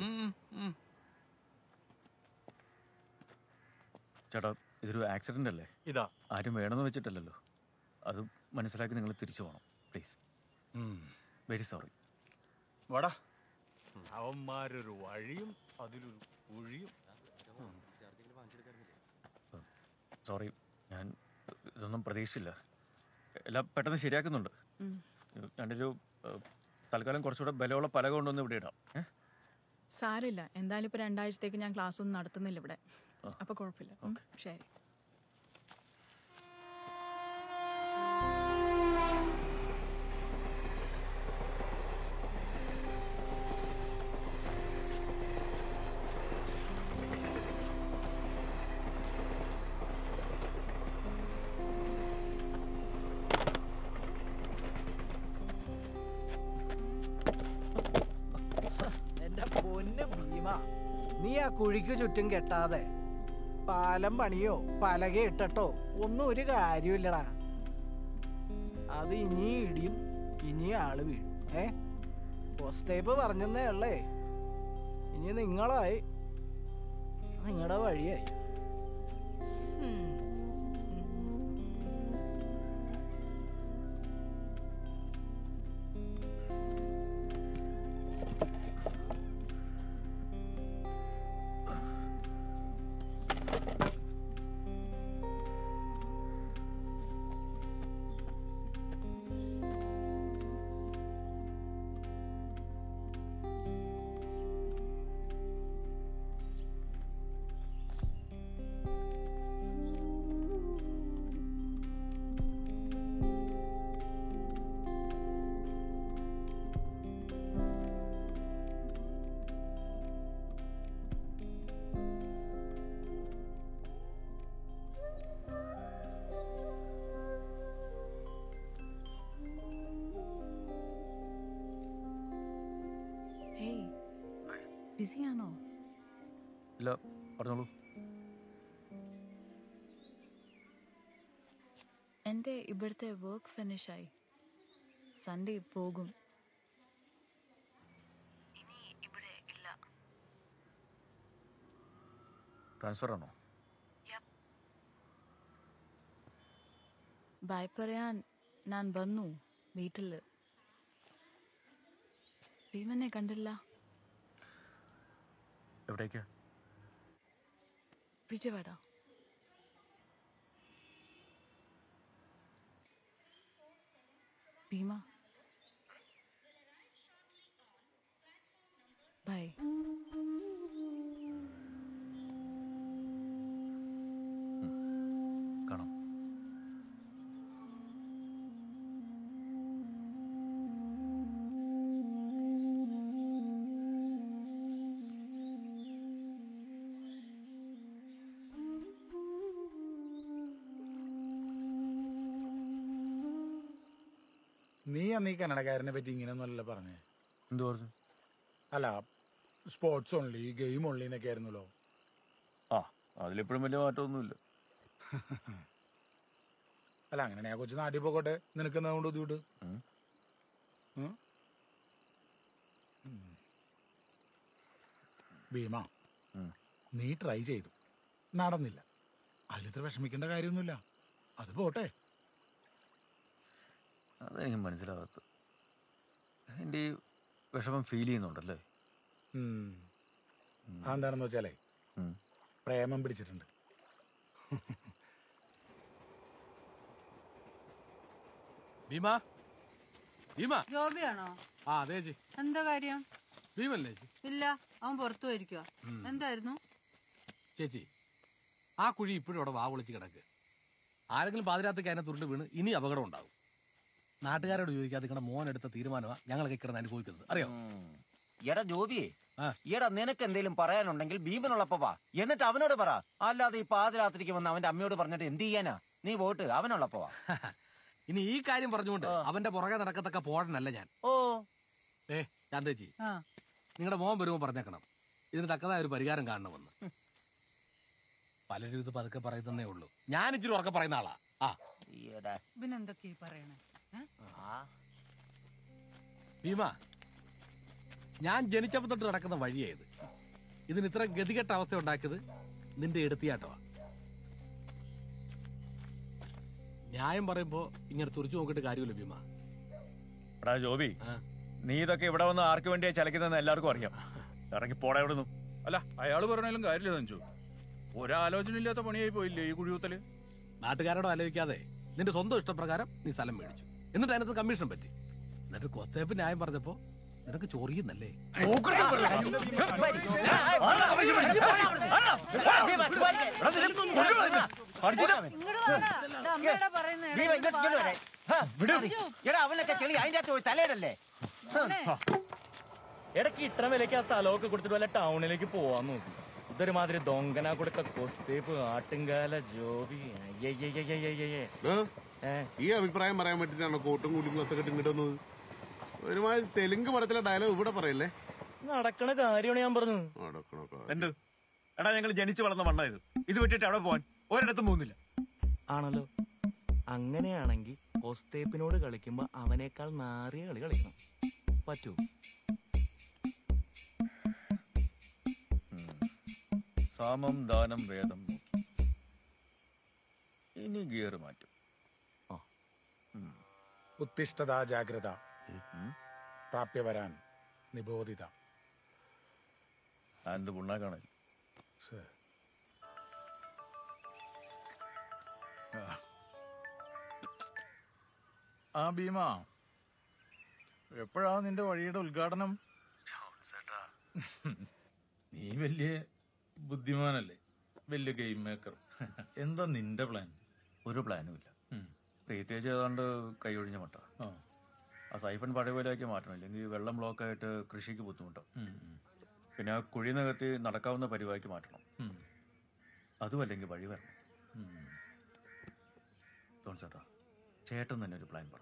ചേട്ടാ ഇതൊരു ആക്സിഡന്റ് അല്ലേ ഇതാ ആരും വേണമെന്ന് വെച്ചിട്ടല്ലല്ലോ അത് മനസ്സിലാക്കി നിങ്ങൾ തിരിച്ചു പോകണം പ്ലീസ് വെരി സോറി വാടാ അവന്മാരൊരു വഴിയും അതിലൊരു കുഴിയും സോറി ഞാൻ ഇതൊന്നും പ്രതീക്ഷിച്ചില്ല എല്ലാം പെട്ടെന്ന് ശരിയാക്കുന്നുണ്ട് ഞാനൊരു ഏഹ്, തൽക്കാലം കുറച്ചുകൂടെ ബലമുള്ള പലക കൊണ്ടൊന്ന് ഇവിടെ ഇടാം ഏ? സാരമില്ല എന്തായാലും ഇപ്പൊ രണ്ടാഴ്ചത്തേക്ക് ഞാൻ ക്ലാസ് ഒന്നും നടത്തുന്നില്ല ഇവിടെ അപ്പൊ കുഴപ്പമില്ല ഉം, ശരി എന്റെ പൊന്ന് ഭീമ നീ ആ കുഴിക്ക് ചുറ്റും കെട്ടാതെ പാലം പണിയോ പലക ഇട്ടട്ടോ ഒന്നും ഒരു കാര്യമില്ലടാ അത് ഇനി ഇടിയും ഇനി ആള് വീഴും ഏ പോസ്റ്റേപ്പ് പറഞ്ഞെന്നേ ഉള്ളേ ഇനി നിങ്ങളായി നിങ്ങളുടെ വഴിയായി ഉം. ഹേയ് ബിസിയാണോ ഇല്ല പറഞ്ഞോളൂ എൻ്റെ ഇവിടുത്തെ വർക്ക് ഫിനിഷായി സൺഡേ പോകും ഇനി ഇവിടെ ഇല്ല ട്രാൻസ്ഫർ ആണോ ബൈ പറയാൻ ഞാൻ വന്നു വീട്ടിൽ ഭീമനെ കണ്ടില്ല എവിടേക്കാ വിജയവാഡ ഭീമ ബൈ കാണാം നീ അന്ന് ഈ കന്നഡക്കാരനെ പറ്റി ഇങ്ങനെയൊന്നുമല്ല പറഞ്ഞേ എന്തു പറഞ്ഞു അല്ല സ്പോർട്സ് ഓൺലി ഗെയിം ഓൺലി എന്നൊക്കെ ആയിരുന്നല്ലോ ആ അതിലെപ്പോഴും വലിയ മാറ്റമൊന്നുമില്ല അല്ല അങ്ങനെ ആ കൊച്ചു നാട്ടിൽ പോകട്ടെ നിനക്ക് എന്താ കൊണ്ട് ബുദ്ധിമുട്ട് ഉം. ഉം? ഉം. ഭീമ ഉം. നീ ട്രൈ ചെയ്തു നടന്നില്ല അതിലിത്ര വിഷമിക്കേണ്ട കാര്യമൊന്നുമില്ല അത് പോട്ടെ അതെനിക്ക് മനസ്സിലാകാത്ത എൻ്റെ ഈ വിഷമം ഫീൽ ചെയ്യുന്നുണ്ടല്ലേ ഉം. അതെന്താണെന്ന് വെച്ചാലേ ഉം. പ്രേമം പിടിച്ചിട്ടുണ്ട് ഭീമ ഭീമ ജോബിയാണോ ആ അതെ ചേച്ചി എന്താ കാര്യം ഭീമല്ലേ ചേച്ചി ഇല്ല അവൻ പുറത്തു പോയിരിക്കുക ഉം. എന്തായിരുന്നു ചേച്ചി ആ കുഴി ഇപ്പോഴും അവിടെ വാ വിളിച്ച് കിടക്ക് ആരെങ്കിലും പാതിരാത്രിക്ക് അതിനെ തുരുണ്ട് വീണ് ഇനി അപകടം ഉണ്ടാവും നാട്ടുകാരോട് ചോദിക്കാതെ നിങ്ങളുടെ മോൻ എടുത്ത തീരുമാനമാണ് ഞങ്ങളൊക്കെ കിടന്ന് അനുഭവിക്കുന്നത് അറിയോ എടാ ജോബിയെ എടാ നിനക്ക് എന്തെങ്കിലും പറയാനുണ്ടെങ്കിൽ ഭീമനുള്ളപ്പോ വാ എന്നിട്ട് അവനോട് പറ അല്ലാതെ ഈ പാതിരാത്രിക്ക് വന്ന് അവന്റെ അമ്മയോട് പറഞ്ഞിട്ട് എന്ത് ചെയ്യാനാ നീ പോയിട്ട് അവനുള്ളപ്പോ വാ ഇനി ഈ കാര്യം പറഞ്ഞുകൊണ്ട് അവന്റെ പുറകെ നടക്കത്തക്ക പോഴനല്ല ഞാൻ ഓ ഏ ചാന്തേച്ചി നിങ്ങളുടെ മോൻ വരുമ്പോ പറഞ്ഞേക്കണം ഇതിന് തക്കതായ ഒരു പരിഹാരം കാണണമെന്ന് പലരും ഇത് പതുക്കെ പറയുന്നേ ഉള്ളൂ ഞാൻ ഇച്ചിരി ഉറക്കെ പറയുന്ന ആളാ ആ ഇവനെന്തൊക്കെയാ ഈ പറയണേ ഏ? ഭീമ ഞാൻ ജനിച്ചപ്പോ തൊട്ട് നടക്കുന്ന വഴിയായത് ഇതിന് ഇത്ര ഗതികെട്ട അവസ്ഥ ഉണ്ടാക്കിയത് നിന്റെ എടുത്തിയാട്ടമാ ന്യായം പറയുമ്പോ ഇങ്ങനെ തുറച്ചു നോക്കിയിട്ട് കാര്യമില്ല ഭീമ എടാ ജോബി നീ ഇതൊക്കെ ഇവിടെ വന്ന് ആർക്ക് വേണ്ടിയാ ചലക്കുന്നതെന്ന് എല്ലാവർക്കും അറിയാം ഇറങ്ങി പോടാ ഇവിടെ നിന്നും അല്ല അയാൾ പറഞ്ഞാലും കാര്യമില്ല തഞ്ചു ഒരാലോചന ഇല്ലാത്ത പണിയായി പോയില്ലേ ഈ കുഴിയൂത്തല് നാട്ടുകാരോട് ആലോചിക്കാതെ നിന്റെ സ്വന്തം ഇഷ്ടപ്രകാരം നീ സ്ഥലം മേടിച്ചു എന്നിട്ട് അതിനകത്ത് കമ്മീഷൻ പറ്റി എന്നിട്ട് കൊത്തേപ്പ് ന്യായം പറഞ്ഞപ്പോ നിനക്ക് ചൊറിയുന്നല്ലേ ഇങ്ങട് വാടാ. ഇത് അമ്മയുടെ പറയുന്ന ഭീമ ഇങ്ങോട്ട് ഇങ്ങോട്ട് വരെ ഹാ, എടാ അവനൊക്കെ ചെളി അതിന്റെ അകത്ത് പോയി തലയിടല്ലേ ഇടയ്ക്ക് ഇത്ര വിലയ്ക്ക് ആ സ്ഥലമൊക്കെ കൊടുത്തിട്ട് വല്ല ടൗണിലേക്ക് പോവാൻ നോക്കി ഇതൊരുമാതിരി ദൊങ്കന കൊടുക്ക കൊസ്തേപ്പ് ആട്ടുംകാല ജോബി അയ്യയ്യയ്യയ്യയ്യയ്യേ. ഏ? ഈ അഭിപ്രായം പറയാൻ വേണ്ടിട്ടാണോ കോട്ടും കൂട്ടും ക്ലാസ് ഒക്കെ ഇങ്ങോട്ട് വന്നത് ഒരുമാതിരി തെലുങ്ക് പടത്തിലെ ഡയലോഗ് ഇവിടെ പറയല്ലേ നടക്കണ കാര്യമാണ് ഞാൻ പറഞ്ഞത് നടക്കണ കാര്യം. എന്ത് എടാ ഞങ്ങൾ ജനിച്ചു വളർന്ന മണ്ണായത് ഇത് വിട്ടിട്ട് അവിടെ പോവാൻ ഒരിടത്തും പോകുന്നില്ല ആണല്ലോ അങ്ങനെയാണെങ്കിൽ കൊസ്തേപ്പിനോട് കളിക്കുമ്പോ അവനേക്കാൾ നാറിയ കളി കളിക്കണം പറ്റൂ സാമം ദാനം വേദം നോക്കി ഇനി ഗിയർ മാറ്റും ഉത്തിഷ്ഠത ജാഗ്രത പ്രാപ്യവരാൻ നിബോധിത എന്ത് പുണ്ണാക്കാണേ ആ ഭീമ എപ്പോഴാ നിന്റെ വഴിയുടെ ഉദ്ഘാടനം നീ വലിയ ബുദ്ധിമാനല്ലേ വലിയ ഗെയിം മേക്കർ എന്താ നിന്റെ പ്ലാൻ ഒരു പ്ലാനും ഇല്ല പ്രത്യേകിച്ച് ഏതാണ്ട് കൈയൊഴിഞ്ഞ മട്ട ആ സൈഫൺ പഴയ പോലെയാക്കി മാറ്റണം ഇല്ലെങ്കിൽ വെള്ളം ബ്ലോക്ക് ആയിട്ട് കൃഷിക്ക് ബുദ്ധിമുട്ടാവും പിന്നെ ആ കുഴി നികത്തി നടക്കാവുന്ന പരിവാക്കി മാറ്റണം അതും അല്ലെങ്കിൽ വഴി വരണം തോൺ ചേട്ടാ ചേട്ടൻ തന്നെ ഒരു പ്ലാൻ പറ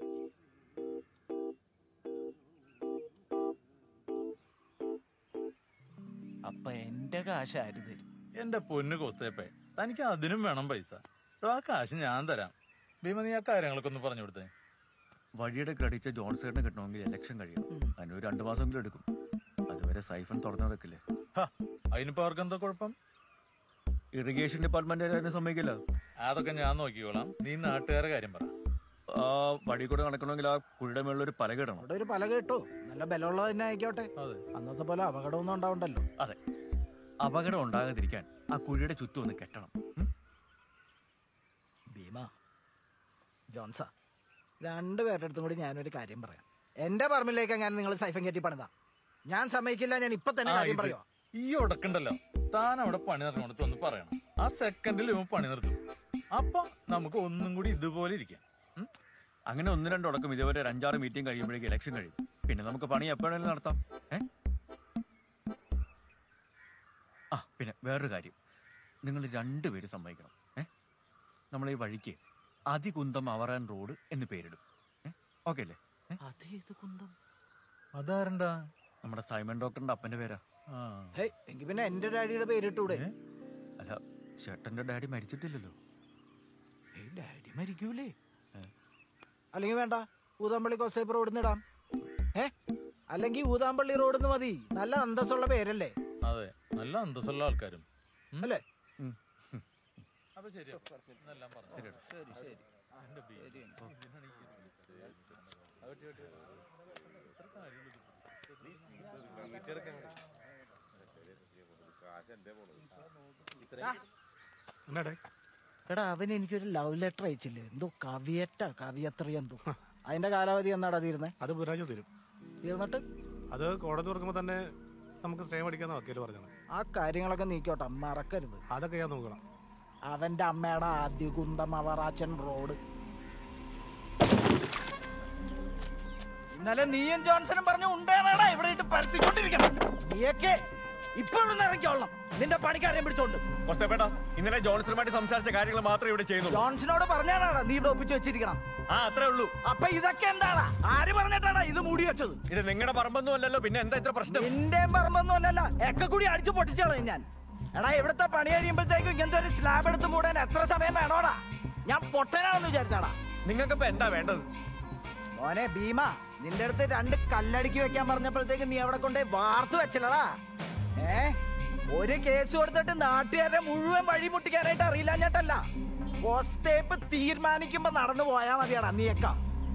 അപ്പൊ എന്റെ കാശ് ആര് തരും എന്റെ പൊന്നു കോസ്തേപ്പേ തനിക്ക് അതിനും വേണം പൈസ എടോ, ആ കാശ് ഞാൻ തരാം ഭീമ നീ ആ കാര്യങ്ങളൊക്കെ ഒന്ന് പറഞ്ഞു കൊടുത്തേ വഴിയുടെ ക്രെഡിറ്റ് ജോൺസേട്ടന് കിട്ടണമെങ്കിൽ ഇലക്ഷൻ കഴിയണം അതിന് ഒരു രണ്ടു മാസമെങ്കിലും എടുക്കും അതുവരെ സൈഫൺ തുറന്നു കിടക്കില്ലേ അതിനിപ്പോ അവർക്ക് എന്താ കുഴപ്പം ഇറിഗേഷൻ ഡിപ്പാർട്ട്മെന്റ് അതിനെ സമ്മതിക്കില്ല അതൊക്കെ ഞാൻ നോക്കിക്കോളാം നീ നാട്ടുകാരെ കാര്യം പറ ആ വഴി കൂടെ നടക്കണമെങ്കിൽ ആ കുഴിയുടെ മേളിൽ ഒരു പലക ഇടണം അവിടെ ഒരു പലക കിട്ടോ നല്ല ബലമുള്ളത് തന്നെ ആയിക്കോട്ടെ അന്നത്തെ പോലെ അപകടമൊന്നും ഉണ്ടാവണ്ടല്ലോ അതെ അപകടം ഉണ്ടാകാതിരിക്കാൻ ആ കുഴിയുടെ ചുറ്റും ഒന്ന് കെട്ടണം ഭീമ ജോൺസ രണ്ടുപേരുടെ അടുത്തും കൂടി ഞാനൊരു കാര്യം പറയാം എന്റെ പറമ്പിലേക്ക് ഞാൻ നിങ്ങൾ സൈഫൻ കയറ്റി പണിതാ ഞാൻ സമ്മതിക്കില്ല ഞാൻ ഇപ്പൊ തന്നെ ആ, കാര്യം ഇത്. പറയുവാ ഈ ഉടക്കുണ്ടല്ലോ താൻ അവിടെ പണി നടക്കണോടത്ത് ഒന്ന് പറയണം ആ സെക്കൻഡിൽ ഇവൻ പണി നിർത്തും അപ്പൊ നമുക്ക് ഒന്നും കൂടി ഇതുപോലെ ഇരിക്കാം അങ്ങനെ ഒന്ന് രണ്ട് ഉടക്കം ഇതുവരെ ഒരു അഞ്ചാറ് മീറ്റിംഗ് കഴിയുമ്പോഴേക്ക് ഇലക്ഷൻ കഴിയും പിന്നെ നമുക്ക് പണി എപ്പോഴാണെങ്കിലും നടത്താം ഏ ആ പിന്നെ വേറൊരു കാര്യം നിങ്ങൾ രണ്ടുപേരും സമ്മതിക്കണം ഏ നമ്മൾ ഈ വഴിക്ക് അതികുന്തം അവറാൻ റോഡ് എന്ന് പേരിടും ഓക്കെ അല്ലേ അതേത് കുന്തം അതാരണ്ടാ നമ്മുടെ സൈമൺ ഡോക്ടറിന്റെ അപ്പന്റെ പേരാ ഹേയ് എങ്കിൽ പിന്നെ എന്റെ ഡാഡിയുടെ പേരിട്ടൂടെ അല്ല ചേട്ടന്റെ ഡാഡി മരിച്ചിട്ടില്ലല്ലോ ഏയ് ഡാഡി മരിക്കൂലേ അല്ലെങ്കിൽ വേണ്ട ഊതാമ്പള്ളി കൊസേപ്പ് റോഡിൽ ഇടാം ഏ അല്ലെങ്കിൽ ഊതാമ്പള്ളി റോഡിൽ നിന്ന് മതി നല്ല അന്തസ്സുള്ള പേരല്ലേ അതെ നല്ല അന്തസ്സുള്ള ആൾക്കാരും അല്ലേ അപ്പൊ ശരി എന്നെല്ലാം പറഞ്ഞു ശരി ശരി എന്റെ ബീ- എടാ അവൻ എനിക്കൊരു ലവ് ലെറ്റർ അയച്ചില്ലേ എന്തോ കവിയറ്റ കവിയത്ര എന്തോ അതിന്റെ കാലാവധി എന്നാടാ തീരുന്നേ അത് ബുധനാഴ്ച തരും തീർന്നിട്ട് അത് കോടതി തുറക്കുമ്പോൾ തന്നെ നമുക്ക് സ്റ്റേ മേടിക്കാന്ന് വക്കീല് പറഞ്ഞത് ആ കാര്യങ്ങളൊക്കെ നീക്കോട്ടെ മറക്കരുത് അതൊക്കെ ഞാൻ നോക്കണം അവന്റെ അമ്മയുടെ ആദ്യ കുന്തം അവറാച്ചൻ റോഡ് ഇന്നലെ നീയും ജോൺസണും പറഞ്ഞു ഉണ്ടേടാ ഇവിടെ ഇട്ട് പരത്തിക്കൊണ്ടിരിക്കണം നീയൊക്കെ ഇപ്പോഴും ഇറങ്ങിക്കോളണം നിന്റെ പണിക്കാരെ പിടിച്ചോണ്ട് കൊസ്തേപ്പേട്ടാ ഇന്നലെ ജോൺസണുമായിട്ട് സംസാരിച്ച കാര്യങ്ങൾ മാത്രമേ ഇവിടെ ചെയ്യുന്നുള്ളൂ ജോൺസണോട് പറഞ്ഞാടാ നീ ഇവിടെ ഒപ്പിച്ച് വെച്ചിരിക്കണം ആ അത്രേ ഉള്ളൂ അപ്പൊ ഇതൊക്കെ എന്താടാ ആര് പറഞ്ഞിട്ടാടാ ഇത് മൂടി വെച്ചത് ഇത് നിങ്ങളുടെ പറമ്പൊന്നും അല്ലല്ലോ പിന്നെ എന്താ ഇത്ര പ്രശ്നം നിന്റെ പറമ്പൊന്നും അല്ലല്ലോ ഒക്കെ കൂടി അടിച്ചു പൊട്ടിച്ചോളാം ഞാൻ എടാ ഇവിടുത്തെ പണി കഴിയുമ്പോഴത്തേക്കും ഇങ്ങനത്തെ ഒരു സ്ലാബ് എടുത്ത് മൂടാൻ എത്ര സമയം വേണോടാ ഞാൻ പൊട്ടനാണെന്ന് വിചാരിച്ചാടാ നിങ്ങൾക്ക് ഇപ്പൊ എന്താ വേണ്ടത് മോനെ ഭീമ നിന്റെ അടുത്ത് രണ്ട് കല്ലടിക്ക് വെക്കാൻ പറഞ്ഞപ്പോഴത്തേക്ക് നീ അവിടെ കൊണ്ടേ വാർത്തു വെച്ചില്ലടാ ഏ ഒരു കേസ് കൊടുത്തിട്ട് നാട്ടുകാരെ മുഴുവൻ വഴി മുട്ടിക്കാനായിട്ട് അറിയില്ല ഞേട്ടല്ല കോസ്റ്റേപ്പ് തീരുമാനിക്കുമ്പോ നടന്നു പോയാ മതിയാടാ നീയൊക്കെ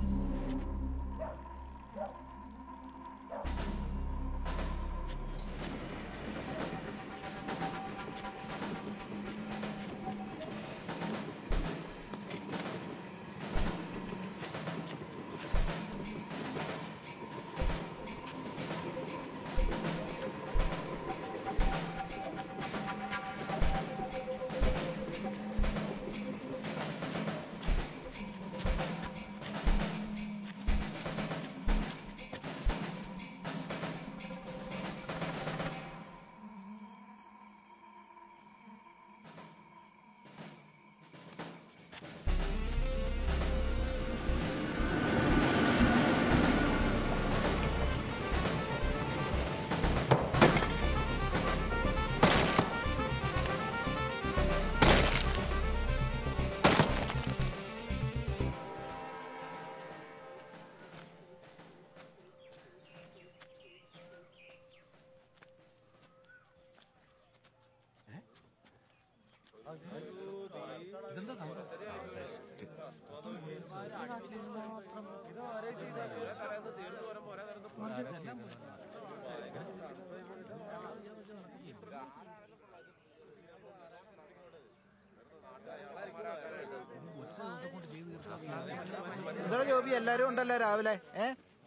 എന്താ ജോബി എല്ലാരും ഉണ്ടല്ലോ രാവിലെ ഏ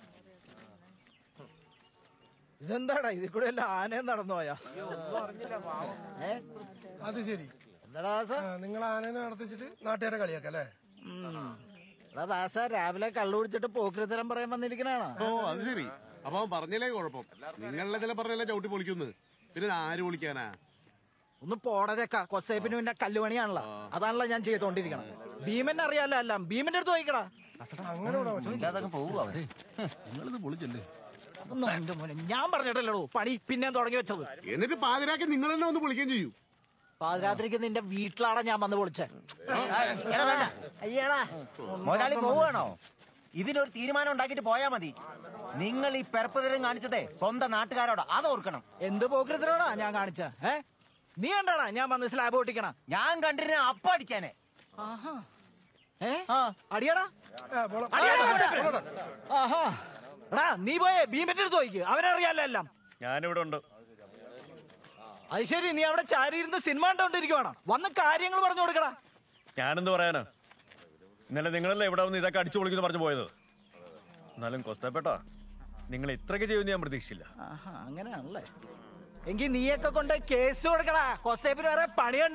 ഇതെന്താടാ ഇതിൽ കൂടെ എല്ലാം ആനയും നടന്നു പോയാ ഏ അത് ശരി എന്താടാ നിങ്ങൾ ആനനെ നടത്തിച്ചിട്ട് നാട്ടുകാരെ കളിയാക്കാം അല്ലേ എടാ ദാസ രാവിലെ കള്ളു കുടിച്ചിട്ട് പോക്കിരിത്തരം പറയാൻ വന്നിരിക്കണാണോ ഓ അത് ശരി അപ്പൊ അവൻ പറഞ്ഞില്ലേ കുഴപ്പം നിങ്ങളുടെ ചില പറഞ്ഞല്ലേ ചവിട്ടി പൊളിക്കുന്നു പിന്നെ ഇത് ആര് പൊളിക്കാനാ ഒന്ന് പോടതൊക്കെ കൊസേപ്പിന് പിന്നെ കല്ലുപണിയാണല്ലോ അതാണല്ലോ ഞാൻ ചെയ്തോണ്ടിരിക്കണം ഭീമനെ അറിയാലോ എല്ലാം ഭീമന്റെ അടുത്ത് ചോദിക്കടാ അങ്ങനെ പോവുക നിങ്ങളിത് പൊളിച്ചല്ലേ ഒന്നും എന്റെ മോനെ ഞാൻ പറഞ്ഞിട്ടല്ലോ പണി പിന്നെ തുടങ്ങി വെച്ചത് എന്നിട്ട് പാതിരാക്കി നിങ്ങൾ തന്നെ ഒന്ന് പൊളിക്കുകയും ചെയ്യൂ പാതിരാത്രിക്ക് നിന്റെ വീട്ടിലാടാ ഞാൻ വന്ന് പൊളിച്ചേ എടാ വേണ്ട അയ്യടാ മുതലാളി പോവുകയാണോ ഇതിനൊരു തീരുമാനം ഉണ്ടാക്കിയിട്ട് പോയാ മതി നിങ്ങൾ ഈ പെരപ്പതിരം കാണിച്ചതേ സ്വന്തം നാട്ടുകാരോട് അത് ഓർക്കണം എന്ത് പോക്കിരത്തിനോടാ ഞാൻ കാണിച്ച ഏ നീ കണ്ടാടാ ഞാൻ വന്ന് സ്ലാബ് പൊട്ടിക്കണ ഞാൻ കണ്ടിരുന്ന അപ്പ അടിച്ചാനെ ഏ അടിയടാ അടിയടാ. ആഹാ എടാ നീ പോയേ ഭീമന്റെ അടുത്ത് ചോദിക്ക് അവനറിയാലോ എല്ലാം ഞാനിവിടെ ഉണ്ട് അത് ശരി നീ അവിടെ ചാരി ഇരുന്ന് സിനിമ കണ്ടോണ്ടിരിക്കുവാണോ വന്ന് കാര്യങ്ങൾ പറഞ്ഞു കൊടുക്കടാ ഞാനെന്ത് പറയാനാ ഇന്നലെ നിങ്ങളല്ലേ ഇവിടെ വന്ന് ഇതൊക്കെ അടിച്ചു പൊളിക്കുന്നു പറഞ്ഞു പോയത് എന്നാലും കൊസ്തേപ്പേട്ടാ നിങ്ങൾ ഇത്രയ്ക്ക് ചെയ്യുമെന്ന് ഞാൻ പ്രതീക്ഷിച്ചില്ല ആഹാ അങ്ങനെയാണല്ലേ എങ്കിൽ നീയൊക്കെ കൊണ്ട് കേസ് കൊടുക്കടാ കൊസേപ്പിന് വേറെ പണിയുണ്ട്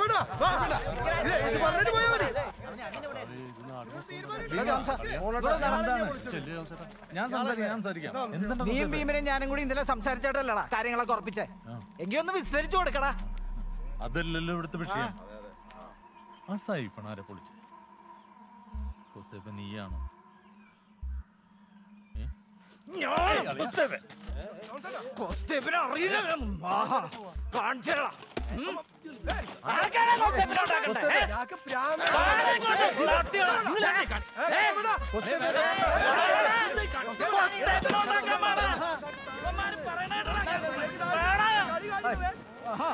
ഞാൻ സംസാരിക്കാം ഞാൻ സംസാരിക്കാം എന്തുണ്ടെന്ന് നീയും ഭീമനും ഞാനും കൂടി ഇന്നലെ സംസാരിച്ചിട്ടല്ലടാ കാര്യങ്ങളൊക്കെ ഉറപ്പിച്ചേ എങ്കിൽ ഒന്ന് വിസ്തരിച്ചു കൊടുക്കടാ അതല്ലല്ലോ ഇവിടുത്തെ വിഷയം ആ സൈഫൺ ആരെ പൊളിച്ചു കൊസ്തേപ്പ നീയാണോ ഏ? കൊസ്തേപ്പിനെ അറിയില്ല ഇവനൊന്നും. ആഹാ, കാണിച്ചേടാ. ഉം. ആർക്കാരാ കൊസ്തേപ്പിനെ ഉണ്ടാക്കണ്ടേ? ഏ? ആരാ ഇങ്ങോട്ട്? നടത്തിയോടാ. ഇങ്ങനെ കാണി. ഏ? കൊസ്തേപ്പിനെ ഉണ്ടാക്കാൻ പാടാ. ഇവന്മാര് പറയണേടാ. വേടാ. ആഹാ.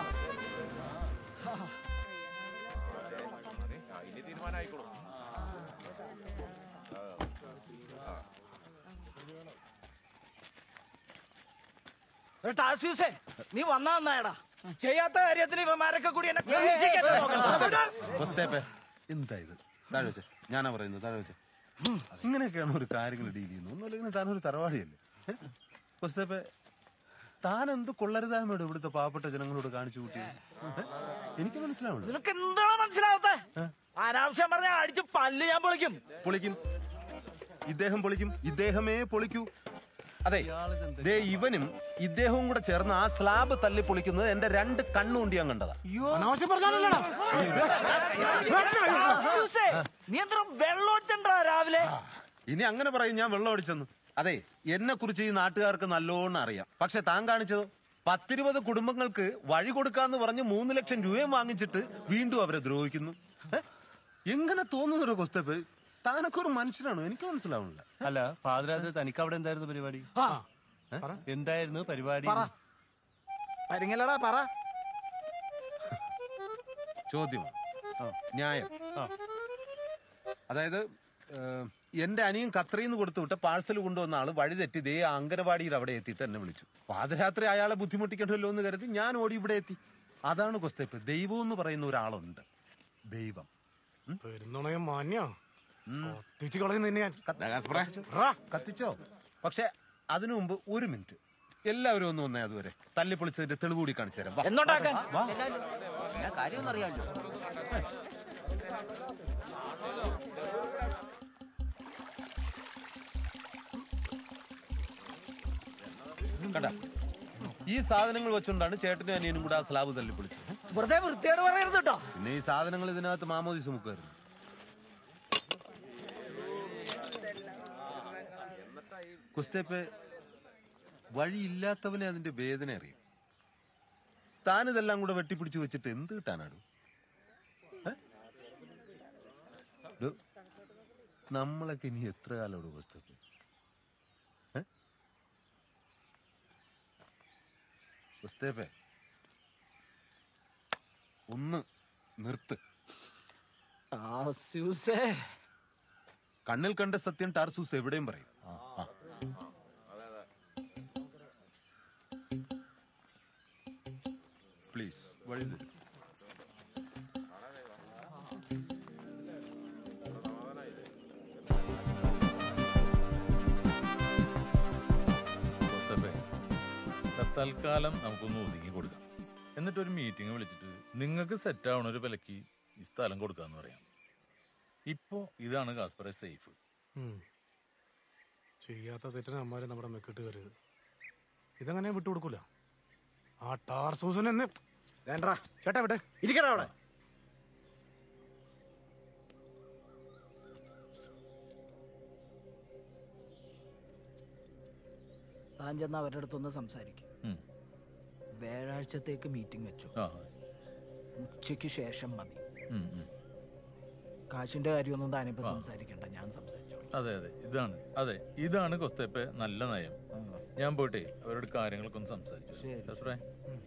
ഏ, ടാസ്യൂസേ, നീ വന്നാ നന്നായടാ ചെയ്യാത്ത കാര്യത്തിന് ഇവന്മാരൊക്കെ കൂടി എന്നെ ക്രൂശിക്കാൻ നോക്കണം. കൊസ്തേപ്പേ എന്താ ഇത് താഴെ വെച്ചേ ഞാനാ പറയുന്നത് താഴെ വെച്ചേ ഇങ്ങനെയൊക്കെയാണ് ഒരു കാര്യങ്ങൾ ഡീൽ ചെയ്യുന്നത് ഒന്നുമില്ലെങ്കിൽ താനൊരു തറവാടിയല്ലേ ഏ? കൊസ്തേപ്പെ താൻ എന്ത് കൊള്ളരുതായ്മയോട് ഇവിടുത്തെ പാവപ്പെട്ട ജനങ്ങളോട് കാണിച്ചു കൂട്ടിയത് ഏ? എനിക്ക് മനസ്സിലാവുള്ളൂ നിനക്ക് എന്താണ് മനസ്സിലാവാത്ത അനാവശ്യം പറഞ്ഞ അടിച്ച് പല്ല് ഞാൻ പൊളിക്കും പൊളിക്കും ഇദ്ദേഹം പൊളിക്കും ഇദ്ദേഹമേ പൊളിക്കൂ അതെ ദേ ഇവനും ഇദ്ദേഹവും കൂടെ ചേർന്ന് ആ സ്ലാബ് തല്ലി പൊളിക്കുന്നത് എന്റെ രണ്ട് കണ്ണുകൊണ്ട് ഞാൻ കണ്ടതാ അനാവശ്യം പറഞ്ഞാലല്ലടാ നീ എന്താ വെള്ളം ഒഴിച്ചണ്ടാ രാവിലെ ഇനി അങ്ങനെ പറയും ഞാൻ വെള്ളം അടിച്ചെന്ന് അതെ എന്നെ കുറിച്ച് ഈ നാട്ടുകാർക്ക് നല്ലോണം അറിയാം പക്ഷെ താൻ കാണിച്ചതോ പത്തിരുപത് കുടുംബങ്ങൾക്ക് വഴി കൊടുക്കാന്ന് പറഞ്ഞ് മൂന്ന് ലക്ഷം രൂപയും വാങ്ങിച്ചിട്ട് വീണ്ടും അവരെ ദ്രോഹിക്കുന്നു ഏ? എങ്ങനെ തോന്നുന്നൊരു കൊസ്തപ്പ് താനൊക്കെ ഒരു മനുഷ്യനാണോ എനിക്ക് മനസ്സിലാവുന്നില്ല അല്ല പാതിരാത്രി തനിക്ക് അവിടെ എന്തായിരുന്നു പരിപാടി എന്തായിരുന്നു പരിപാടി പറ പരിങ്ങലടാ പറ ചോദ്യം ന്യായം അതായത് ഏഹ്, എന്റെ അനിയൻ ഖത്തറിന്ന് കൊടുത്തു വിട്ട പാഴ്സൽ കൊണ്ടുവന്ന ആള് വഴി തെറ്റി ദേ ആ അങ്കനവാടിയിൽ അവിടെ എത്തിയിട്ട് എന്നെ വിളിച്ചു പാതിരാത്രി അയാളെ ബുദ്ധിമുട്ടിക്കണ്ടല്ലോ എന്ന് കരുതി ഞാൻ ഓടി ഇവിടെ എത്തി അതാണ് കൊസ്തേപ്പ് ദൈവം എന്ന് പറയുന്ന ഒരാളുണ്ട് ദൈവം പെരുന്നുണയും മാന്യോ കത്തിച്ച് കളയുന്ന നിന്നെ ഞാൻ റാ, കത്തിച്ചോ പക്ഷെ അതിനു മുമ്പ് ഒരു മിനിറ്റ് എല്ലാവരും ഒന്ന് വന്നേ അതുവരെ തല്ലിപ്പൊളിച്ചതിന്റെ തെളിവ് കൂടി കാണിച്ചു തരാം വാ. എന്നോട്ടാക്കാൻ? വാ. ഞാൻ കാര്യമൊന്നും അറിയാമല്ലോ കണ്ട ഈ സാധനങ്ങൾ വെച്ചുകൊണ്ടാണ് ചേട്ടനും അനിയനും കൂടെ ആ സ്ലാബ് തല്ലിപ്പൊളിച്ചത് വെറുതെ വൃത്തിയോട് പറയരുത് കേട്ടോ പിന്നെ ഈ സാധനങ്ങൾ ഇതിനകത്ത് മാമോദിസ് മുക്കായിരുന്നു കുസ്തേപ്പ് വഴിയില്ലാത്തവനെ അതിന്റെ വേദന അറിയും താനിതെല്ലാം കൂടെ വെട്ടിപ്പിടിച്ചു വെച്ചിട്ട് എന്ത് കിട്ടാനാണ് നമ്മളൊക്കെ ഇനി എത്ര കാലോട് കുസ്തേപ്പ് ഏ? കുസ്തേപ്പേ ഒന്ന് നിർത്ത് കണ്ണിൽ കണ്ട സത്യം ടാർസൂസ് എവിടെയും പറയും ആ. പ്ലീസ് വഴി തരും മുസ്തഫേ, തൽക്കാലം നമുക്കൊന്ന് ഒതുങ്ങി കൊടുക്കാം എന്നിട്ട് ഒരു മീറ്റിംഗ് വിളിച്ചിട്ട് നിങ്ങൾക്ക് സെറ്റ് ആവണ ഒരു വിലക്ക് ഈ സ്ഥലം കൊടുക്കാന്ന് പറയാം ഇപ്പോ ഇതാണ് കാസ്പറെ സേഫ് ഉം. ചെയ്യാത്ത തെറ്റിന് അമ്മാര് നമ്മുടെ മെക്കിട്ട് കയറിയത് ഇതങ്ങനെ വിട്ടുകൊടുക്കൂല ആ ടാർ സൂസൻ എന്ന് വേണ്ട ചേട്ടാ വിട്ടെ ഇരിക്കണ അവിടെ താൻ ചെന്ന് അവരുടെ അടുത്തൊന്ന് സംസാരിക്കും ഉം. വ്യാഴാഴ്ചത്തേക്ക് മീറ്റിംഗ് വെച്ചു ആ ഉച്ചയ്ക്ക് ശേഷം മതി ഉം, ഉം. കാശിന്റെ കാര്യമൊന്നും താനിപ്പോ ആ. സംസാരിക്കണ്ട ഞാൻ സംസാരിച്ചു അതെ അതെ ഇതാണ് അതെ ഇതാണ് കൊസ്തേപ്പെ നല്ല നയം ഞാൻ പോയിട്ടേ അവരോട് കാര്യങ്ങളൊക്കെ ഒന്ന് സംസാരിച്ചു ശരി. കാസ്പറേ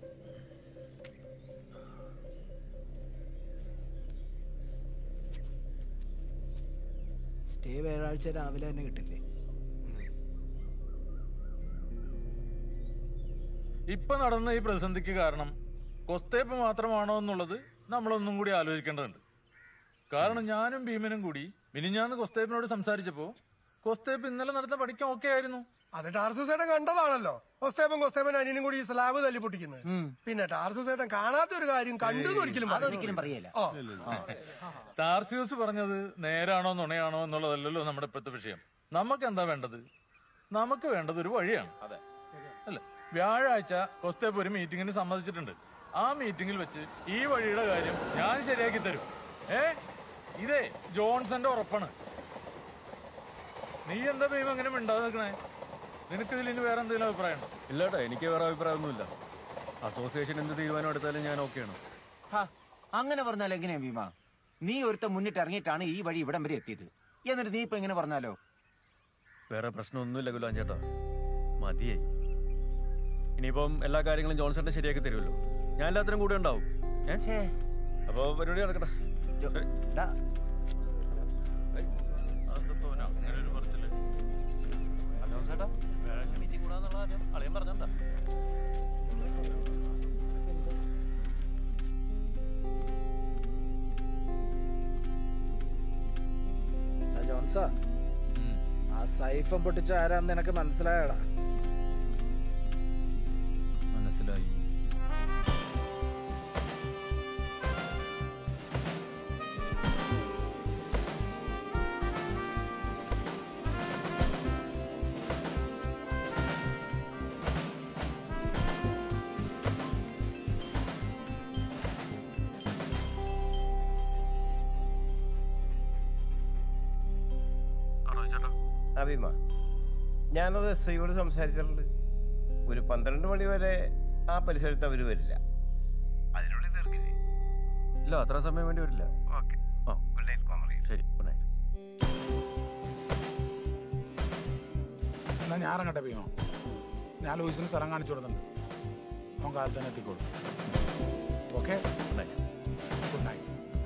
സ്റ്റേ വ്യാഴാഴ്ച രാവിലെ തന്നെ കിട്ടില്ലേ ഇപ്പൊ നടന്ന ഈ പ്രതിസന്ധിക്ക് കാരണം കൊസ്തേപ്പ് മാത്രമാണോ എന്നുള്ളത് നമ്മളൊന്നും കൂടി ആലോചിക്കേണ്ടതുണ്ട് കാരണം ഞാനും ഭീമനും കൂടി മിനിഞ്ഞാന്ന് കൊസ്തേപ്പിനോട് സംസാരിച്ചപ്പോ കൊസ്തേപ്പ് ഇന്നലെ നടന്ന പഠിക്കാൻ ഓക്കെ ആയിരുന്നു അത് ടാർസുസേട്ടൻ കണ്ടതാണല്ലോ കൊസ്തേപ്പൻ കൊസ്തേപ്പൻ അനിയനും കൂടി ഈ സ്ലാബ് തല്ലി പൊട്ടിക്കുന്നത് പിന്നെ ടാർസുസേട്ടൻ കാണാത്ത ഒരു കാര്യം കണ്ടു എന്ന് ഒരിക്കലും പറയില്ല. അതൊരിക്കലും പറയില്ല. ഓ. താർസിയൂസ് പറഞ്ഞത് നേരാണോ നുണയാണോ എന്നുള്ളതല്ലല്ലോ നമ്മുടെ ഇപ്പോഴത്തെ വിഷയം നമുക്ക് എന്താ വേണ്ടത് നമുക്ക് വേണ്ടത് ഒരു വഴിയാണ് അല്ല വ്യാഴാഴ്ച കൊസ്തേപ്പ് ഒരു മീറ്റിംഗിന് സമ്മതിച്ചിട്ടുണ്ട് ആ മീറ്റിംഗിൽ വെച്ച് ഈ വഴിയുടെ കാര്യം ഞാൻ ശരിയാക്കി തരും ഏ ഇതേ ജോൺസന്റെ ഉറപ്പാണ് നീ എന്താ ഭീമ എങ്ങനെ മിണ്ടാതെ നിൽക്കണേ നിനക്കിതിൽ ഇനി വേറെ എന്തെങ്കിലും അഭിപ്രായം ഉണ്ടോ ഇല്ലാട്ടോ എനിക്ക് വേറെ അഭിപ്രായമൊന്നുമില്ല അസോസിയേഷൻ എന്ത് തീരുമാനം എടുത്താലും ഞാൻ ഓക്കെയാണ് ഹാ, അങ്ങനെ പറഞ്ഞാൽ എങ്ങനെയാ ഭീമ നീ ഒരുത്ത മുന്നിട്ട് ഇറങ്ങിയിട്ടാണ് ഈ വഴി ഇവിടം വരെ എത്തിയത് എന്നിട്ട് നീ ഇപ്പൊ എങ്ങനെ പറഞ്ഞാലോ വേറെ പ്രശ്നമൊന്നുമില്ല ഗുലാൻ ചേട്ടാ മതിയായി ഇനിയിപ്പം എല്ലാ കാര്യങ്ങളും ജോൺസന്റെ ശരിയാക്കി തരുമല്ലോ ഞാൻ എല്ലാത്തിനും കൂടെ ഉണ്ടാവും ഏ അപ്പൊ പരിപാടി നടക്കട്ടെ ശരി. അതിപ്പോ അങ്ങനെ ഒരു പറച്ചില് ഹലോ ചേട്ടാ വ്യാഴാഴ്ച മീറ്റിംഗ് കൂടാന്നുള്ള കാര്യം അളിയൻ പറഞ്ഞെന്താ ജോൺസാ ആ സൈഫം പൊട്ടിച്ച ആരാന്ന് നിനക്ക് മനസ്സിലായടാ മനസ്സിലായി അഭിമ ഞാനത് എസ് ഐയോട് സംസാരിച്ചിട്ടുണ്ട് ഒരു പന്ത്രണ്ട് മണി വരെ ആ പരിസരത്ത് അവർ വരില്ല അതിനുള്ളിൽ തീർക്കില്ലേ ഇല്ല അത്ര സമയം വേണ്ടി വരില്ല ഓക്കെ ആ ഗുഡ് നൈറ്റ് കോമറേഡ് ശരി ഗുഡ് നൈറ്റ് എന്നാ ഞാൻ ഇറങ്ങട്ടെ ഭീമോ ഞാൻ ലൂയിസിന് സ്ഥലം കാണിച്ചു കൊടുക്കുന്നുണ്ട് അവൻ കാലത്ത് തന്നെ എത്തിക്കോളും okay good night good night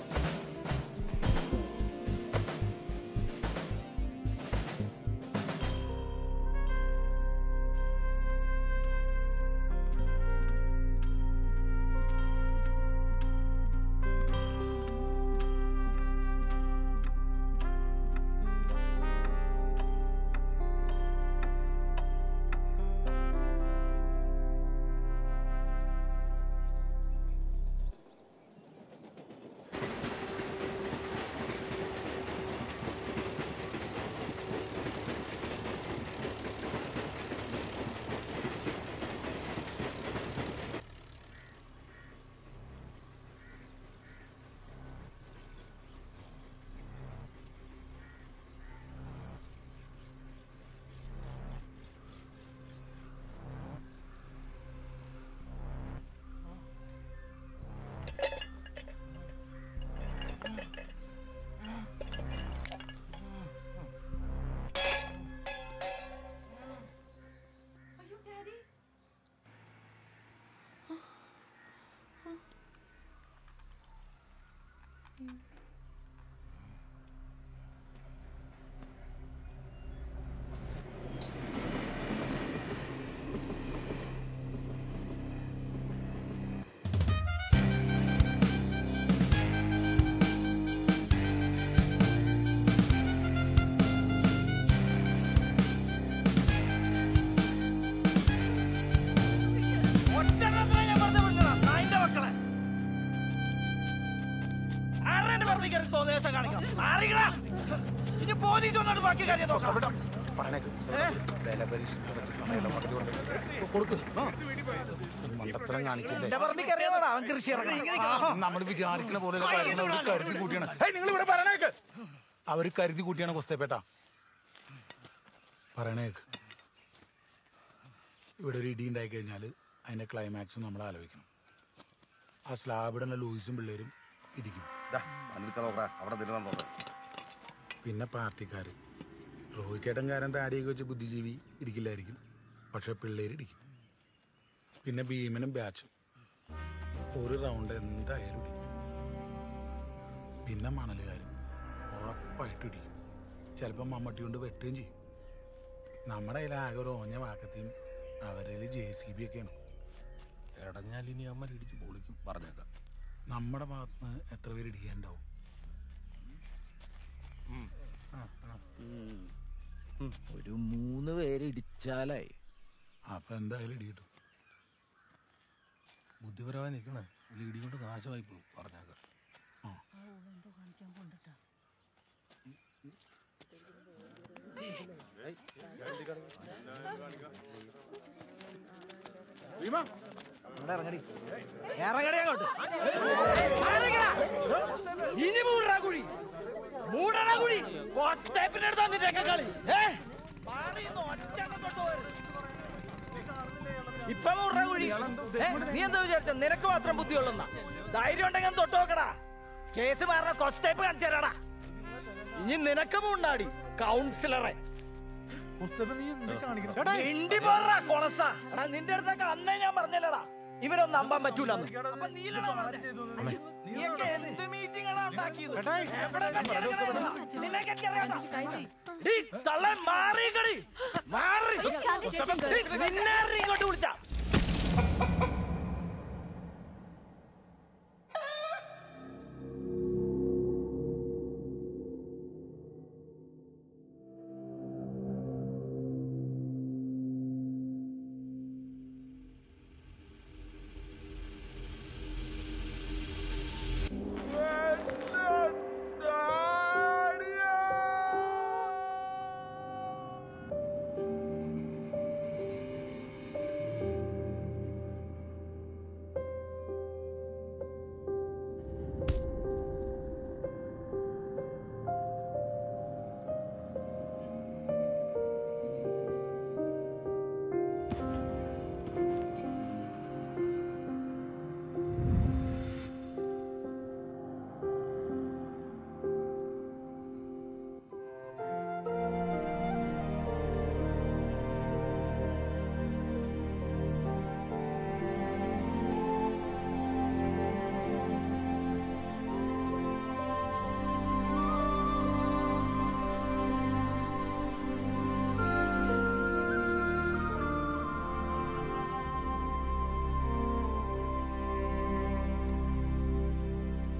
ഇനി പോലീസ് വന്നിട്ട് ബാക്കി കാര്യം നോക്കാം വില പരീക്ഷിച്ച് പറ്റിയ സമയമല്ല പകുതി കൊണ്ട് കൊടുക്ക് ആ. മണ്ടത്തരം കാണിക്കില്ലേ എന്റെ പറമ്പിക്ക് അറിയാമോ അവൻ കൃഷി ഇറങ്ങണം നമ്മൾ വിചാരിക്കുന്ന പോലെ കാര്യങ്ങൾ അവർ കരുതി കൂട്ടിയാണ് നിങ്ങൾ ഇവിടെ പറയണേക്ക് അവർ കരുതി കൂട്ടിയാണ് കൊസ്തേപ്പേട്ട പറയണേക്ക് ഇവിടെ ഒരു ഇടി ഉണ്ടായി കഴിഞ്ഞാൽ അതിന്റെ ക്ലൈമാക്സും നമ്മൾ ആലോചിക്കണം ആ സ്ലാബിടുന്ന ലൂയിസും പിള്ളേരും ഇടിക്കും അവിടെ നിൽക്കണം പിന്നെ പാർട്ടിക്കാർ റോഹിത് ചേട്ടൻകാരൻ താടിയൊക്കെ വെച്ച് ബുദ്ധിജീവി ഇടിക്കില്ലായിരിക്കും പക്ഷെ പിള്ളേര് ഇടിക്കും പിന്നെ ഭീമനും ബാച്ചും ഒരു റൗണ്ട് എന്തായാലും ഇടിക്കും പിന്നെ മണലുകാർ ഉറപ്പായിട്ട് ഇടിക്കും ചിലപ്പോൾ മമ്മട്ടി കൊണ്ട് വെട്ടുകയും ചെയ്യും നമ്മുടെ കയ്യിൽ ആകെ ഒരു ഓഞ്ഞ വാക്കത്തെയും അവരിൽ ജെ സി ബി ഒക്കെയാണ് ഇടഞ്ഞാൽ ഇനി അമ്മ ഇടിച്ച് പൊളിക്കും പറഞ്ഞേക്കാം നമ്മുടെ ഭാഗത്തുനിന്ന് എത്ര പേര് ഇടിക്കാനുണ്ടാവും ഒരു മൂന്ന് പേര് ഇടിച്ചാലായി അപ്പൊ എന്തായാലും ഇടി കിട്ടും ബുദ്ധിപരമായി നിൽക്കണേ വലിയ ഇടി കൊണ്ട് നാശമായി പോകും പറഞ്ഞേക്കാം ഇറങ്ങടി ഇറങ്ങടി അങ്ങോട്ട് മാറിക്കടാ. ഇനി മൂടടാ കുഴി മൂടടാ കുഴി കോസ്റ്റേപ്പിന്റെ അടുത്ത് വന്നിട്ടൊക്കെ കളി ഏ മാറി നിന്ന് ഒറ്റെണ്ണം തൊട്ട് പോകരുത്. ഇപ്പൊ മൂടടാ കുഴി ഏ, നീ എന്താ വിചാരിച്ച നിനക്ക് മാത്രം ബുദ്ധിയുള്ളെന്നാ ധൈര്യം ഉണ്ടെങ്കിൽ തൊട്ട് നോക്കടാ കേസ് മാറുന്ന കോസ്റ്റേപ്പ് കാണിച്ചു തരാടാ ഇനി നിനക്ക് മൂണ്ടാടി കൗൺസിലറെ എടാ, ഇണ്ടി പോടാ, കൊളസ. എടാ, നിന്റെ അടുത്തൊക്കെ അന്നേ ഞാൻ പറഞ്ഞല്ലടാ ഇവരൊന്നും നമ്പാൻ പറ്റൂല നീയൊക്കെ എന്ത് മീറ്റിംഗ് ആണ് ഉണ്ടാക്കിയത് എവിടെ വെച്ചിരിക്കണതാ? നിനക്കൊക്കെ അറിയാമോ? ഡീ, തള്ളെ മാറിക്കടി മാറി ഡീ, നിന്നെ ആരെങ്കിലും ഇങ്ങോട്ട് വിളിച്ച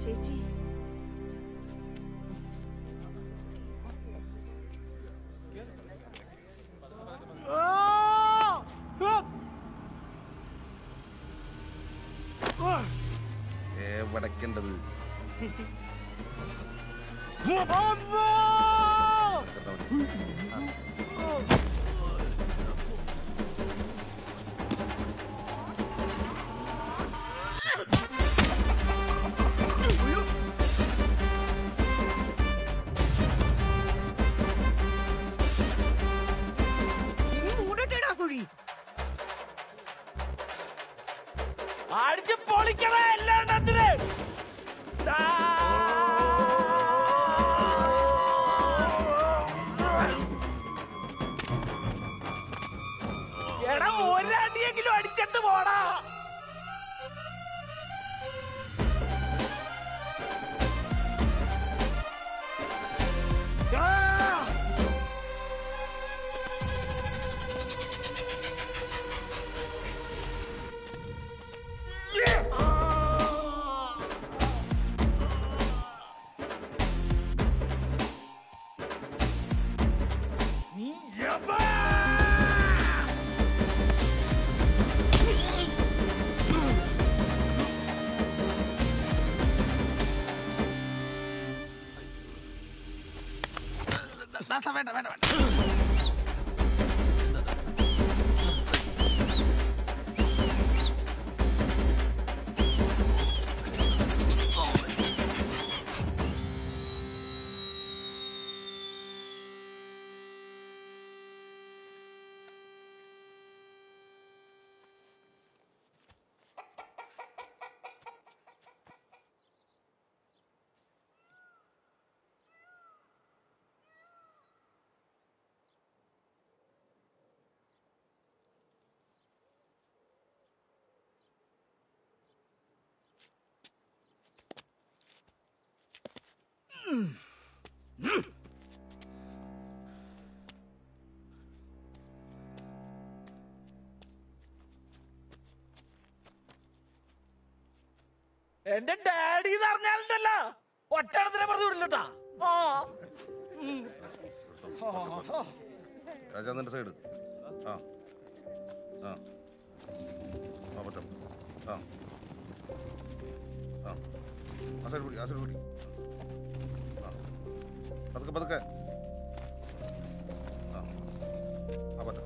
ചേച്ചി എവിടക്കേണ്ടത് മൂടട്ടേടാ കുഴി അടിച്ച് പൊളിക്കണ എല്ലാത്തിനെ എടാ ഒരടിയെങ്കിലും അടിച്ചിട്ട് പോടാ വേണ്ട വേണ്ട വേണ്ട എന്റെ ഡാഡി എന്ന് പറഞ്ഞാലുണ്ടല്ലോ ഒറ്റടത്തിനെ പറഞ്ഞു വിടില്ലട്ടാ ആ ഉം. ആ. രാജാന്നിന്റെ സൈഡ് ആ ആ ആ പറ്റും ആ ആ ആ സൈഡ് പിടി ആ സൈഡ് പിടി ആ പതുക്കെ പതുക്കെ ആ ആ പറ്റും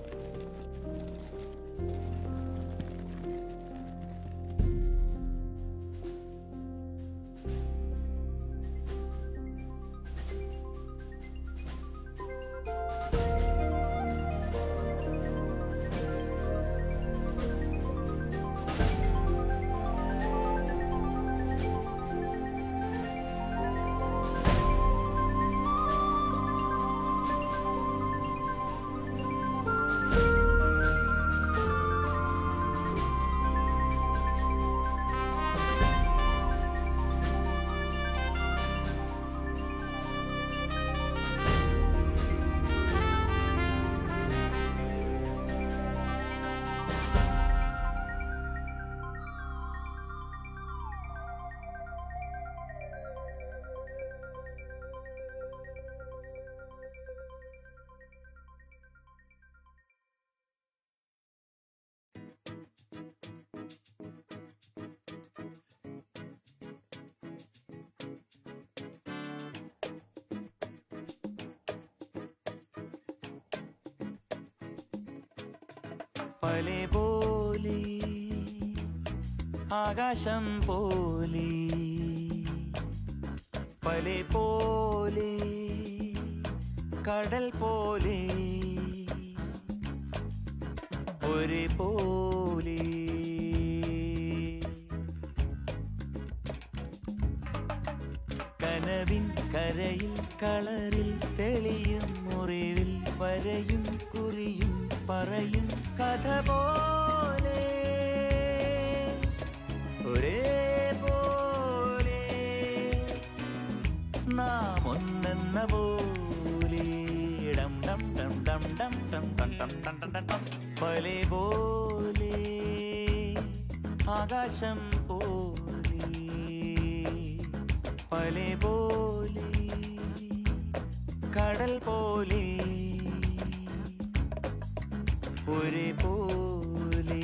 പലെ പോലെ ആകാശം പോലെ പലെ പോലെ കടൽ പോലെ ഒരേ പോലെ കനവിൻ കരയിൽ കളറിൽ തെളിയും മുറിവിൽ വരയും കുറിയും പറയും കഥ പോലെ ഒരേ പോലെ നാം ഒന്നെന്ന പോലെ ഡം ഡം ഡം ഡം ഡം ഡം ഡം ഡം ഡം ഡം ഡം ഡം പലെ പോലെ ആകാശം പോലെ പലെ പോലെ കടൽ പോലെ ഒരേ പോലെ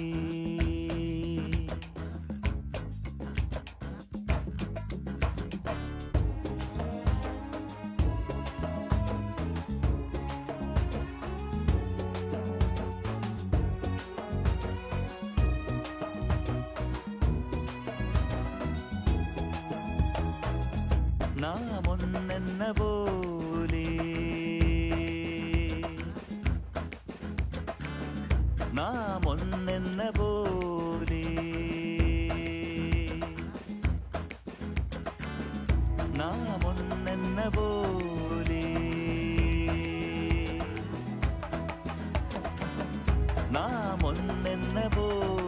നാം ഒന്നെന്ന പോലെ നാം ഒന്നെന്ന പോലെ നാം ഒന്നെന്ന പോലെ നാം ഒന്നെന്ന പോലെ